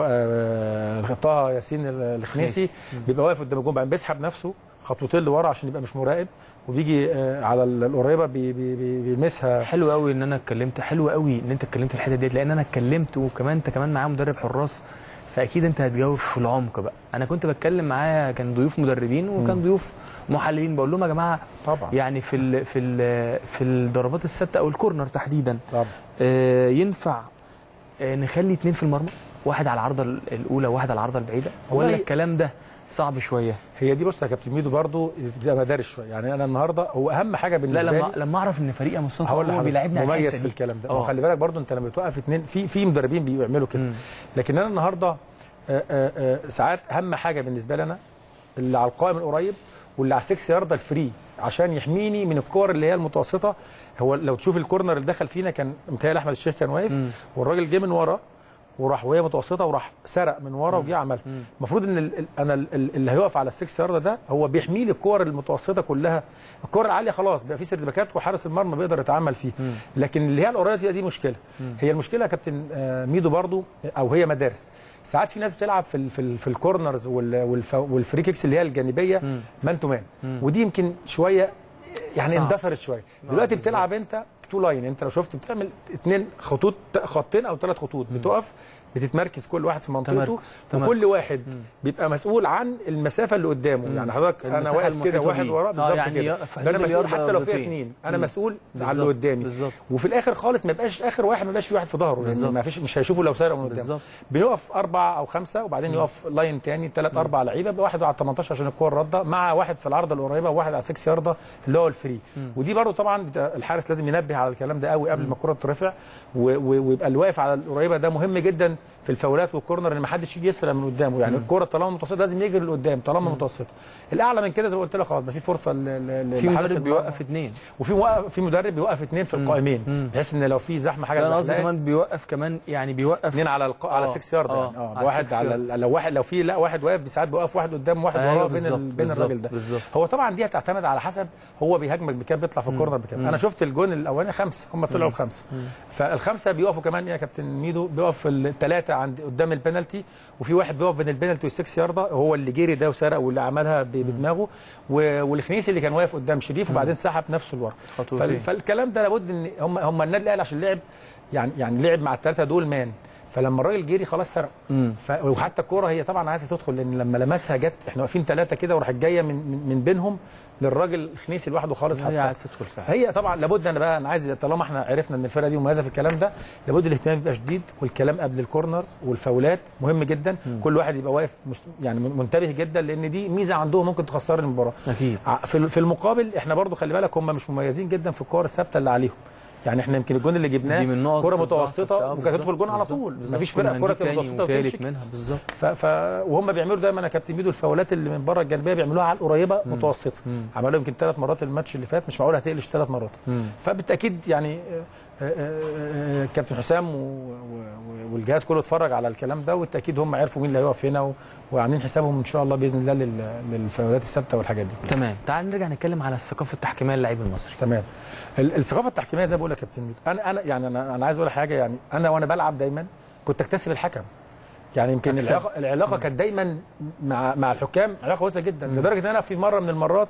آه، طه ياسين الخنيسي بيبقى واقف قدام الجون بعدين بيسحب نفسه خطوتين لورا عشان يبقى مش مراقب وبيجي آه، على القريبه بي- بي- بي- بيلمسها حلو قوي ان انا اتكلمت حلو قوي ان انت اتكلمت في الحته ديت لان انا اتكلمت وكمان انت كمان معايا مدرب حراس فاكيد انت هتجاوب في العمق بقى انا كنت بتكلم معايا كان ضيوف مدربين وكان ضيوف محللين بقول لهم يا جماعه طبعا يعني في ال في ال في الضربات الثابته او الكورنر تحديدا طبعا آه، ينفع آه، نخلي اتنين في المرمى واحد على العارضه الاولى وواحد على العارضه البعيده ولا والله- الكلام ده صعب شويه هي دي بص يا كابتن ميدو برضو بتبقى مدارس شويه يعني انا النهارده هو اهم حاجه لا بالنسبه لما لي لما اعرف ان فريق يا مصطفى هقول هو لحضرتك بيلعبني على مميز الحتة في دي. الكلام ده آه. وخلي بالك برضو انت لما بتوقف اتنين في في مدربين بيعملوا كده مم. لكن انا النهارده آه، آه، آه، ساعات اهم حاجه بالنسبه لي انا اللي على القائم القريب واللي على 6 يارده الفري عشان يحميني من الكور اللي هي المتوسطه هو لو تشوف الكورنر اللي دخل فينا كان متهيألي احمد الشيخ كان واقف مم. والراجل جه من ورا وراح وهي متوسطه وراح سرق من ورا وجه عمل المفروض ان ال- ال- انا ال- ال- اللي هيقف على السكس يارده ده هو بيحمي لي الكور المتوسطه كلها الكور العاليه خلاص بقى في سيرتيفيكات وحارس المرمى بيقدر يتعامل فيه لكن اللي هي القريبه دي, دي مشكله هي المشكله يا كابتن آه، ميدو برضو او هي مدارس ساعات في ناس بتلعب في ال في, ال في الكورنرز وال- والف- والفري كيكس اللي هي الجانبيه مان تو مان ودي يمكن شويه يعني صعب. اندثرت شويه دلوقتي بالظبط. بتلعب انت تو لاين انت لو شفت بتعمل اثنين خطوط خطين او ثلاث خطوط بتقف بتتمركز كل واحد في منطقته تمركز. تمركز. وكل واحد بيبقى مسؤول عن المسافه اللي قدامه يعني حضرتك انا المساحة واقف كده المحيطة واحد بيه. وراه آه، بالظبط يعني كده يقف ده انا حدود مسؤول الياردة حتى لو في مرتين. اثنين انا مم. مسؤول على اللي بالظبط. قدامي بالظبط. وفي الاخر خالص ما يبقاش اخر واحد ما يبقاش في واحد في ظهره لان بالظبط. ما فيش مش هيشوفه لو سارق من قدامه بالظبط. بنقف اربعه او خمسه وبعدين يقف لاين تاني ثلاث اربع لعيبه يبقى واحد على 18 عشان الكوره رده مع واحد في العارضه القريبه وواحد على 6 يارده اللي هو الفري ودي برضو طبعا بتا- الحارس لازم ينبه على الكلام ده قوي قبل ما الكوره ترفع و- و- ويبقى اللي واقف على القريبه ده مهم جدا في الفاولات والكورنر ان ما حدش يجي يسرق من قدامه يعني الكوره طالما متوسطه لازم يجري لقدام طالما متوسطه الاعلى من كده زي ما قلت لك خلاص ما في فرصه ل- ل- في لحارس مدرب المرمى. بيوقف اثنين وفي موقف في مدرب بيوقف اثنين في القائمين بحيث ان لو في زحمه حاجه لا انا قصدي زحلقت، كمان بيوقف كمان يعني بيوقف اثنين على الق... على آه، 6 يارد آه، يعني اه على واحد 6 على ال- لو واحد لو في لا واحد واقف ساعات بيوقف واحد قدام واحد أيوة وراه بين بالظبط، ال... بين بالظبط، الراجل ده بالظبط. هو طبعا دي هتعتمد على حسب هو بيهاجمك بكام بيطلع في الكورنر بكام انا شفت الجون الاولاني خمسه هم طلعوا خمسه فالخمسه بيقفوا كمان ايه يا كابتن ميدو بيقف الثلاثه عند قدام البنالتي وفي واحد بيقف بين البنالتي والسكس يارده هو اللي جري ده وسرق واللي عملها ب- بدماغه و- والخنيسي اللي كان واقف قدام شريف وبعدين سحب نفسه لورا خطوتين. فال... فالكلام ده لابد ان هم هم النادي الاهلي عشان لعب يعني يعني لعب مع الثلاثه دول مان فلما الراجل جري خلاص سرق ف... وحتى الكوره هي طبعا عايزه تدخل لان لما لمسها جت احنا واقفين ثلاثه كده وراحت جايه من, من من بينهم للراجل الخنيسي لوحده خالص هي حطها. عايز تدخل فعلا فهي طبعا لابد انا بقى انا عايز طالما احنا عرفنا ان الفرقه دي مميزه في الكلام ده لابد الاهتمام يبقى شديد والكلام قبل الكورنرز والفاولات مهم جدا كل واحد يبقى واقف مش يعني منتبه جدا لان دي ميزه عندهم ممكن تخسر المباراه اكيد ع- في في المقابل احنا برضو خلي بالك هم مش مميزين جدا في الكور الثابته اللي عليهم يعني احنا يمكن الجون اللي جبناه دي من نقط كره الضعف متوسطه بتاعه. وكانت بالظبط، تدخل جون على بالظبط، طول بالظبط. مفيش كنا فرقه كره هنجيب تاني متوسطه وتالت وتمشي منها بالظبط ف... ف... وهم بيعملوا دايما يا كابتن ميدو الفاولات اللي من بره الجانبيه بيعملوها على القريبه متوسطه عملوها يمكن ثلاث مرات الماتش اللي فات مش معقول هتقلش ثلاث مرات فبالتاكيد يعني آه، آه، آه، كابتن حسام و... و... والجهاز كله اتفرج على الكلام ده والتاكيد هم عرفوا مين اللي هيقف هنا و... وعاملين حسابهم ان شاء الله باذن الله لل... للفاولات الثابته والحاجات دي تمام تعال نرجع نتكلم على الثقافه التحكيميه للعيب المصري تمام ال- الثقافه التحكيميه زي ما بقول لك يا كابتن ميدو انا انا يعني انا انا عايز اقول حاجه يعني انا وانا بلعب دايما كنت اكتسب الحكم يعني يمكن أكسب. العلاقه العلاقه كانت دايما مع مع الحكام علاقه كويسه جدا لدرجه ان انا في مره من المرات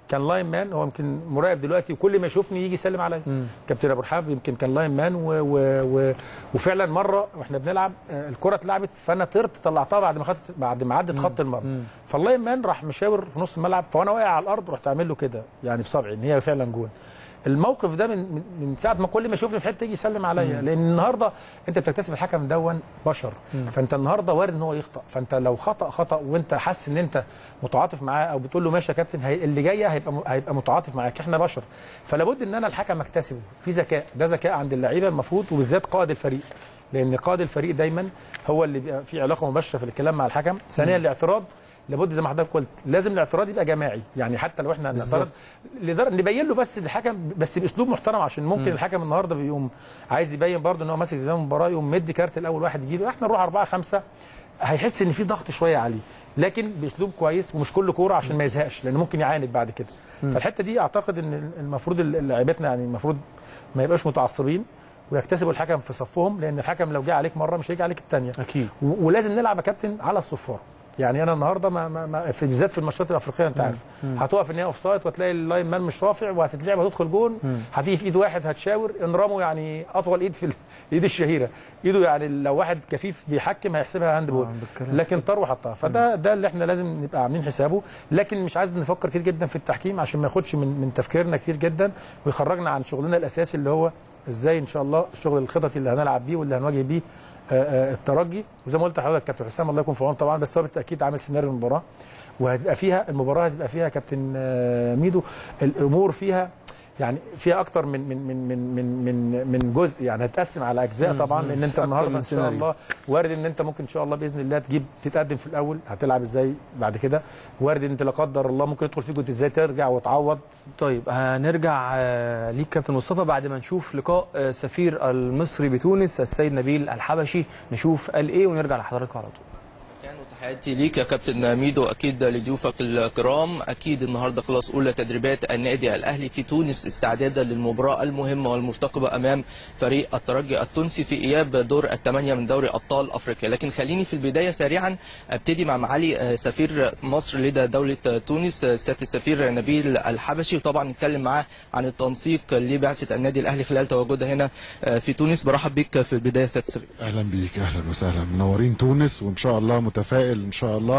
كان لاين مان هو يمكن مراقب دلوقتي وكل ما يشوفني يجي يسلم عليا كابتن ابو رحاب يمكن كان لاين مان و و و وفعلا مره واحنا بنلعب آه، الكره اتلعبت فانا طرت طلعتها بعد ما خدت بعد ما عدت خط المرمى فاللاين مان راح مشاور في نص الملعب فانا واقع على الارض رحت عامل له كده يعني في صبعي ان هي فعلا جول الموقف ده من من- من ساعه ما كل ما يشوفني في حته يجي يسلم عليا لان النهارده انت بتكتسب الحكم دون بشر فانت النهارده وارد ان هو يخطا فانت لو خطا خطا وانت حاسس ان انت متعاطف معاه او بتقول له ماشي يا كابتن هي اللي جايه هيبقى م- هيبقى متعاطف معاك احنا بشر فلا بد ان انا الحكم اكتسبه في ذكاء ده ذكاء عند اللعيبه المفروض وبالذات قائد الفريق لان قائد الفريق دايما هو اللي بيبقى في علاقه مباشره في الكلام مع الحكم ثانيا الاعتراض لابد زي ما حضرتك قلت لازم الاعتراض يبقى جماعي يعني حتى لو احنا هنعترض لدر- نبين له بس الحكم بس باسلوب محترم عشان ممكن الحكم النهارده بيقوم عايز يبين برضه ان هو ماسك زمام المباراه يقوم مدي كارت الاول واحد يجيب احنا نروح أربعة خمسة هيحس ان في ضغط شويه عليه لكن باسلوب كويس ومش كل كوره عشان ما يزهقش لان ممكن يعاند بعد كده فالحته دي اعتقد ان المفروض لعيبتنا يعني المفروض ما يبقاش متعصبين ويكتسبوا الحكم في صفهم لان الحكم لو جه عليك مره مش هيجي عليك الثانيه اكيد و- ولازم نلعب يا كابتن على الصفاره يعني انا النهارده ما ما ما في بالذات في الماتشات الافريقيه انت عارف هتقف ان هي اوف سايد وتلاقي اللاين مان مش رافع وهتتلعب هتدخل جون هتيجي في ايد واحد هتشاور انرامو يعني اطول ايد في ال- الايد الشهيره ايده يعني لو واحد كفيف بيحكم هيحسبها هاند بول آه، بالكلام. لكن طرو حطها فده ده اللي احنا لازم نبقى عاملين حسابه لكن مش عايز نفكر كتير جدا في التحكيم عشان ما ياخدش من من تفكيرنا كتير جدا ويخرجنا عن شغلنا الاساسي اللي هو ازاي ان شاء الله الشغل الخططي اللي هنلعب بيه واللي هنواجه بيه آه، آه، الترجي وزي ما قلت لحضرتك كابتن حسام الله يكون في عونه طبعا بس هو بالتاكيد عامل سيناريو المباراه وهتبقى فيها المباراه هتبقى فيها كابتن آه، ميدو الامور فيها يعني فيها اكتر من من من من من من, من جزء يعني هتقسم على اجزاء طبعا لان انت أكتر النهارده من ان شاء سيناريو. الله وارد ان انت ممكن ان شاء الله باذن الله تجيب تتقدم في الاول هتلعب ازاي بعد كده وارد ان انت لا قدر الله ممكن يدخل فيك جول ازاي ترجع وتعوض طيب هنرجع آه، ليك كابتن مصطفى بعد ما نشوف لقاء آه، سفير المصري بتونس السيد نبيل الحبشي نشوف قال ايه ونرجع لحضرتك على طول كان وتحياتي ليك يا كابتن ميدو اكيد لضيوفك الكرام اكيد النهارده خلاص اولى تدريبات النادي الاهلي في تونس استعدادا للمباراه المهمه والمرتقبه امام فريق الترجي التونسي في اياب دور الثمانيه من دوري ابطال افريقيا لكن خليني في البدايه سريعا ابتدي مع معالي آه، سفير مصر لدى دوله تونس آه، سياده السفير نبيل الحبشي وطبعا نتكلم معاه عن التنسيق لبعثه النادي الاهلي خلال تواجدها هنا آه، في تونس برحب بك في البدايه سياده السفير اهلا بيك اهلا وسهلا منورين تونس وان شاء الله متفائل ان شاء الله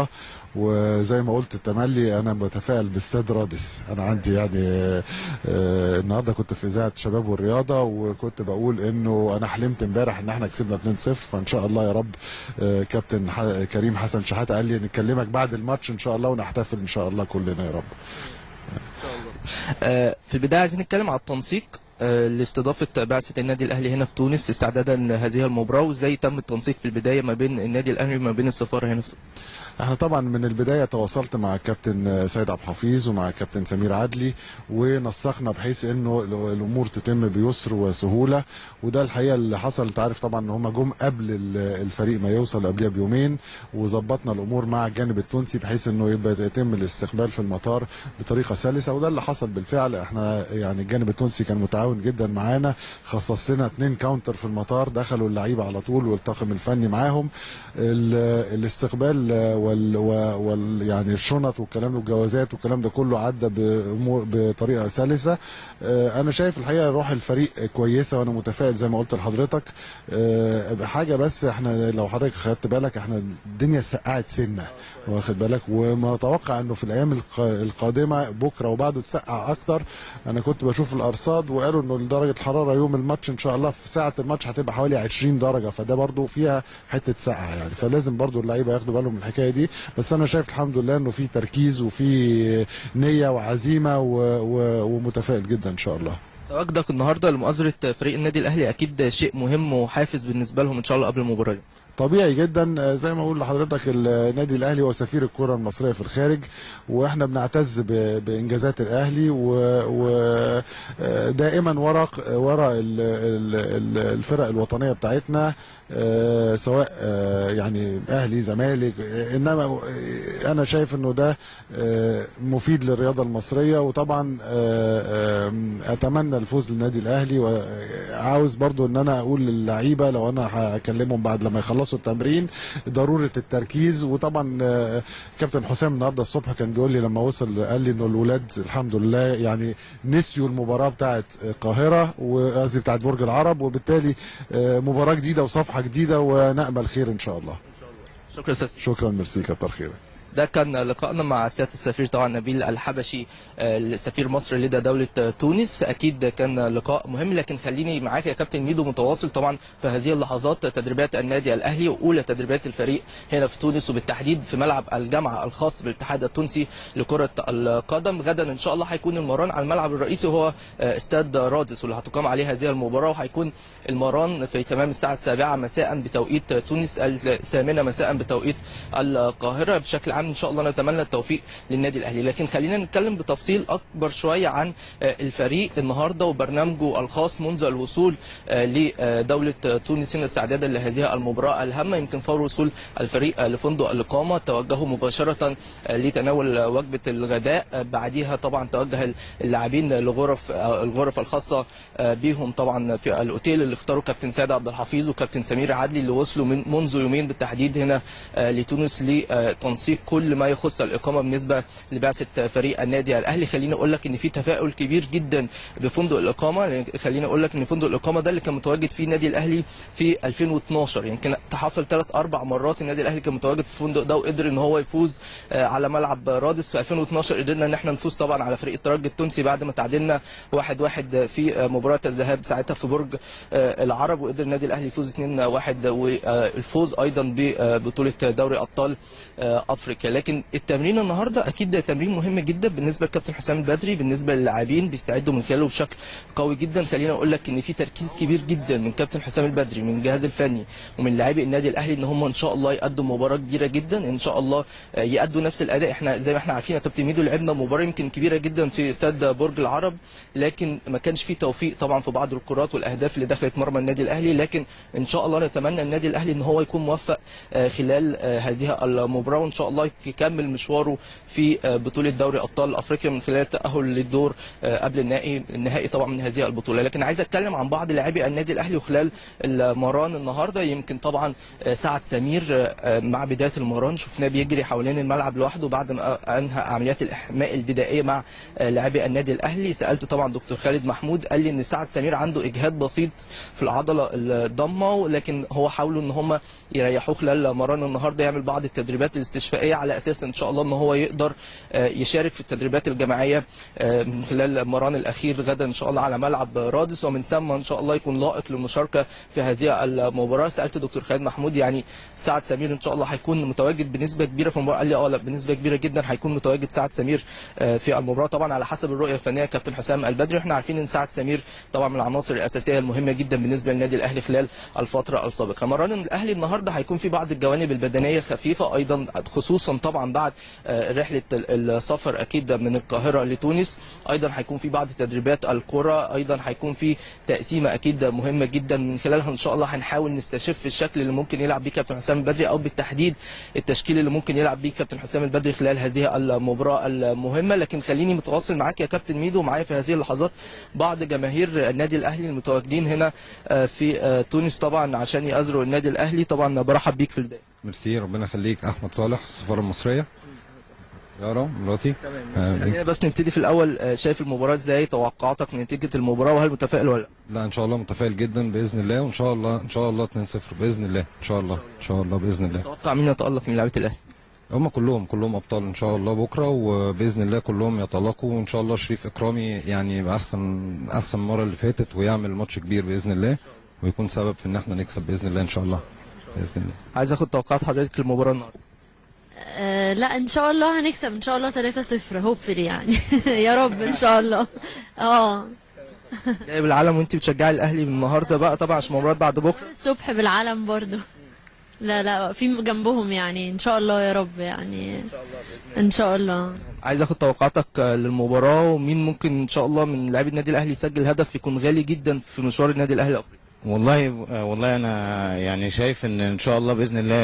وزي ما قلت التملي انا متفائل بالسيد رادس انا عندي يعني آه، آه، النهارده كنت في اذاعه الشباب والرياضه وكنت بقول انه انا حلمت امبارح ان احنا كسبنا 2-0 فان شاء الله يا رب آه، كابتن ح- كريم حسن شحاته قال لي نكلمك بعد الماتش ان شاء الله ونحتفل ان شاء الله كلنا يا رب آه، في البدايه عايزين نتكلم على التنسيق آه، لاستضافه بعثه النادي الاهلي هنا في تونس استعدادا لهذه المباراه وازاي تم التنسيق في البدايه ما بين النادي الاهلي وما بين السفاره هنا في تونس احنا طبعا من البدايه تواصلت مع الكابتن سيد عبد الحفيظ ومع الكابتن سمير عدلي ونسقنا بحيث انه ال- الامور تتم بيسر وسهوله وده الحقيقه اللي حصل انت عارف طبعا ان هم جم قبل ال- الفريق ما يوصل قبلها بيومين وظبطنا الامور مع الجانب التونسي بحيث انه يبقى يتم الاستقبال في المطار بطريقه سلسه وده اللي حصل بالفعل احنا يعني الجانب التونسي كان متعاون جدا معانا خصص لنا اثنين كاونتر في المطار دخلوا اللعيبه على طول والطاقم الفني معاهم ال- الاستقبال وال, وال يعني الشنط والكلام ده والجوازات والكلام ده كله عدى بامور بطريقه سلسه آه، انا شايف الحقيقه روح الفريق كويسه وانا متفائل زي ما قلت لحضرتك آه، حاجه بس احنا لو حضرتك خدت بالك احنا الدنيا سقعت سنه واخد بالك وما اتوقع انه في الايام الق- القادمه بكره وبعده تسقع اكتر انا كنت بشوف الارصاد وقالوا انه درجه الحراره يوم الماتش ان شاء الله في ساعه الماتش هتبقى حوالي 20 درجه فده برضو فيها حته سقعه يعني فلازم برضو اللعيبه ياخدوا بالهم من الحكايه دي بس انا شايف الحمد لله انه في تركيز وفي نيه وعزيمه و... و... ومتفائل جدا ان شاء الله تواجدك النهارده لمؤازره فريق النادي الاهلي اكيد شيء مهم وحافز بالنسبه لهم ان شاء الله قبل المباراه دي. طبيعي جدا آه، زي ما اقول لحضرتك النادي الاهلي هو سفير الكره المصريه في الخارج واحنا بنعتز ب- بانجازات الاهلي ودائما ورا ورا ال- ال- ال- الفرق الوطنيه بتاعتنا آه، سواء آه، يعني اهلي زمالك آه، انما آه، انا شايف انه ده آه، مفيد للرياضه المصريه وطبعا آه، آه، اتمنى الفوز للنادي الاهلي وعاوز برضو ان انا اقول للعيبه لو انا هكلمهم بعد لما يخلصوا يخلصوا التمرين ضروره التركيز وطبعا آه، كابتن حسام النهارده الصبح كان بيقول لي لما وصل قال لي انه الولاد الحمد لله يعني نسيوا المباراه بتاعت القاهره وقصدي بتاعت برج العرب وبالتالي آه، مباراه جديده وصفحه جديده ونامل خير ان شاء الله شكرا استاذ شكرا ميرسي كتر خيرك ده كان لقائنا مع سياده السفير طبعا نبيل الحبشي آه، سفير مصر لدى دوله آه، تونس اكيد كان لقاء مهم لكن خليني معاك يا كابتن ميدو متواصل طبعا في هذه اللحظات تدريبات النادي الاهلي واولى تدريبات الفريق هنا في تونس وبالتحديد في ملعب الجامعه الخاص بالاتحاد التونسي لكره القدم غدا ان شاء الله هيكون المران على الملعب الرئيسي وهو آه، استاد رادس واللي هتقام عليه هذه المباراه وهيكون المران في تمام الساعه السابعه مساء بتوقيت تونس الثامنه مساء بتوقيت القاهره بشكل عام ان شاء الله نتمنى التوفيق للنادي الاهلي لكن خلينا نتكلم بتفصيل اكبر شويه عن آه، الفريق النهارده وبرنامجه الخاص منذ الوصول آه، لدوله تونس هنا استعدادا لهذه المباراه الهامه يمكن فور وصول الفريق آه، لفندق الاقامه توجهوا مباشره آه، لتناول وجبه الغداء آه، بعديها طبعا توجه اللاعبين لغرف آه، الغرف الخاصه آه، بيهم طبعا في الاوتيل اللي اختاروا كابتن سيد عبد الحفيظ وكابتن سمير عدلي اللي وصلوا من منذ يومين بالتحديد هنا آه، لتونس لتنسيق كل ما يخص الاقامه بالنسبه لبعثه فريق النادي الاهلي خليني اقول لك ان في تفاؤل كبير جدا بفندق الاقامه لأن خليني اقول لك ان فندق الاقامه ده اللي كان متواجد فيه النادي الاهلي في 2012 يمكن حصل ثلاث اربع مرات النادي الاهلي كان متواجد في الفندق ده وقدر ان هو يفوز آه، على ملعب رادس في 2012 قدرنا ان احنا نفوز طبعا على فريق الترجي التونسي بعد ما تعادلنا واحد واحد في آه، مباراه الذهاب ساعتها في برج آه، العرب وقدر النادي الاهلي يفوز 2 1 والفوز ايضا ببطوله دوري ابطال آه، افريقيا لكن التمرين النهارده اكيد ده تمرين مهم جدا بالنسبه لكابتن حسام البدري بالنسبه للاعبين بيستعدوا من خلاله بشكل قوي جدا خلينا اقول لك ان في تركيز كبير جدا من كابتن حسام البدري من الجهاز الفني ومن لاعبي النادي الاهلي ان هم ان شاء الله يقدموا مباراه كبيره جدا ان شاء الله آه، يأدوا نفس الاداء احنا زي ما احنا عارفين يا كابتن ميدو لعبنا مباراه يمكن كبيره جدا في استاد برج العرب لكن ما كانش في توفيق طبعا في بعض الكرات والاهداف اللي دخلت مرمى النادي الاهلي لكن ان شاء الله نتمنى النادي الاهلي ان هو يكون موفق آه، خلال آه، هذه المباراه وان شاء الله يكمل مشواره في آه، بطوله دوري ابطال افريقيا من خلال التاهل للدور آه، قبل النهائي النهائي طبعا من هذه البطوله لكن عايز اتكلم عن بعض لاعبي النادي الاهلي وخلال المران النهارده يمكن طبعا آه، سعد سمير آه، مع بدايه المران شفناه بيجري حوالين الملعب لوحده بعد ما انهى عمليات الاحماء البدائيه مع آه، لاعبي النادي الاهلي سالت طبعا دكتور خالد محمود قال لي ان سعد سمير عنده اجهاد بسيط في العضله الضمه لكن هو حاولوا ان هم يريحوه خلال مران النهارده يعمل بعض التدريبات الاستشفائيه على اساس ان شاء الله ان هو يقدر آه، يشارك في التدريبات الجماعيه آه، من خلال المران الاخير غدا ان شاء الله على ملعب رادس ومن ثم ان شاء الله يكون لائق للمشاركه في هذه المباراه سالت دكتور خالد محمود يعني سعد سمير ان شاء الله هيكون متواجد بنسبه كبيره في المباراه قال لي اه لا بنسبه كبيره جدا هيكون متواجد سعد سمير آه، في المباراه طبعا على حسب الرؤيه الفنيه كابتن حسام البدري احنا عارفين ان سعد سمير طبعا من العناصر الاساسيه المهمه جدا بالنسبه للنادي الاهلي خلال الفتره السابقه مران الاهلي النهارده هيكون في بعض الجوانب البدنيه خفيفه ايضا خصوصا طبعا بعد آه، رحله ال- السفر اكيد من القاهره لتونس ايضا هيكون في بعض تدريبات الكره ايضا هيكون في تقسيمه اكيد مهمه جدا من خلالها ان شاء الله هنحاول نستشف الشكل اللي ممكن يلعب بيه كابتن حسام البدري او بالتحديد التشكيل اللي ممكن يلعب بيه كابتن حسام البدري خلال هذه المباراه المهمه لكن خليني متواصل معاك يا كابتن ميدو معايا في هذه اللحظات بعض جماهير النادي الاهلي المتواجدين هنا آه، في آه، تونس طبعا عشان يأزروا النادي الاهلي طبعا برحب بيك في البدايه ميرسي ربنا يخليك احمد صالح السفاره المصريه يارا مراتي آه، خلينا بس نبتدي في الاول آه، شايف المباراه ازاي توقعاتك من نتيجه المباراه وهل متفائل ولا لا لا ان شاء الله متفائل جدا باذن الله وان شاء الله ان شاء الله 2-0 باذن الله ان شاء الله ان شاء الله باذن الله توقع مين يتالق من لعيبه الاهلي هم كلهم كلهم ابطال ان شاء الله بكره وباذن الله كلهم يتالقوا وان شاء الله شريف اكرامي يعني يبقى احسن احسن المره اللي فاتت ويعمل ماتش كبير باذن الله ويكون سبب في ان احنا نكسب باذن الله ان شاء الله باذن الله عايز اخد توقعات حضرتك للمباراه النهارده آه لا ان شاء الله هنكسب ان شاء الله 3-0 هوبفلي يعني يا رب ان شاء الله اه جايب العالم وانت بتشجعي الاهلي من النهارده بقى طبعا عشان مباراه بعد بكره الصبح بالعالم برضو لا لا في جنبهم يعني ان شاء الله يا رب يعني ان شاء الله عايز اخد توقعاتك آه، للمباراه ومين ممكن ان شاء الله من لاعبي النادي الاهلي يسجل هدف يكون غالي جدا في مشوار النادي الاهلي الافريقي والله والله انا يعني شايف ان ان شاء الله باذن الله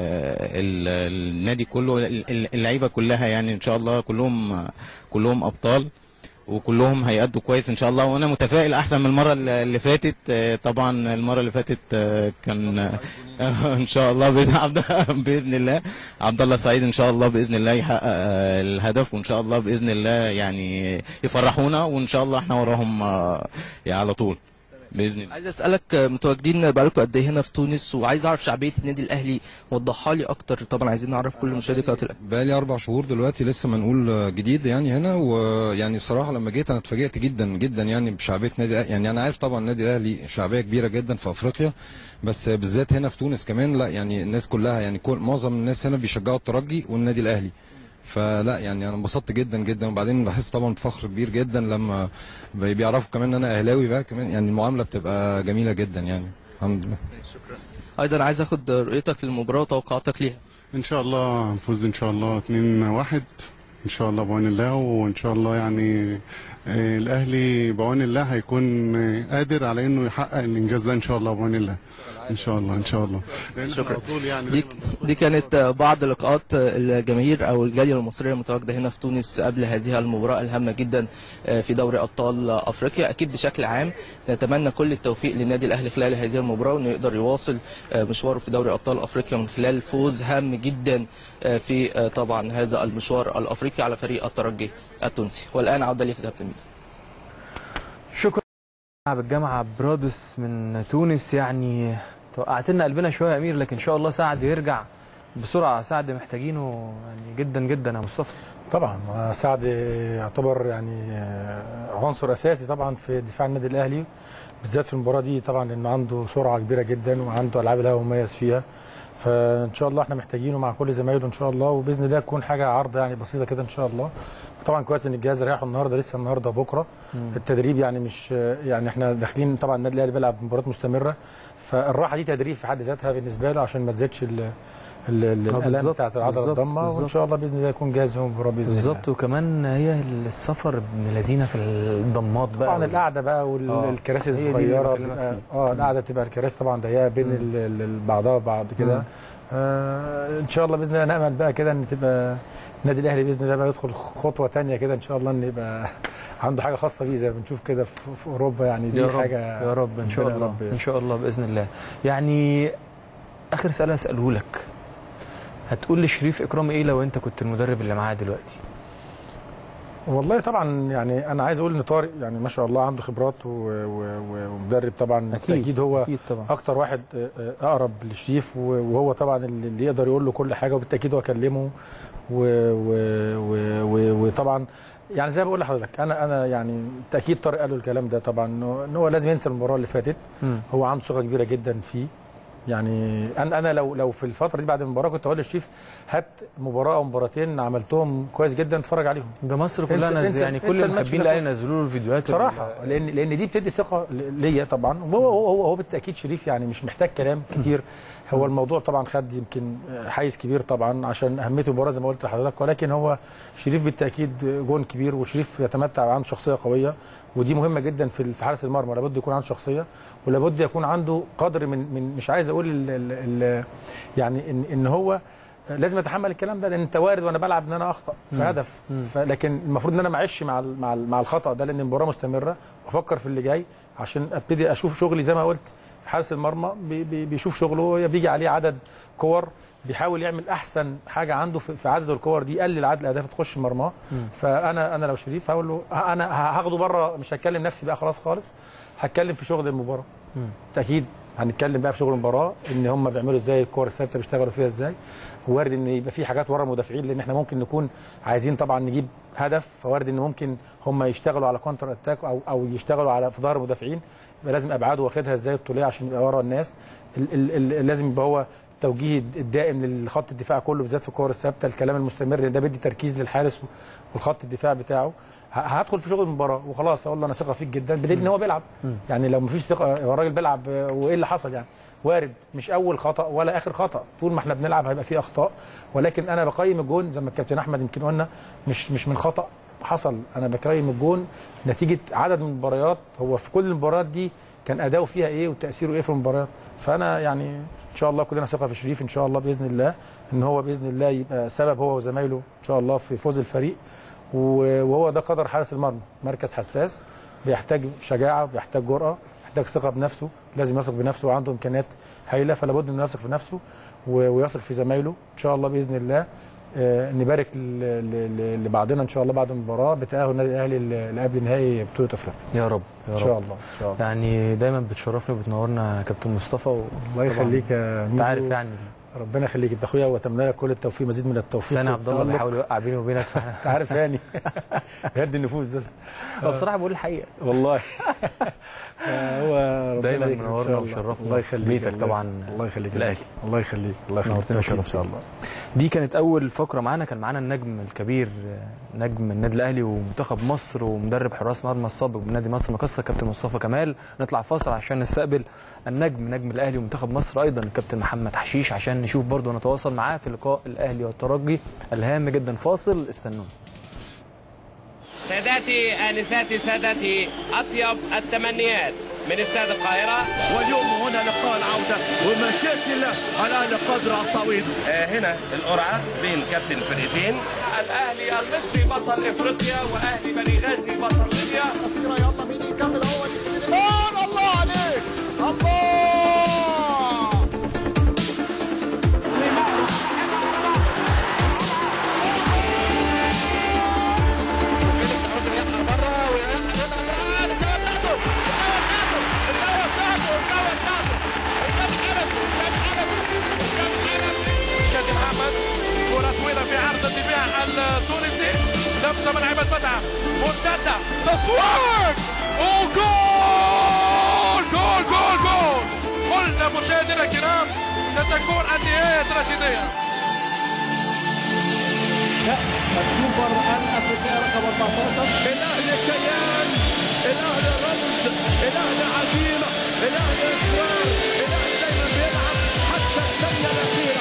ال- النادي كله ال- اللعيبه كلها يعني ان شاء الله كلهم كلهم ابطال وكلهم هيأدوا كويس ان شاء الله وانا متفائل احسن من المره اللي اللي فاتت آه، طبعا المره اللي فاتت آه، كان آه، ان شاء الله باذن عبد باذن الله عبد الله سعيد ان شاء الله باذن الله يحقق آه، الهدف وان شاء الله باذن الله يعني يفرحونا وان شاء الله احنا وراهم آه، يعني على طول باذن الله عايز اسالك متواجدين بقالكم قد ايه هنا في تونس وعايز اعرف شعبيه النادي الاهلي وضحها لي اكتر طبعا عايزين نعرف كل مشاهدي قناه الاهلي بقالي اربع شهور دلوقتي لسه ما نقول جديد يعني هنا ويعني بصراحه لما جيت انا اتفاجئت جدا جدا يعني بشعبيه نادي الأهلي. يعني انا عارف طبعا النادي الاهلي شعبيه كبيره جدا في افريقيا بس بالذات هنا في تونس كمان لا يعني الناس كلها يعني كل معظم الناس هنا بيشجعوا الترجي والنادي الاهلي فلا يعني انا انبسطت جدا جدا وبعدين بحس طبعا بفخر كبير جدا لما بي- بيعرفوا كمان ان انا اهلاوي بقى كمان يعني المعامله بتبقى جميله جدا يعني الحمد لله ايضا عايز اخد رؤيتك للمباراه وتوقعاتك ليها ان شاء الله هنفوز ان شاء الله 2 1 ان شاء الله بعون الله وان شاء الله يعني آه، الاهلي بعون الله هيكون آه، قادر على انه يحقق الانجاز ده ان شاء الله بعون الله ان شاء الله ان شاء الله لأن إحنا على طول يعني دي دي كانت بعض لقاءات الجماهير او الجاليه المصريه المتواجده هنا في تونس قبل هذه المباراه الهامه جدا في دوري ابطال افريقيا اكيد بشكل عام نتمنى كل التوفيق للنادي الاهلي خلال هذه المباراه وانه يقدر يواصل مشواره في دوري ابطال افريقيا من خلال فوز هام جدا في طبعا هذا المشوار الافريقي على فريق الترجي التونسي والان عوده لك يا كابتن ميدو شكرا لاعب الجامعه برادس من تونس يعني توقعت لنا قلبنا شويه يا امير لكن ان شاء الله سعد يرجع بسرعه سعد محتاجينه يعني جدا جدا يا مصطفى طبعا سعد يعتبر يعني عنصر اساسي طبعا في دفاع النادي الاهلي بالذات في المباراه دي طبعا لانه عنده سرعه كبيره جدا وعنده العاب الهوا مميز فيها فان شاء الله احنا محتاجينه مع كل زمايله ان شاء الله وباذن الله تكون حاجه عرض يعني بسيطه كده ان شاء الله طبعا كويس ان الجهاز ريحه النهارده لسه النهارده وبكره مم. التدريب يعني مش يعني احنا داخلين طبعا النادي الاهلي بيلعب مباريات مستمره فالراحه دي تدريب في حد ذاتها بالنسبه له عشان ما تزيدش ال- ال- ال- آه، الالام بالظبط، بتاعت العضله بالظبط، الضمه وان بالظبط. شاء الله باذن الله يكون جاهز يوم المباراه باذن الله بالظبط وكمان هي السفر ابن لذينه في الضمات بقى طبعا القعده بقى آه. والكراسي هي دي اللي الصغيره بكلمك بتبقى فيه. اه القعده بتبقى الكراسي طبعا ضيقه بين ال- ال- ال- بعضها بعض كده مم. آه ان شاء الله باذن الله نامل بقى كده ان تبقى النادي الاهلي باذن الله بقى يدخل خطوه تانية كده ان شاء الله ان يبقى عنده حاجه خاصه بيه زي ما بنشوف كده في, في اوروبا يعني دي يا رب حاجه يا رب ان شاء ربنا يا الله رب يعني. ان شاء الله باذن الله يعني اخر سؤال اساله لك هتقول لشريف اكرام ايه لو انت كنت المدرب اللي معاه دلوقتي والله طبعا يعني انا عايز اقول ان طارق يعني ما شاء الله عنده خبرات و- و- و- ومدرب طبعا أكيد، اكيد هو أكيد طبعا. اكتر واحد آه، آه، اقرب للشريف و- وهو طبعا اللي اللي يقدر يقول له كل حاجه وبالتاكيد هو كلمه و- و- و- و- وطبعا يعني زي ما بقول لحضرتك انا انا يعني بالتاكيد طارق قال له الكلام ده طبعا انه إن هو لازم ينسى المباراه اللي فاتت مم. هو عنده ثقه كبيره جدا فيه يعني انا انا لو لو في الفتره دي بعد المباراه كنت اقول للشريف هات مباراه او مباراتين عملتهم كويس جدا اتفرج عليهم ده مصر كلها انسى- نز... انسى- يعني انسى كل الماتش المحبين ده الاهلي كله. نزلوا له الفيديوهات بصراحه لان لان دي بتدي ثقه ل- ليا طبعا وهو هو هو, هو بالتاكيد شريف يعني مش محتاج كلام كتير هو الموضوع طبعا خد يمكن حيز كبير طبعا عشان اهميه المباراه زي ما قلت لحضرتك ولكن هو شريف بالتاكيد جون كبير وشريف يتمتع عنده شخصيه قويه ودي مهمه جدا في في حارس المرمى لابد يكون عنده شخصيه ولابد يكون عنده قدر من من مش عايز اقول ال ال ال يعني ان ان هو لازم اتحمل الكلام ده لان انت وارد وانا بلعب ان انا اخطا في مم. هدف مم. لكن المفروض ان انا ما اعيش مع ال- مع ال- مع الخطا ده لان المباراه مستمره وافكر في اللي جاي عشان ابتدي اشوف شغلي زي ما قلت حارس المرمى بي- بي- بيشوف شغله بيجي عليه عدد كور بيحاول يعمل احسن حاجه عنده في في عدد الكور دي يقلل عدد الاهداف تخش مرماه مم. فانا انا لو شريف هقول له ه- انا ه- هاخده بره مش هتكلم نفسي بقى خلاص خالص هتكلم في شغل المباراه مم. اكيد هنتكلم بقى في شغل المباراه ان هم بيعملوا ازاي الكور الثابته بيشتغلوا فيها ازاي وارد ان يبقى في حاجات ورا المدافعين لان احنا ممكن نكون عايزين طبعا نجيب هدف فوارد ان ممكن هم يشتغلوا على كونتر اتاك او او يشتغلوا على في ظهر المدافعين يبقى لازم ابعاده واخدها ازاي الطوليه عشان يبقى ورا الناس ال ال ال لازم يبقى هو التوجيه الدائم للخط الدفاع كله بالذات في الكور الثابته الكلام المستمر لأن ده بيدي تركيز للحارس والخط الدفاع بتاعه ه- هدخل في شغل المباراه وخلاص اقول له انا ثقه فيك جدا بدليل ان هو بيلعب يعني لو مفيش ثقه هو الراجل بيلعب آه، وايه اللي حصل يعني وارد مش اول خطا ولا اخر خطا طول ما احنا بنلعب هيبقى فيه اخطاء ولكن انا بقيم الجون زي ما الكابتن احمد يمكن قلنا مش مش من خطا حصل انا بقيم الجون نتيجه عدد من المباريات هو في كل المباريات دي كان اداؤه فيها ايه وتاثيره ايه في المباريات فانا يعني ان شاء الله كلنا ثقه في شريف ان شاء الله باذن الله ان هو باذن الله يبقى سبب هو وزمايله ان شاء الله في فوز الفريق و- وهو ده قدر حارس المرمى مركز حساس بيحتاج شجاعه بيحتاج جرأه بيحتاج ثقه بنفسه لازم يثق بنفسه وعنده امكانيات هايله فلا بد انه يثق في نفسه و- ويثق في زمايله ان شاء الله باذن الله آه، نبارك ل- ل- ل- لبعضنا ان شاء الله بعد المباراه بتاهل النادي الاهلي ل- لقبل نهائي بطوله افريقيا يا رب يا ان رب شاء الله ان شاء الله يعني دايما بتشرفني وبتنورنا يا كابتن مصطفى و... الله يخليك يا انت ميدو. عارف يعني ربنا يخليك انت اخويا واتمنى لك كل التوفيق مزيد من التوفيق سنة عبد الله والتألق. بيحاول يوقع بيني وبينك انت عارف يعني يهدي النفوس بس هو بصراحة بقول الحقيقة والله هو ربنا دايما يكرمك إن منورنا شاء الله. ومشرفنا الله في يخليك بيتك الله- طبعا الله يخليك الاهلي الله يخليك الله يخليك نورتنا توفيق ان وشرفتنا. شاء الله دي كانت اول فقره معانا كان معانا النجم الكبير آه، نجم النادي الاهلي ومنتخب مصر ومدرب حراس مرمى السابق بنادي مصر مقصه كابتن مصطفى كمال نطلع فاصل عشان نستقبل النجم نجم الاهلي ومنتخب مصر ايضا الكابتن محمد حشيش عشان نشوف برضه ونتواصل معاه في لقاء الاهلي والترجي الهام جدا فاصل استنونا سادتي آنساتي سادتي أطيب التمنيات من استاد القاهرة واليوم هنا لقاء العودة ومشاكل الأهلي قادر على التعويض هنا القرعة بين كابتن الفرقتين الأهلي المصري بطل إفريقيا وأهلي بني غازي بطل ليبيا يلا مين يكمل هو سليمان الله عليك الله شادي محمد كرة طويلة في عرض الدفاع التونسي لمسة من عماد متعب مرتدة تصوير وجول جول جول جول قلنا مشاهدينا الكرام ستكون النهاية تراجيدية السوبر الافريقي رقم 14 الاهلي كيان الاهلي رمز الاهلي عزيمه الاهلي اصرار الاهلي دايما بيلعب حتى الثانيه الاخيره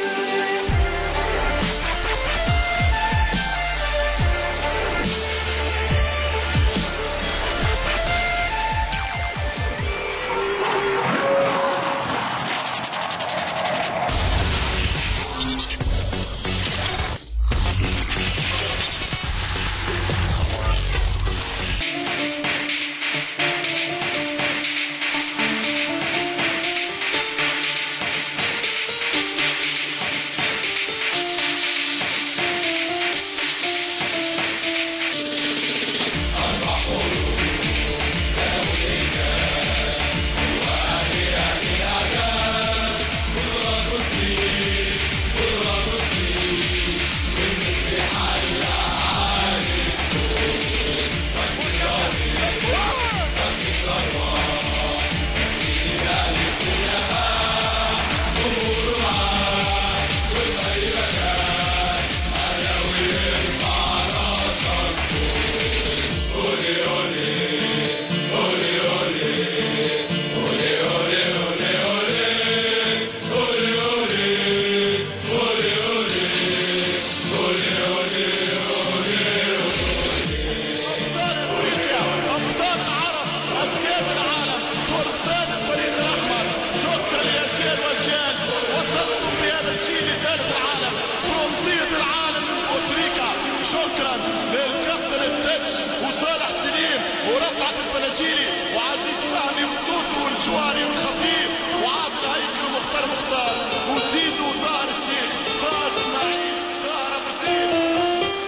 ابطال العرب اسياد العالم فرسان الفريق الاحمر شكرا يا شيل وشيل وصلتم بهذا الشيء لثالث العالم برونزيه العالم من بوتريكا شكرا للكابتن الدبش وصالح سليم ورفعت الفلاجيلي وعزيز فهمي وتوتو والجواري والخطيب وعبد الهيكل ومختار مختار وزيزو وطاهر الشيخ طه اسماعيل طاهر ابو زيد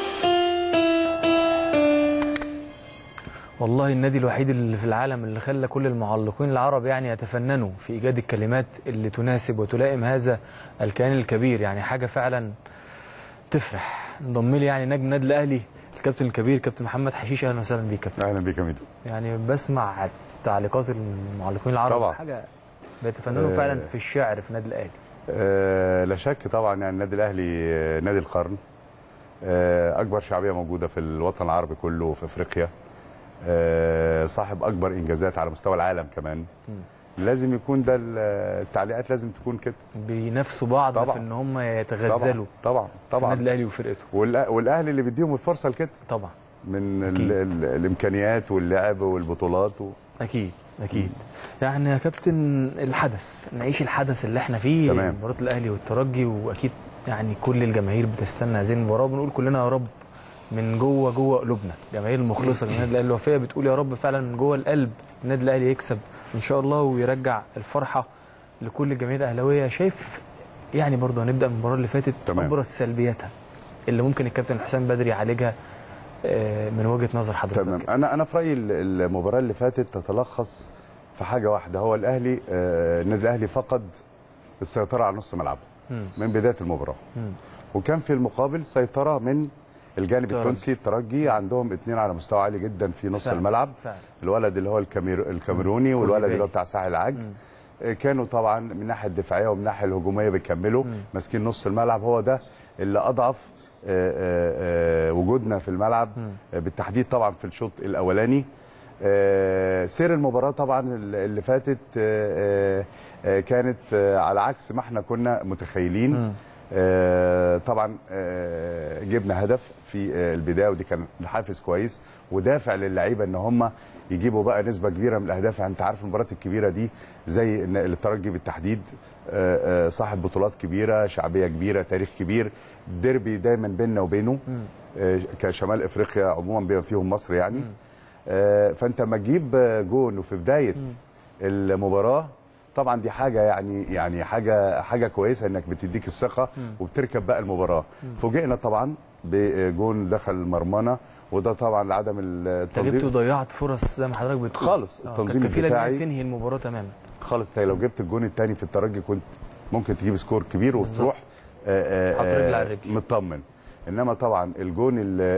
والله النادي الوحيد اللي في العالم اللي خلى كل المعلقين العرب يعني يتفننوا في ايجاد الكلمات اللي تناسب وتلائم هذا الكيان الكبير يعني حاجه فعلا تفرح انضم لي يعني نجم النادي الاهلي الكابتن الكبير كابتن محمد حشيش اهلا وسهلا بيك كابتن اهلا بيك يا ميدو يعني بسمع تعليقات المعلقين العرب طبعا. حاجه بيتفننوا آه. فعلا في الشعر في النادي الاهلي آه لا شك طبعا يعني النادي الاهلي آه، نادي القرن آه اكبر شعبيه موجوده في الوطن العربي كله وفي افريقيا آه صاحب اكبر انجازات على مستوى العالم كمان لازم يكون ده ال- التعليقات لازم تكون كده بينافسوا بعض طبعا. في ان هم يتغزلوا طبعا في طبعا النادي الاهلي وفرقته والأ- والاهلي اللي بيديهم الفرصه لكده طبعا من ال ال الامكانيات واللعب والبطولات و... اكيد اكيد يعني يا كابتن الحدث نعيش الحدث اللي احنا فيه تمام. مباراه الاهلي والترجي واكيد يعني كل الجماهير بتستنى هذه المباراه وبنقول كلنا يا رب من جوه جوه قلوبنا جماهير المخلصه جماهير النادي الاهلي الوفيه بتقول يا رب فعلا من جوه القلب النادي الاهلي يكسب ان شاء الله ويرجع الفرحه لكل الجماهير الاهلاويه شايف يعني برضه هنبدا من المباراه اللي فاتت تمام. ابرز سلبياتها اللي ممكن الكابتن حسام بدري يعالجها آه، من وجهه نظر حضرتك تمام انا انا في رايي ال- المباراه اللي فاتت تتلخص في حاجه واحده هو الاهلي آه، النادي الاهلي فقد السيطره على نص ملعبه مم. من بدايه المباراه مم. وكان في المقابل سيطره من الجانب الترجي. التونسي الترجي عندهم اثنين على مستوى عالي جدا في نص فعلا، الملعب فعلا. الولد اللي هو الكامير... الكاميروني والولد اللي هو كوليبالي. بتاع ساحل العاج آه، كانوا طبعا من الناحيه الدفاعيه ومن الناحيه الهجوميه بيكملوا ماسكين نص الملعب هو ده اللي اضعف آه، آه، آه، وجودنا في الملعب آه، بالتحديد طبعا في الشوط الاولاني آه، سير المباراه طبعا اللي فاتت آه، آه، آه، كانت آه، على عكس ما احنا كنا متخيلين آه، طبعا آه، جبنا هدف في آه، البدايه ودي كان حافز كويس ودافع للعيبه ان هم يجيبوا بقى نسبه كبيره من الاهداف يعني انت عارف المباريات الكبيره دي زي إن الترجي بالتحديد آه، آه، صاحب بطولات كبيره شعبيه كبيره تاريخ كبير ديربي دايما بيننا وبينه آه، كشمال افريقيا عموما بما فيهم مصر يعني آه، فانت لما تجيب آه، جون وفي بدايه المباراه طبعا دي حاجه يعني يعني حاجه حاجه كويسه انك بتديك الثقه وبتركب بقى المباراه فوجئنا طبعا بجون دخل مرمانا وده طبعا لعدم انت جبت التنظيم وضيعت فرص زي ما حضرتك بتقول خالص، آه، التنظيم كانت كفيلة إنها الدفاعي. تنهي المباراه تماما خالص انت لو جبت الجون الثاني في الترجي كنت ممكن تجيب سكور كبير وتروح آه، آه، حط رجل على آه، رجل. مطمن انما طبعا الجون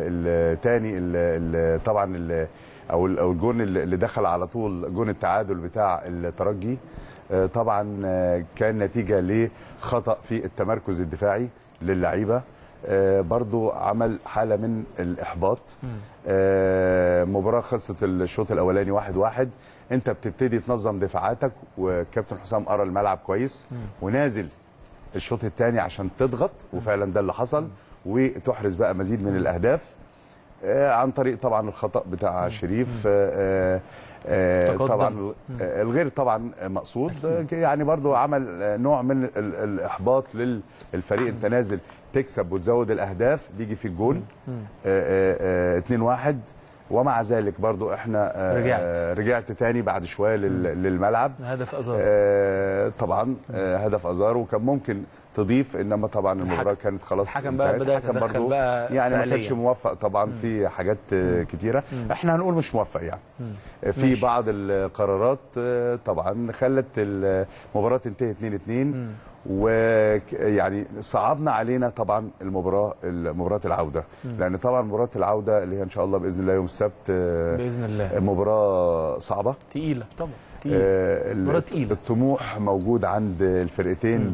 الثاني طبعا ال- او ال- او الجون اللي اللي دخل على طول جون التعادل بتاع الترجي آه، طبعا آه، كان نتيجه لخطا في التمركز الدفاعي للعيبه آه، برضو عمل حاله من الاحباط آه، مباراه خلصت الشوط الاولاني واحد واحد انت بتبتدي تنظم دفاعاتك وكابتن حسام قرا الملعب كويس ونازل الشوط الثاني عشان تضغط وفعلا ده اللي حصل وتحرز بقى مزيد من الاهداف آه، عن طريق طبعا الخطا بتاع شريف آه، آه، تقدم. طبعا آه، الغير طبعا مقصود آه، يعني برضو عمل آه، نوع من ال- الاحباط للفريق انت نازل تكسب وتزود الاهداف بيجي في الجون 2 1 ومع ذلك برضو احنا آه، رجعت. آه، رجعت تاني بعد شويه لل- للملعب هدف ازار آه، طبعا آه، هدف ازار وكان ممكن تضيف انما طبعا المباراه كانت خلاص الحكم بقى انتهت. بدأ الحكم يتدخل برضو بقى يعني ما فعلياً. كانش موفق طبعا في حاجات آه، كتيره احنا هنقول مش موفق يعني آه، في ماشي. بعض القرارات آه، طبعا خلت المباراه تنتهي 2 2 ويعني صعبنا علينا طبعا المباراه مباراه العوده لان طبعا مباراه العوده اللي هي ان شاء الله باذن الله يوم السبت آه، باذن الله مباراه صعبه تقيله طبعا تقيله آه، ال- مباراة تقيلة. الطموح موجود عند الفرقتين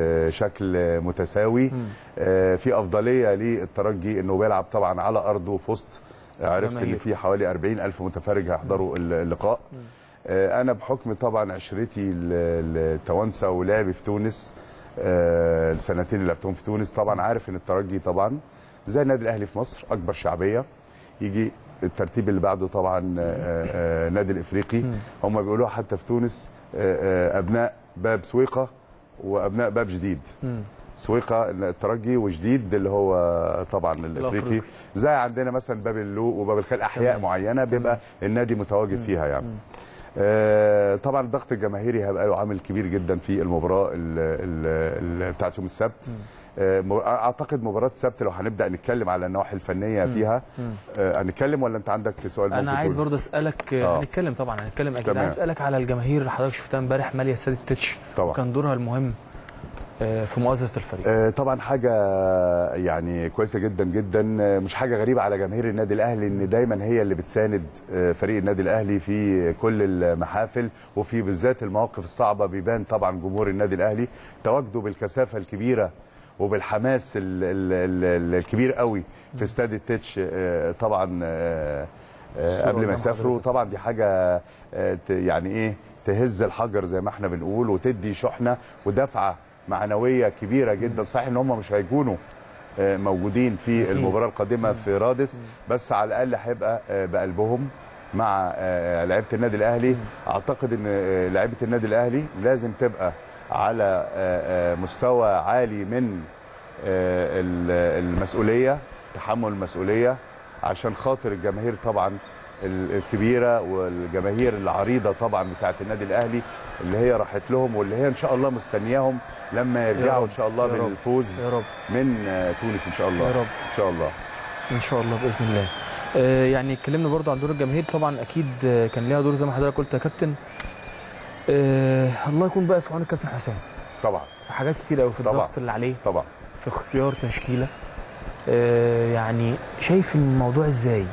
بشكل متساوي آه، في افضليه للترجي انه بيلعب طبعا على ارضه في وسط عرفت ان جماهير. في حوالي 40 الف متفرج هيحضروا اللقاء آه، انا بحكم طبعا عشرتي ال- التوانسه ولعبي في تونس آه، السنتين اللي لعبتهم في تونس طبعا عارف ان الترجي طبعا زي النادي الاهلي في مصر اكبر شعبيه يجي الترتيب اللي بعده طبعا آه، آه، النادي الافريقي هم بيقولوها حتى في تونس آه، آه، ابناء باب سويقه وابناء باب جديد سويقه الترجي وجديد اللي هو طبعا الافريقي الأفريقي. زي عندنا مثلا باب اللوق وباب الخال احياء معينه بيبقى النادي متواجد فيها يعني آه، طبعا الضغط الجماهيري هيبقى له عامل كبير جدا في المباراه ال- ال- ال- بتاعت يوم السبت آه، م- اعتقد مباراه السبت لو هنبدا نتكلم على النواحي الفنيه فيها آه، هنتكلم ولا انت عندك سؤال ممكن انا عايز تقوله؟ برضه اسالك آه. هنتكلم طبعا هنتكلم اكيد تمام. عايز اسالك على الجماهير اللي حضرتك شفتها امبارح ماليه استاد التتش طبعا. وكان دورها المهم آه، في مؤازره الفريق آه، طبعا حاجه يعني كويسه جدا جدا آه، مش حاجه غريبه على جماهير النادي الاهلي ان دايما هي اللي بتساند آه، فريق النادي الاهلي في كل المحافل وفي بالذات المواقف الصعبه بيبان طبعا جمهور النادي الاهلي تواجده بالكثافه الكبيره وبالحماس ال- ال- ال- الكبير قوي في استاد التتش آه، طبعا آه، آه، الصورة قبل ما قدام يسافروا حضرتك. طبعا دي حاجه آه، ت- يعني ايه تهز الحجر زي ما احنا بنقول وتدي شحنه ودفعه معنويه كبيره جدا صحيح ان هم مش هيكونوا آه، موجودين في المباراه القادمه في رادس بس على الاقل هيبقى آه، بقلبهم مع آه، لعيبه النادي الاهلي اعتقد ان آه، لعيبه النادي الاهلي لازم تبقى على آه، آه، مستوى عالي من آه، ال- المسؤوليه تحمل المسؤوليه عشان خاطر الجماهير طبعا ال- الكبيره والجماهير العريضه طبعا بتاعه النادي الاهلي اللي هي راحت لهم واللي هي ان شاء الله مستنياهم لما يرجعوا رب، ان شاء الله يا رب، بالفوز يا رب. من آه، تونس ان شاء الله يا رب. ان شاء الله ان شاء الله باذن الله آه، يعني اتكلمنا برضو عن دور الجماهير طبعا اكيد آه، كان ليها دور زي ما حضرتك قلت يا كابتن آه، الله يكون بقى في عون الكابتن حسام طبعا في حاجات كتير قوي في طبعا. الضغط اللي عليه طبعا في اختيار تشكيله آه، يعني شايف الموضوع ازاي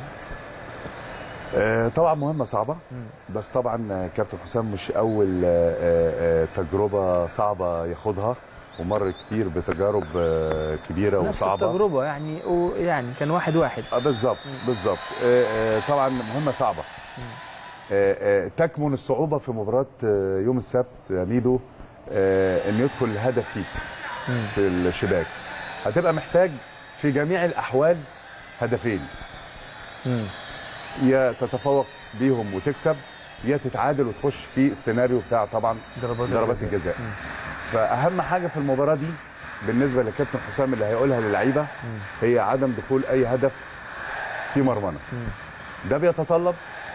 آه، طبعا مهمه صعبه بس طبعا آه، كابتن حسام مش اول آه، آه، آه، تجربه صعبه ياخدها ومر كتير بتجارب آه، كبيره نفس وصعبه التجربه يعني و- يعني كان واحد واحد اه بالظبط بالظبط آه، آه، طبعا مهمه صعبه آه، آه، تكمن الصعوبه في مباراه آه، يوم السبت يا ميدو آه، ان يدخل الهدف فيك مم. في الشباك هتبقى محتاج في جميع الاحوال هدفين مم. يا تتفوق بيهم وتكسب يا تتعادل وتخش في السيناريو بتاع طبعا ضربات ضربات الجزاء فاهم حاجه في المباراه دي بالنسبه لكابتن حسام اللي هيقولها للعيبه هي عدم دخول اي هدف في مرمانا ده بيتطلب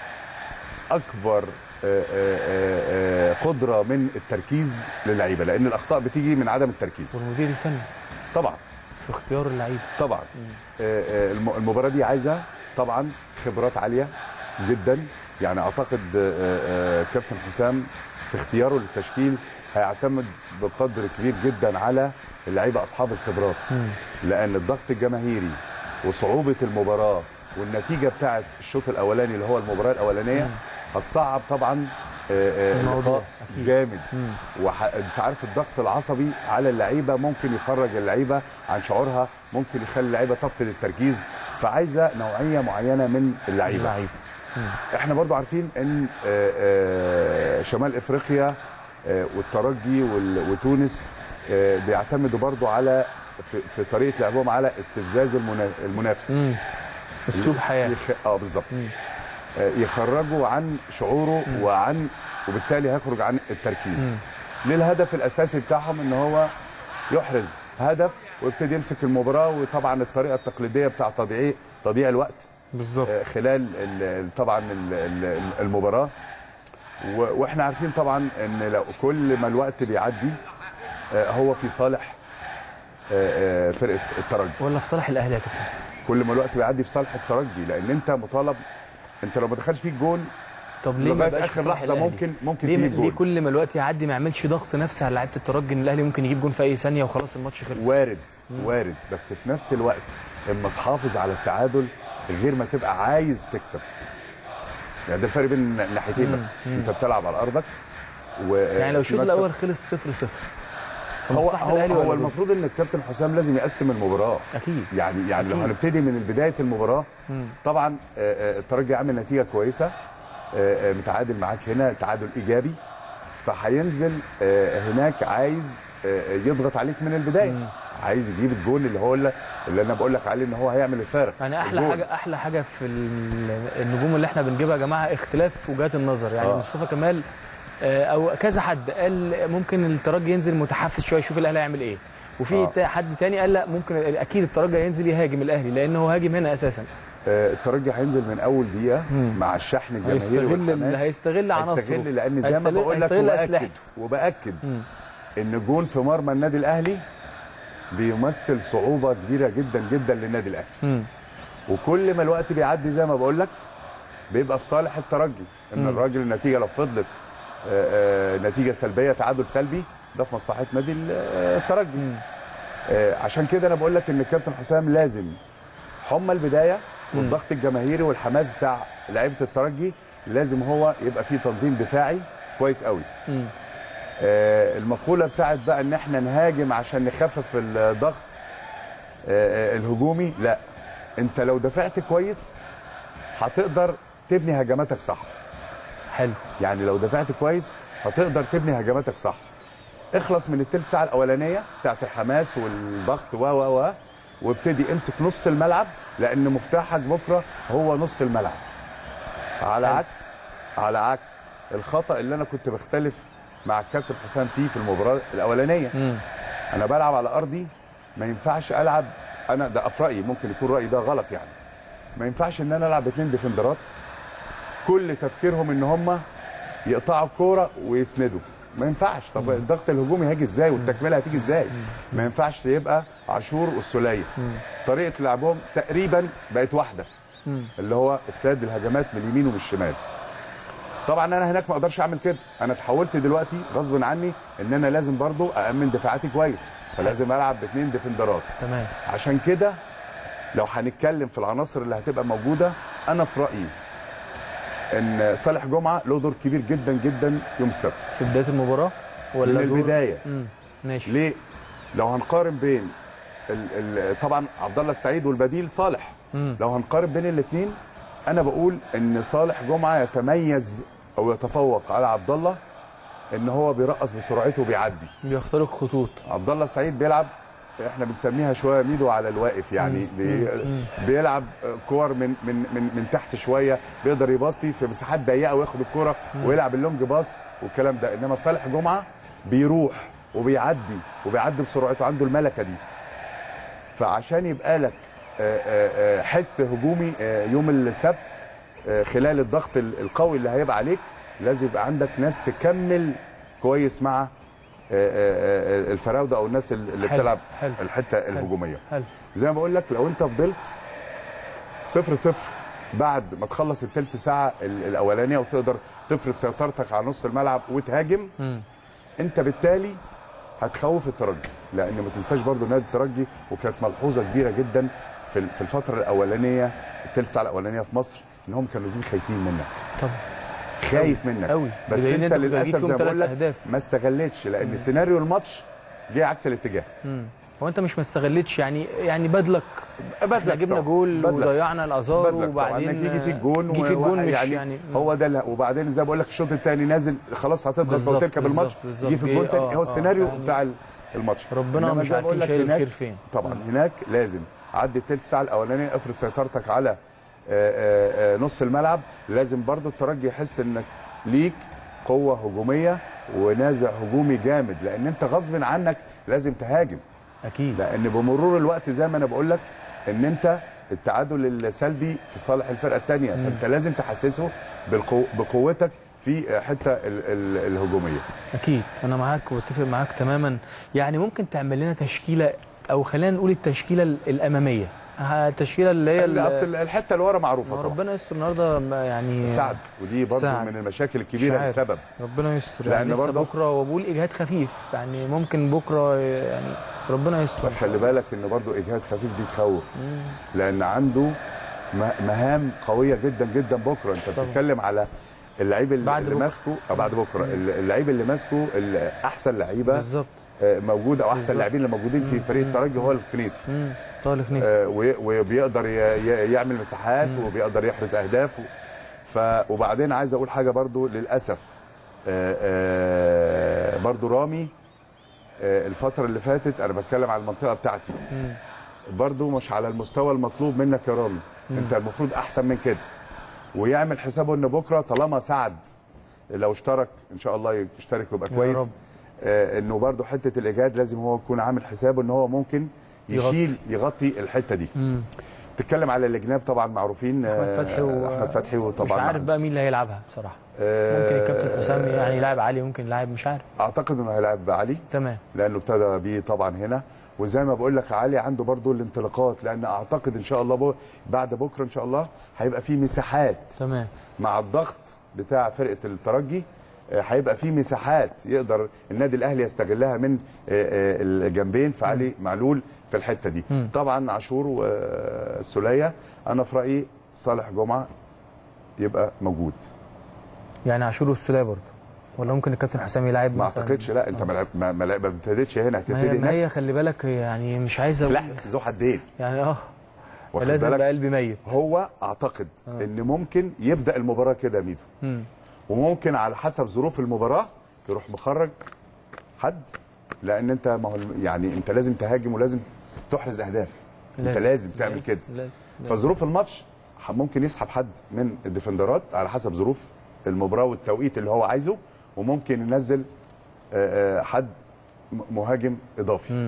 اكبر آه، آه، آه، آه، قدره من التركيز للعيبه لان الاخطاء بتيجي من عدم التركيز والمدير الفني طبعا في اختيار اللعيب طبعا آه، آه، الم- المباراه دي عايزه طبعا خبرات عاليه جدا يعني اعتقد آه، آه، كابتن حسام في اختياره للتشكيل هيعتمد بقدر كبير جدا على اللعيبه اصحاب الخبرات مم. لان الضغط الجماهيري وصعوبه المباراه والنتيجه بتاعه الشوط الاولاني اللي هو المباراه الاولانيه هتصعب طبعا آه، آه، الموضوع، اللقاء أكيد. جامد مم. وانت عارف الضغط العصبي على اللعيبه ممكن يخرج اللعيبه عن شعورها ممكن يخلي اللعيبه تفقد التركيز فعايزه نوعيه معينه من اللعيبه اللعيب احنا برضو عارفين ان آه، آه، شمال افريقيا آه، والترجي وال- وتونس آه، بيعتمدوا برضو على في, في طريقه لعبهم على استفزاز المنا- المنافس مم. اسلوب حياه يخ... اه بالظبط آه، يخرجوا عن شعوره وعن وبالتالي هيخرج عن التركيز مم. للهدف الاساسي بتاعهم ان هو يحرز هدف ويبتدي يمسك المباراه وطبعا الطريقه التقليديه بتاع تضييع تضييع الوقت بالظبط آه، خلال ال- ال- طبعا ال- ال- المباراه و- واحنا عارفين طبعا ان لو كل ما الوقت بيعدي آه، هو في صالح آه، آه، فرقه الترجي ولا في صالح الاهلي يا كابتن كل ما الوقت بيعدي في صالح الترجي لان انت مطالب انت لو ما دخلش فيك جول طب ليه ما لغايه يبقاش في اخر صالح لحظه الأهلي؟ ممكن ممكن ليه, تجيب ليه جول كل ما الوقت يعدي ما يعملش ضغط نفسي على لعيبه الترجي ان الاهلي ممكن يجيب جون في اي ثانيه وخلاص الماتش خلص وارد وارد بس في نفس الوقت اما تحافظ على التعادل غير ما تبقى عايز تكسب يعني ده الفرق بين الناحيتين مم. بس مم. انت بتلعب على ارضك و يعني لو في الشوط مكسب. الاول خلص 0 0 هو مصلحة هو, الأهلي هو ولا المفروض ان الكابتن حسام لازم يقسم المباراه اكيد يعني يعني لو أكيد. هنبتدي من بدايه المباراه مم. طبعا آه، آه، الترجي عامل نتيجه كويسه آه، آه، متعادل معاك هنا تعادل ايجابي فهينزل آه، هناك عايز آه، يضغط عليك من البدايه مم. عايز يجيب الجول اللي هو اللي, اللي انا بقول لك عليه ان هو هيعمل الفارق يعني احلى الجول. حاجه احلى حاجه في ال- النجوم اللي احنا بنجيبها يا جماعه اختلاف وجهات النظر يعني آه. مصطفى كمال آه، او كذا حد قال ممكن الترجي ينزل متحفز شويه يشوف الاهلي هيعمل ايه وفي آه. تا- حد تاني قال لا ممكن اكيد الترجي هينزل يهاجم الاهلي لان هو هاجم هنا اساسا آه، الترجي هينزل من اول دقيقه مم. مع الشحن الجماهيري هيستغل والحماس هيستغل عناصره هيستغل لان زي ما هيستغل- بقول لك هيستغل وباكد أسلحته. وباكد مم. ان جون في مرمى النادي الاهلي بيمثل صعوبه كبيره جدا جدا للنادي الاهلي مم. وكل ما الوقت بيعدي زي ما بقول لك بيبقى في صالح الترجي ان مم. الراجل النتيجه لو فضلت آه، آه، نتيجه سلبيه تعادل سلبي ده في مصلحه نادي ال- آه، الترجي مم. آه، عشان كده انا بقول لك ان الكابتن حسام لازم حمى البدايه مم. والضغط الجماهيري والحماس بتاع لعيبه الترجي لازم هو يبقى فيه تنظيم دفاعي كويس قوي مم. آه، المقوله بتاعت بقى ان احنا نهاجم عشان نخفف الضغط آه، آه، الهجومي لا انت لو دفعت كويس هتقدر تبني هجماتك صح حلو يعني لو دفعت كويس هتقدر تبني هجماتك صح اخلص من التلت ساعه الاولانيه بتاعت الحماس والضغط و و و وابتدي امسك نص الملعب لان مفتاحك بكره هو نص الملعب على حلو. عكس على عكس الخطا اللي انا كنت بختلف مع الكابتن حسام فيه في المباراه الاولانيه مم. انا بلعب على ارضي ما ينفعش العب انا ده في رايي ممكن يكون رايي ده غلط يعني ما ينفعش ان انا العب اتنين ديفندرات كل تفكيرهم ان هم يقطعوا الكوره ويسندوا ما ينفعش طب الضغط الهجومي هيجي ازاي والتكمله هتيجي ازاي ما ينفعش يبقى عاشور والسوليه طريقه لعبهم تقريبا بقت واحده اللي هو افساد الهجمات من اليمين ومن الشمال طبعا انا هناك ما اقدرش اعمل كده انا اتحولت دلوقتي غصب عني ان انا لازم برضو اامن دفاعاتي كويس فلازم العب باثنين ديفندرات تمام عشان كده لو هنتكلم في العناصر اللي هتبقى موجوده انا في رايي ان صالح جمعه له دور كبير جدا جدا يوم السبت في بدايه المباراه ولا من دور- البدايه مم. ماشي ليه لو هنقارن بين ال ال طبعا عبد الله السعيد والبديل صالح مم. لو هنقارن بين الاثنين انا بقول ان صالح جمعه يتميز او يتفوق على عبد الله ان هو بيرقص بسرعته وبيعدي بيخترق خطوط عبد الله السعيد بيلعب احنا بنسميها شويه ميدو على الواقف يعني مم. بي مم. بيلعب كور من من من من تحت شويه بيقدر يباصي في مساحات ضيقه وياخد الكوره مم. ويلعب اللونج باص والكلام ده انما صالح جمعه بيروح وبيعدي وبيعدي بسرعته عنده الملكه دي فعشان يبقى لك آه، آه، آه، حس هجومي آه، يوم السبت آه، خلال الضغط ال- القوي اللي هيبقى عليك لازم يبقى عندك ناس تكمل كويس مع آه، آه، آه، الفراوده او الناس اللي حلو، بتلعب حلو، الحته الهجوميه حلو زي ما بقول لك لو انت فضلت صفر صفر بعد ما تخلص الثلث ساعه ال- الاولانيه وتقدر تفرض سيطرتك على نص الملعب وتهاجم مم. انت بالتالي هتخوف الترجي لان ما تنساش برضو نادي الترجي وكانت ملحوظه كبيره جدا في ال- في الفتره الاولانيه الثلث ساعه الاولانيه في مصر انهم كانوا نازلين خايفين منك طبعا خايف منك أوي. بس بدليل انت إن أنت كنت للاسف هتجيب زي فيهم ما بقول تلات لك أهداف. ما استغلتش لان سيناريو الماتش جه عكس الاتجاه مم. هو انت مش ما استغلتش يعني يعني بدلك احنا بدلك جبنا طبعا. جول بدلك. وضيعنا الازار بدلك طبعا. وبعدين انك يجي فيك جون جه فيك جون مش يعني, يعني هو ده اللي- وبعدين زي ما بقول لك الشوط الثاني نازل خلاص هتضغط بالظبط، وتركب الماتش بالظبط، بالظبط. يجي في الجون جه- تاني آه، هو آه، السيناريو يعني بتاع ال- الماتش ربنا إنما مش زي ما بقول عارفين لك شايل هناك- الخير فين طبعا هناك لازم عدي الثلث ساعه الاولانيه افرض سيطرتك على آه، آه، آه، نص الملعب لازم برضو الترجي يحس انك ليك قوه هجوميه ونازع هجومي جامد لان انت غصب عنك لازم تهاجم اكيد لان بمرور الوقت زي ما انا بقول لك ان انت التعادل السلبي في صالح الفرقه الثانيه مم. فانت لازم تحسسه بالقو... بقوتك في حته ال... ال... الهجوميه اكيد انا معاك واتفق معاك تماما يعني ممكن تعمل لنا تشكيله او خلينا نقول التشكيله ال- الاماميه ها، التشكيله اللي هي ال- اصل الحته اللي ورا معروفه ما طبعا ربنا يستر النهارده ما يعني سعد ودي برضه سعد. من المشاكل مش الكبيره عارف. لسبب ربنا يستر لأن يعني لسه برضه- بكره وبقول اجهاد خفيف يعني ممكن بكره يعني ربنا يستر بس خلي بالك ان برضه اجهاد خفيف دي تخوف مم. لان عنده م- مهام قويه جدا جدا بكره انت طبعا. بتتكلم على اللعيب اللي, بعد اللي بكرة. ماسكه آه، بعد بكره اللعيب اللي ماسكه ال- احسن لعيبه بالظبط آه، موجود او احسن بالظبط. اللاعبين اللي موجودين في فريق الترجي هو الخنيسي مم. طارق نيسي آه، وي- وبيقدر ي- ي- يعمل مساحات مم. وبيقدر يحرز اهداف و- ف وبعدين عايز اقول حاجه برضو للاسف آه، آه، برضو رامي آه، الفتره اللي فاتت انا بتكلم على المنطقه بتاعتي مم. برضو مش على المستوى المطلوب منك يا رامي مم. انت المفروض احسن من كده ويعمل حسابه ان بكره طالما سعد لو اشترك ان شاء الله يشترك ويبقى يا كويس رب. آه انه برضو حته الايجاد لازم هو يكون عامل حسابه ان هو ممكن يغطي. يشيل يغطي الحته دي مم. تتكلم على الجناب طبعا معروفين احمد آه، فتحي و... احمد فتحي وطبعا مش عارف بقى مين اللي هيلعبها بصراحه آه، ممكن الكابتن حسام يعني يلعب علي ممكن يلعب مش عارف اعتقد انه هيلعب علي تمام لانه ابتدى بيه طبعا هنا وزي ما بقول لك علي عنده برضو الانطلاقات لان اعتقد ان شاء الله بو بعد بكره ان شاء الله هيبقى في مساحات تمام مع الضغط بتاع فرقه الترجي آه، هيبقى في مساحات يقدر النادي الاهلي يستغلها من آه، آه، الجنبين في علي معلول في الحته دي مم. طبعا عاشور والسوليه انا في رايي صالح جمعه يبقى موجود يعني عاشور والسوليه برضه ولا ممكن الكابتن حسام يلعب ما مثلا اعتقدش لا انت ما لعب- ما ما لعب- ما ابتديتش هنا ما هتبتدي هي, ما هناك هي خلي بالك يعني مش عايز سلاح اقول ذو حدين يعني اه واخد لازم بالك؟ بقلبي ميت هو اعتقد آه. ان ممكن يبدا المباراه كده يا ميدو مم. وممكن على حسب ظروف المباراه يروح مخرج حد لان انت ما هو يعني انت لازم تهاجم ولازم تحرز اهداف انت لازم. لازم تعمل لازم. كده لازم. لازم. فظروف الماتش ح- ممكن يسحب حد من الديفندرات على حسب ظروف المباراه والتوقيت اللي هو عايزه وممكن ينزل آه، آه، حد م- مهاجم اضافي مم.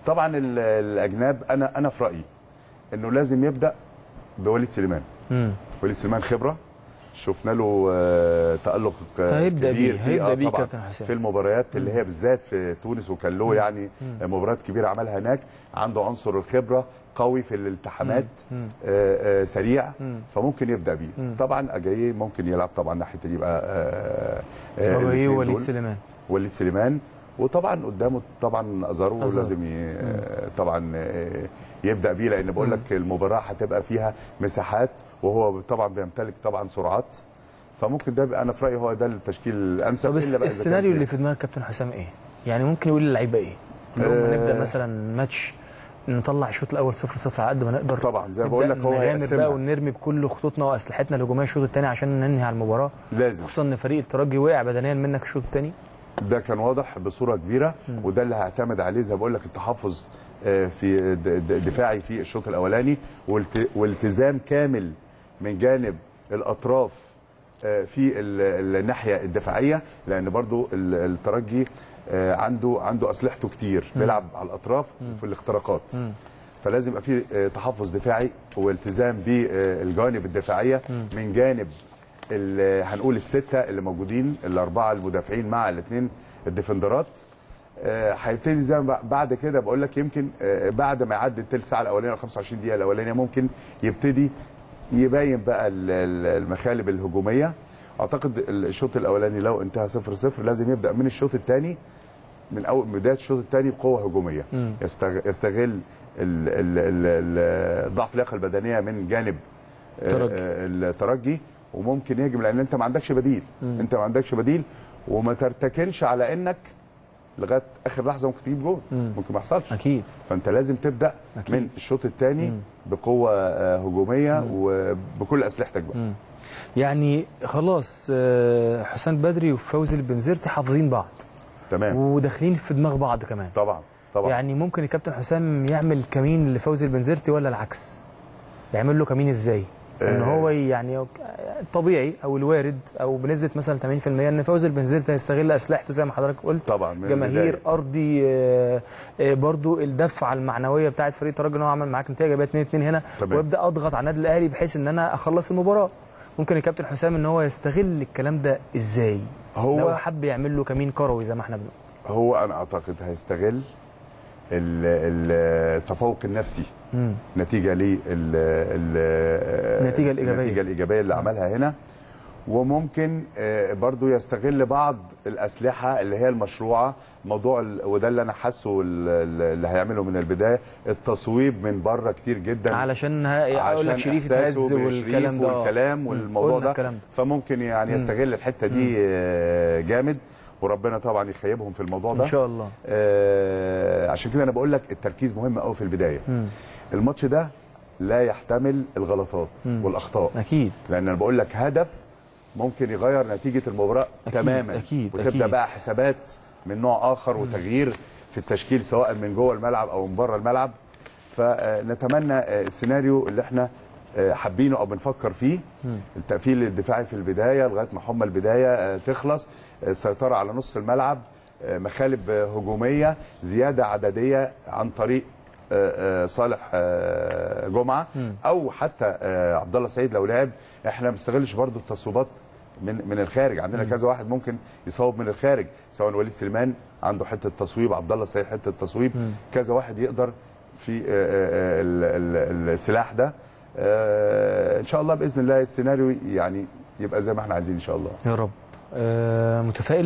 طبعا ال- الاجناب انا انا في رايي انه لازم يبدا بوليد سليمان مم. وليد سليمان خبره شفنا له آه، تالق آه، هيبدأ كبير بيه، فيه، هيبدأ آه، بيه طبعاً كابتن حسام. في المباريات اللي هي بالذات في تونس وكان له يعني مم. مباريات كبيره عملها هناك عنده عنصر الخبره قوي في الالتحامات مم. آه، آه، سريع مم. فممكن يبدا بيه مم. طبعا اجاييه ممكن يلعب طبعا ناحيه اللي يبقى آه، آه، أجاييه الاتنين ووليد دول. سليمان. وليد سليمان وطبعا قدامه طبعا ازارو أزارو. لازم ي... طبعا آه، يبدا بيه لان بقول لك المباراه هتبقى فيها مساحات وهو طبعا بيمتلك طبعا سرعات فممكن ده بقى انا في رايي هو ده التشكيل الانسب طب إلا بقى إذا كان السيناريو في- اللي في دماغ كابتن حسام ايه؟ يعني ممكن يقول للعيبه ايه؟ لو آه. نبدا مثلا ماتش نطلع الشوط الاول 0 0 على قد ما نقدر طبعا زي ما بقول لك هو نغامر هيقسمها. بقى ونرمي بكل خطوطنا واسلحتنا الهجوميه الشوط الثاني عشان ننهي على المباراه لازم خصوصا ان فريق الترجي وقع بدنيا منك الشوط الثاني ده كان واضح بصوره كبيره وده اللي هعتمد عليه زي ما بقول لك التحفظ آه، في د- د- دفاعي في الشوط الاولاني والت- والتزام كامل من جانب الاطراف آه، في ال- الناحيه الدفاعيه لان برضو ال- الترجي آه، عنده عنده اسلحته كتير مم. بيلعب على الاطراف مم. وفي الاختراقات مم. فلازم يبقى في آه، تحفظ دفاعي والتزام بالجوانب الدفاعيه مم. من جانب ال- هنقول السته اللي موجودين الاربعه المدافعين مع الاثنين الديفندرات آه، هيبتدي زي ما ب- بعد كده بقول لك يمكن آه، بعد ما يعدي الثلث ساعه الاولانيه او 25 دقيقه الاولانيه ممكن يبتدي يبين بقى ال- ال- المخالب الهجوميه اعتقد الشوط الاولاني لو انتهى 0 0 لازم يبدا من الشوط الثاني من اول من بدايه الشوط الثاني بقوه هجوميه مم. يستغ- يستغل ال- ال- ال- ال- ضعف اللياقه البدنيه من جانب آه، الترجي. آه، الترجي وممكن يهجم لان انت ما عندكش بديل مم. انت ما عندكش بديل وما ترتكنش على انك لغايه اخر لحظه ممكن تجيب جول مم. ممكن ما يحصلش اكيد فانت لازم تبدا أكيد. من الشوط الثاني بقوه آه، هجوميه وبكل اسلحتك بقى مم. يعني خلاص آه، حسام بدري وفوزي البنزرتي حافظين بعض تمام وداخلين في دماغ بعض كمان طبعا طبعا يعني ممكن الكابتن حسام يعمل كمين لفوزي البنزرتي ولا العكس يعمل له كمين ازاي ان آه. هو يعني طبيعي او الوارد او بنسبه مثلا 80% ان فوزي البنزرتي هيستغل اسلحته زي ما حضرتك قلت طبعا من جماهير البداية. ارضي آه، آه، برضو الدفعه المعنويه بتاعت فريق الترجي ان هو عمل معاك نتيجه بقت 2 2 هنا تمام. وابدا اضغط على النادي الاهلي بحيث ان انا اخلص المباراه ممكن الكابتن حسام ان هو يستغل الكلام ده ازاي هو- لو حب يعمل له كمين كروي زي ما احنا بنقول هو انا اعتقد هيستغل ال- ال- التفوق النفسي مم. نتيجه لل النتيجة الإيجابية. النتيجه الايجابيه اللي عملها هنا وممكن آه، برضو يستغل بعض الاسلحه اللي هي المشروعه موضوع ال- وده اللي انا حاسه ال- ال- اللي هيعمله من البدايه التصويب من بره كتير جدا علشان ها- اقول لك عشان شريف إحساسه يتهز بشريف والكلام ده آه. والكلام مم. والموضوع قلنا ده الكلام ده. فممكن يعني مم. يستغل الحته دي آه، جامد وربنا طبعا يخيبهم في الموضوع ده ان شاء الله آه، عشان كده انا بقول لك التركيز مهم قوي في البدايه مم. الماتش ده لا يحتمل الغلطات مم. والاخطاء اكيد لان انا بقول لك هدف ممكن يغير نتيجه المباراه أكيد، تماما أكيد، وتبدا أكيد. بقى حسابات من نوع اخر وتغيير في التشكيل سواء من جوه الملعب او من بره الملعب فنتمنى آه، السيناريو اللي احنا آه، حابينه او بنفكر فيه مم. التقفيل الدفاعي في البدايه لغايه ما حمى البدايه آه، تخلص آه، السيطره على نص الملعب آه، مخالب آه، هجوميه زياده عدديه عن طريق آه، آه، صالح آه، جمعه مم. او حتى آه، عبد الله سعيد لو لعب احنا ما بنستغلش برضو التصويبات من من الخارج عندنا مم. كذا واحد ممكن يصوب من الخارج سواء وليد سليمان عنده حته تصويب عبد الله سعيد حته تصويب مم. كذا واحد يقدر في آه، آه، ال- ال- السلاح ده آه، ان شاء الله باذن الله السيناريو يعني يبقى زي ما احنا عايزين ان شاء الله يا رب آه متفائل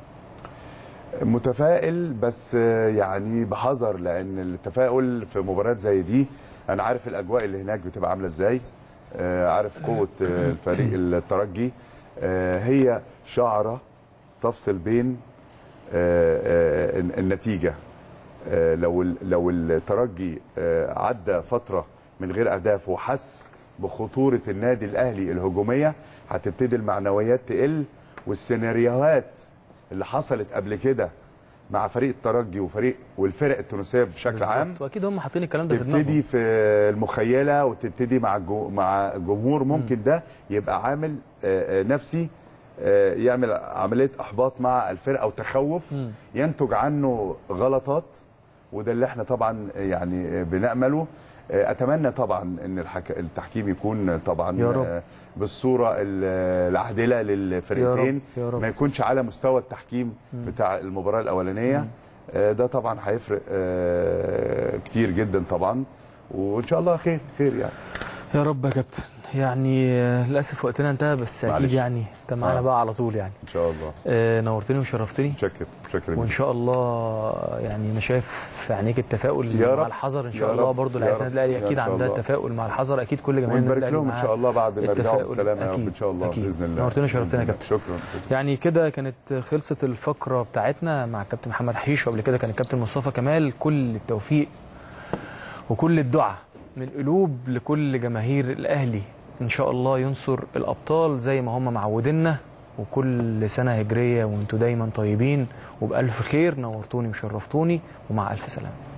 متفائل بس آه، يعني بحذر لان التفاؤل في مباريات زي دي انا عارف الاجواء اللي هناك بتبقى عامله ازاي آه، عارف قوه آه، الفريق الترجي آه، هي شعره تفصل بين آه، آه، النتيجه آه، لو ال- لو الترجي آه، عدى فتره من غير اهداف وحس بخطوره النادي الاهلي الهجوميه هتبتدي المعنويات تقل والسيناريوهات اللي حصلت قبل كده مع فريق الترجي وفريق والفرق التونسيه بشكل عام بالظبط. واكيد هم حاطين الكلام ده في تبتدي دماغهم في المخيله وتبتدي مع الجو مع الجمهور ممكن ده يبقى عامل آه، آه، نفسي آه، يعمل عمليه احباط مع الفرقه او تخوف مم. ينتج عنه غلطات وده اللي احنا طبعا يعني بنامله اتمنى طبعا ان الحك... التحكيم يكون طبعا يا رب. بالصوره ال- العادله للفريقين يا رب. ما يكونش على مستوى التحكيم بتاع المباراه الاولانيه آه، ده طبعا هيفرق آه، كتير جدا طبعا وان شاء الله خير خير يعني يا رب يا كابتن يعني آه، للاسف وقتنا انتهى بس اكيد معلش. يعني انت معانا آه. بقى على طول يعني ان شاء الله آه، نورتني وشرفتني شكرا شكرا وان شاء الله يعني انا شايف في عينيك التفاؤل يا مع رب. الحذر ان يا شاء الله رب. برضو يا لعيبه رب. النادي الاهلي يا اكيد إن شاء عندها الله. تفاؤل مع الحذر اكيد كل جماهير النادي ونبارك الاهلي لهم ان معاها شاء الله بعد ما يرجعوا التفاؤل. بالسلامه يا رب أكيد. ان شاء الله أكيد. باذن الله نورتنا وشرفتنا يا بإذن كابتن. الله. شكرا يعني كده كانت خلصت الفقره بتاعتنا مع الكابتن محمد حشيش وقبل كده كان الكابتن مصطفى كمال كل التوفيق وكل الدعاء من قلوب لكل جماهير الاهلي ان شاء الله ينصر الابطال زي ما هم معودينا وكل سنه هجريه وانتوا دايما طيبين وبالف خير نورتوني وشرفتوني ومع الف سلامه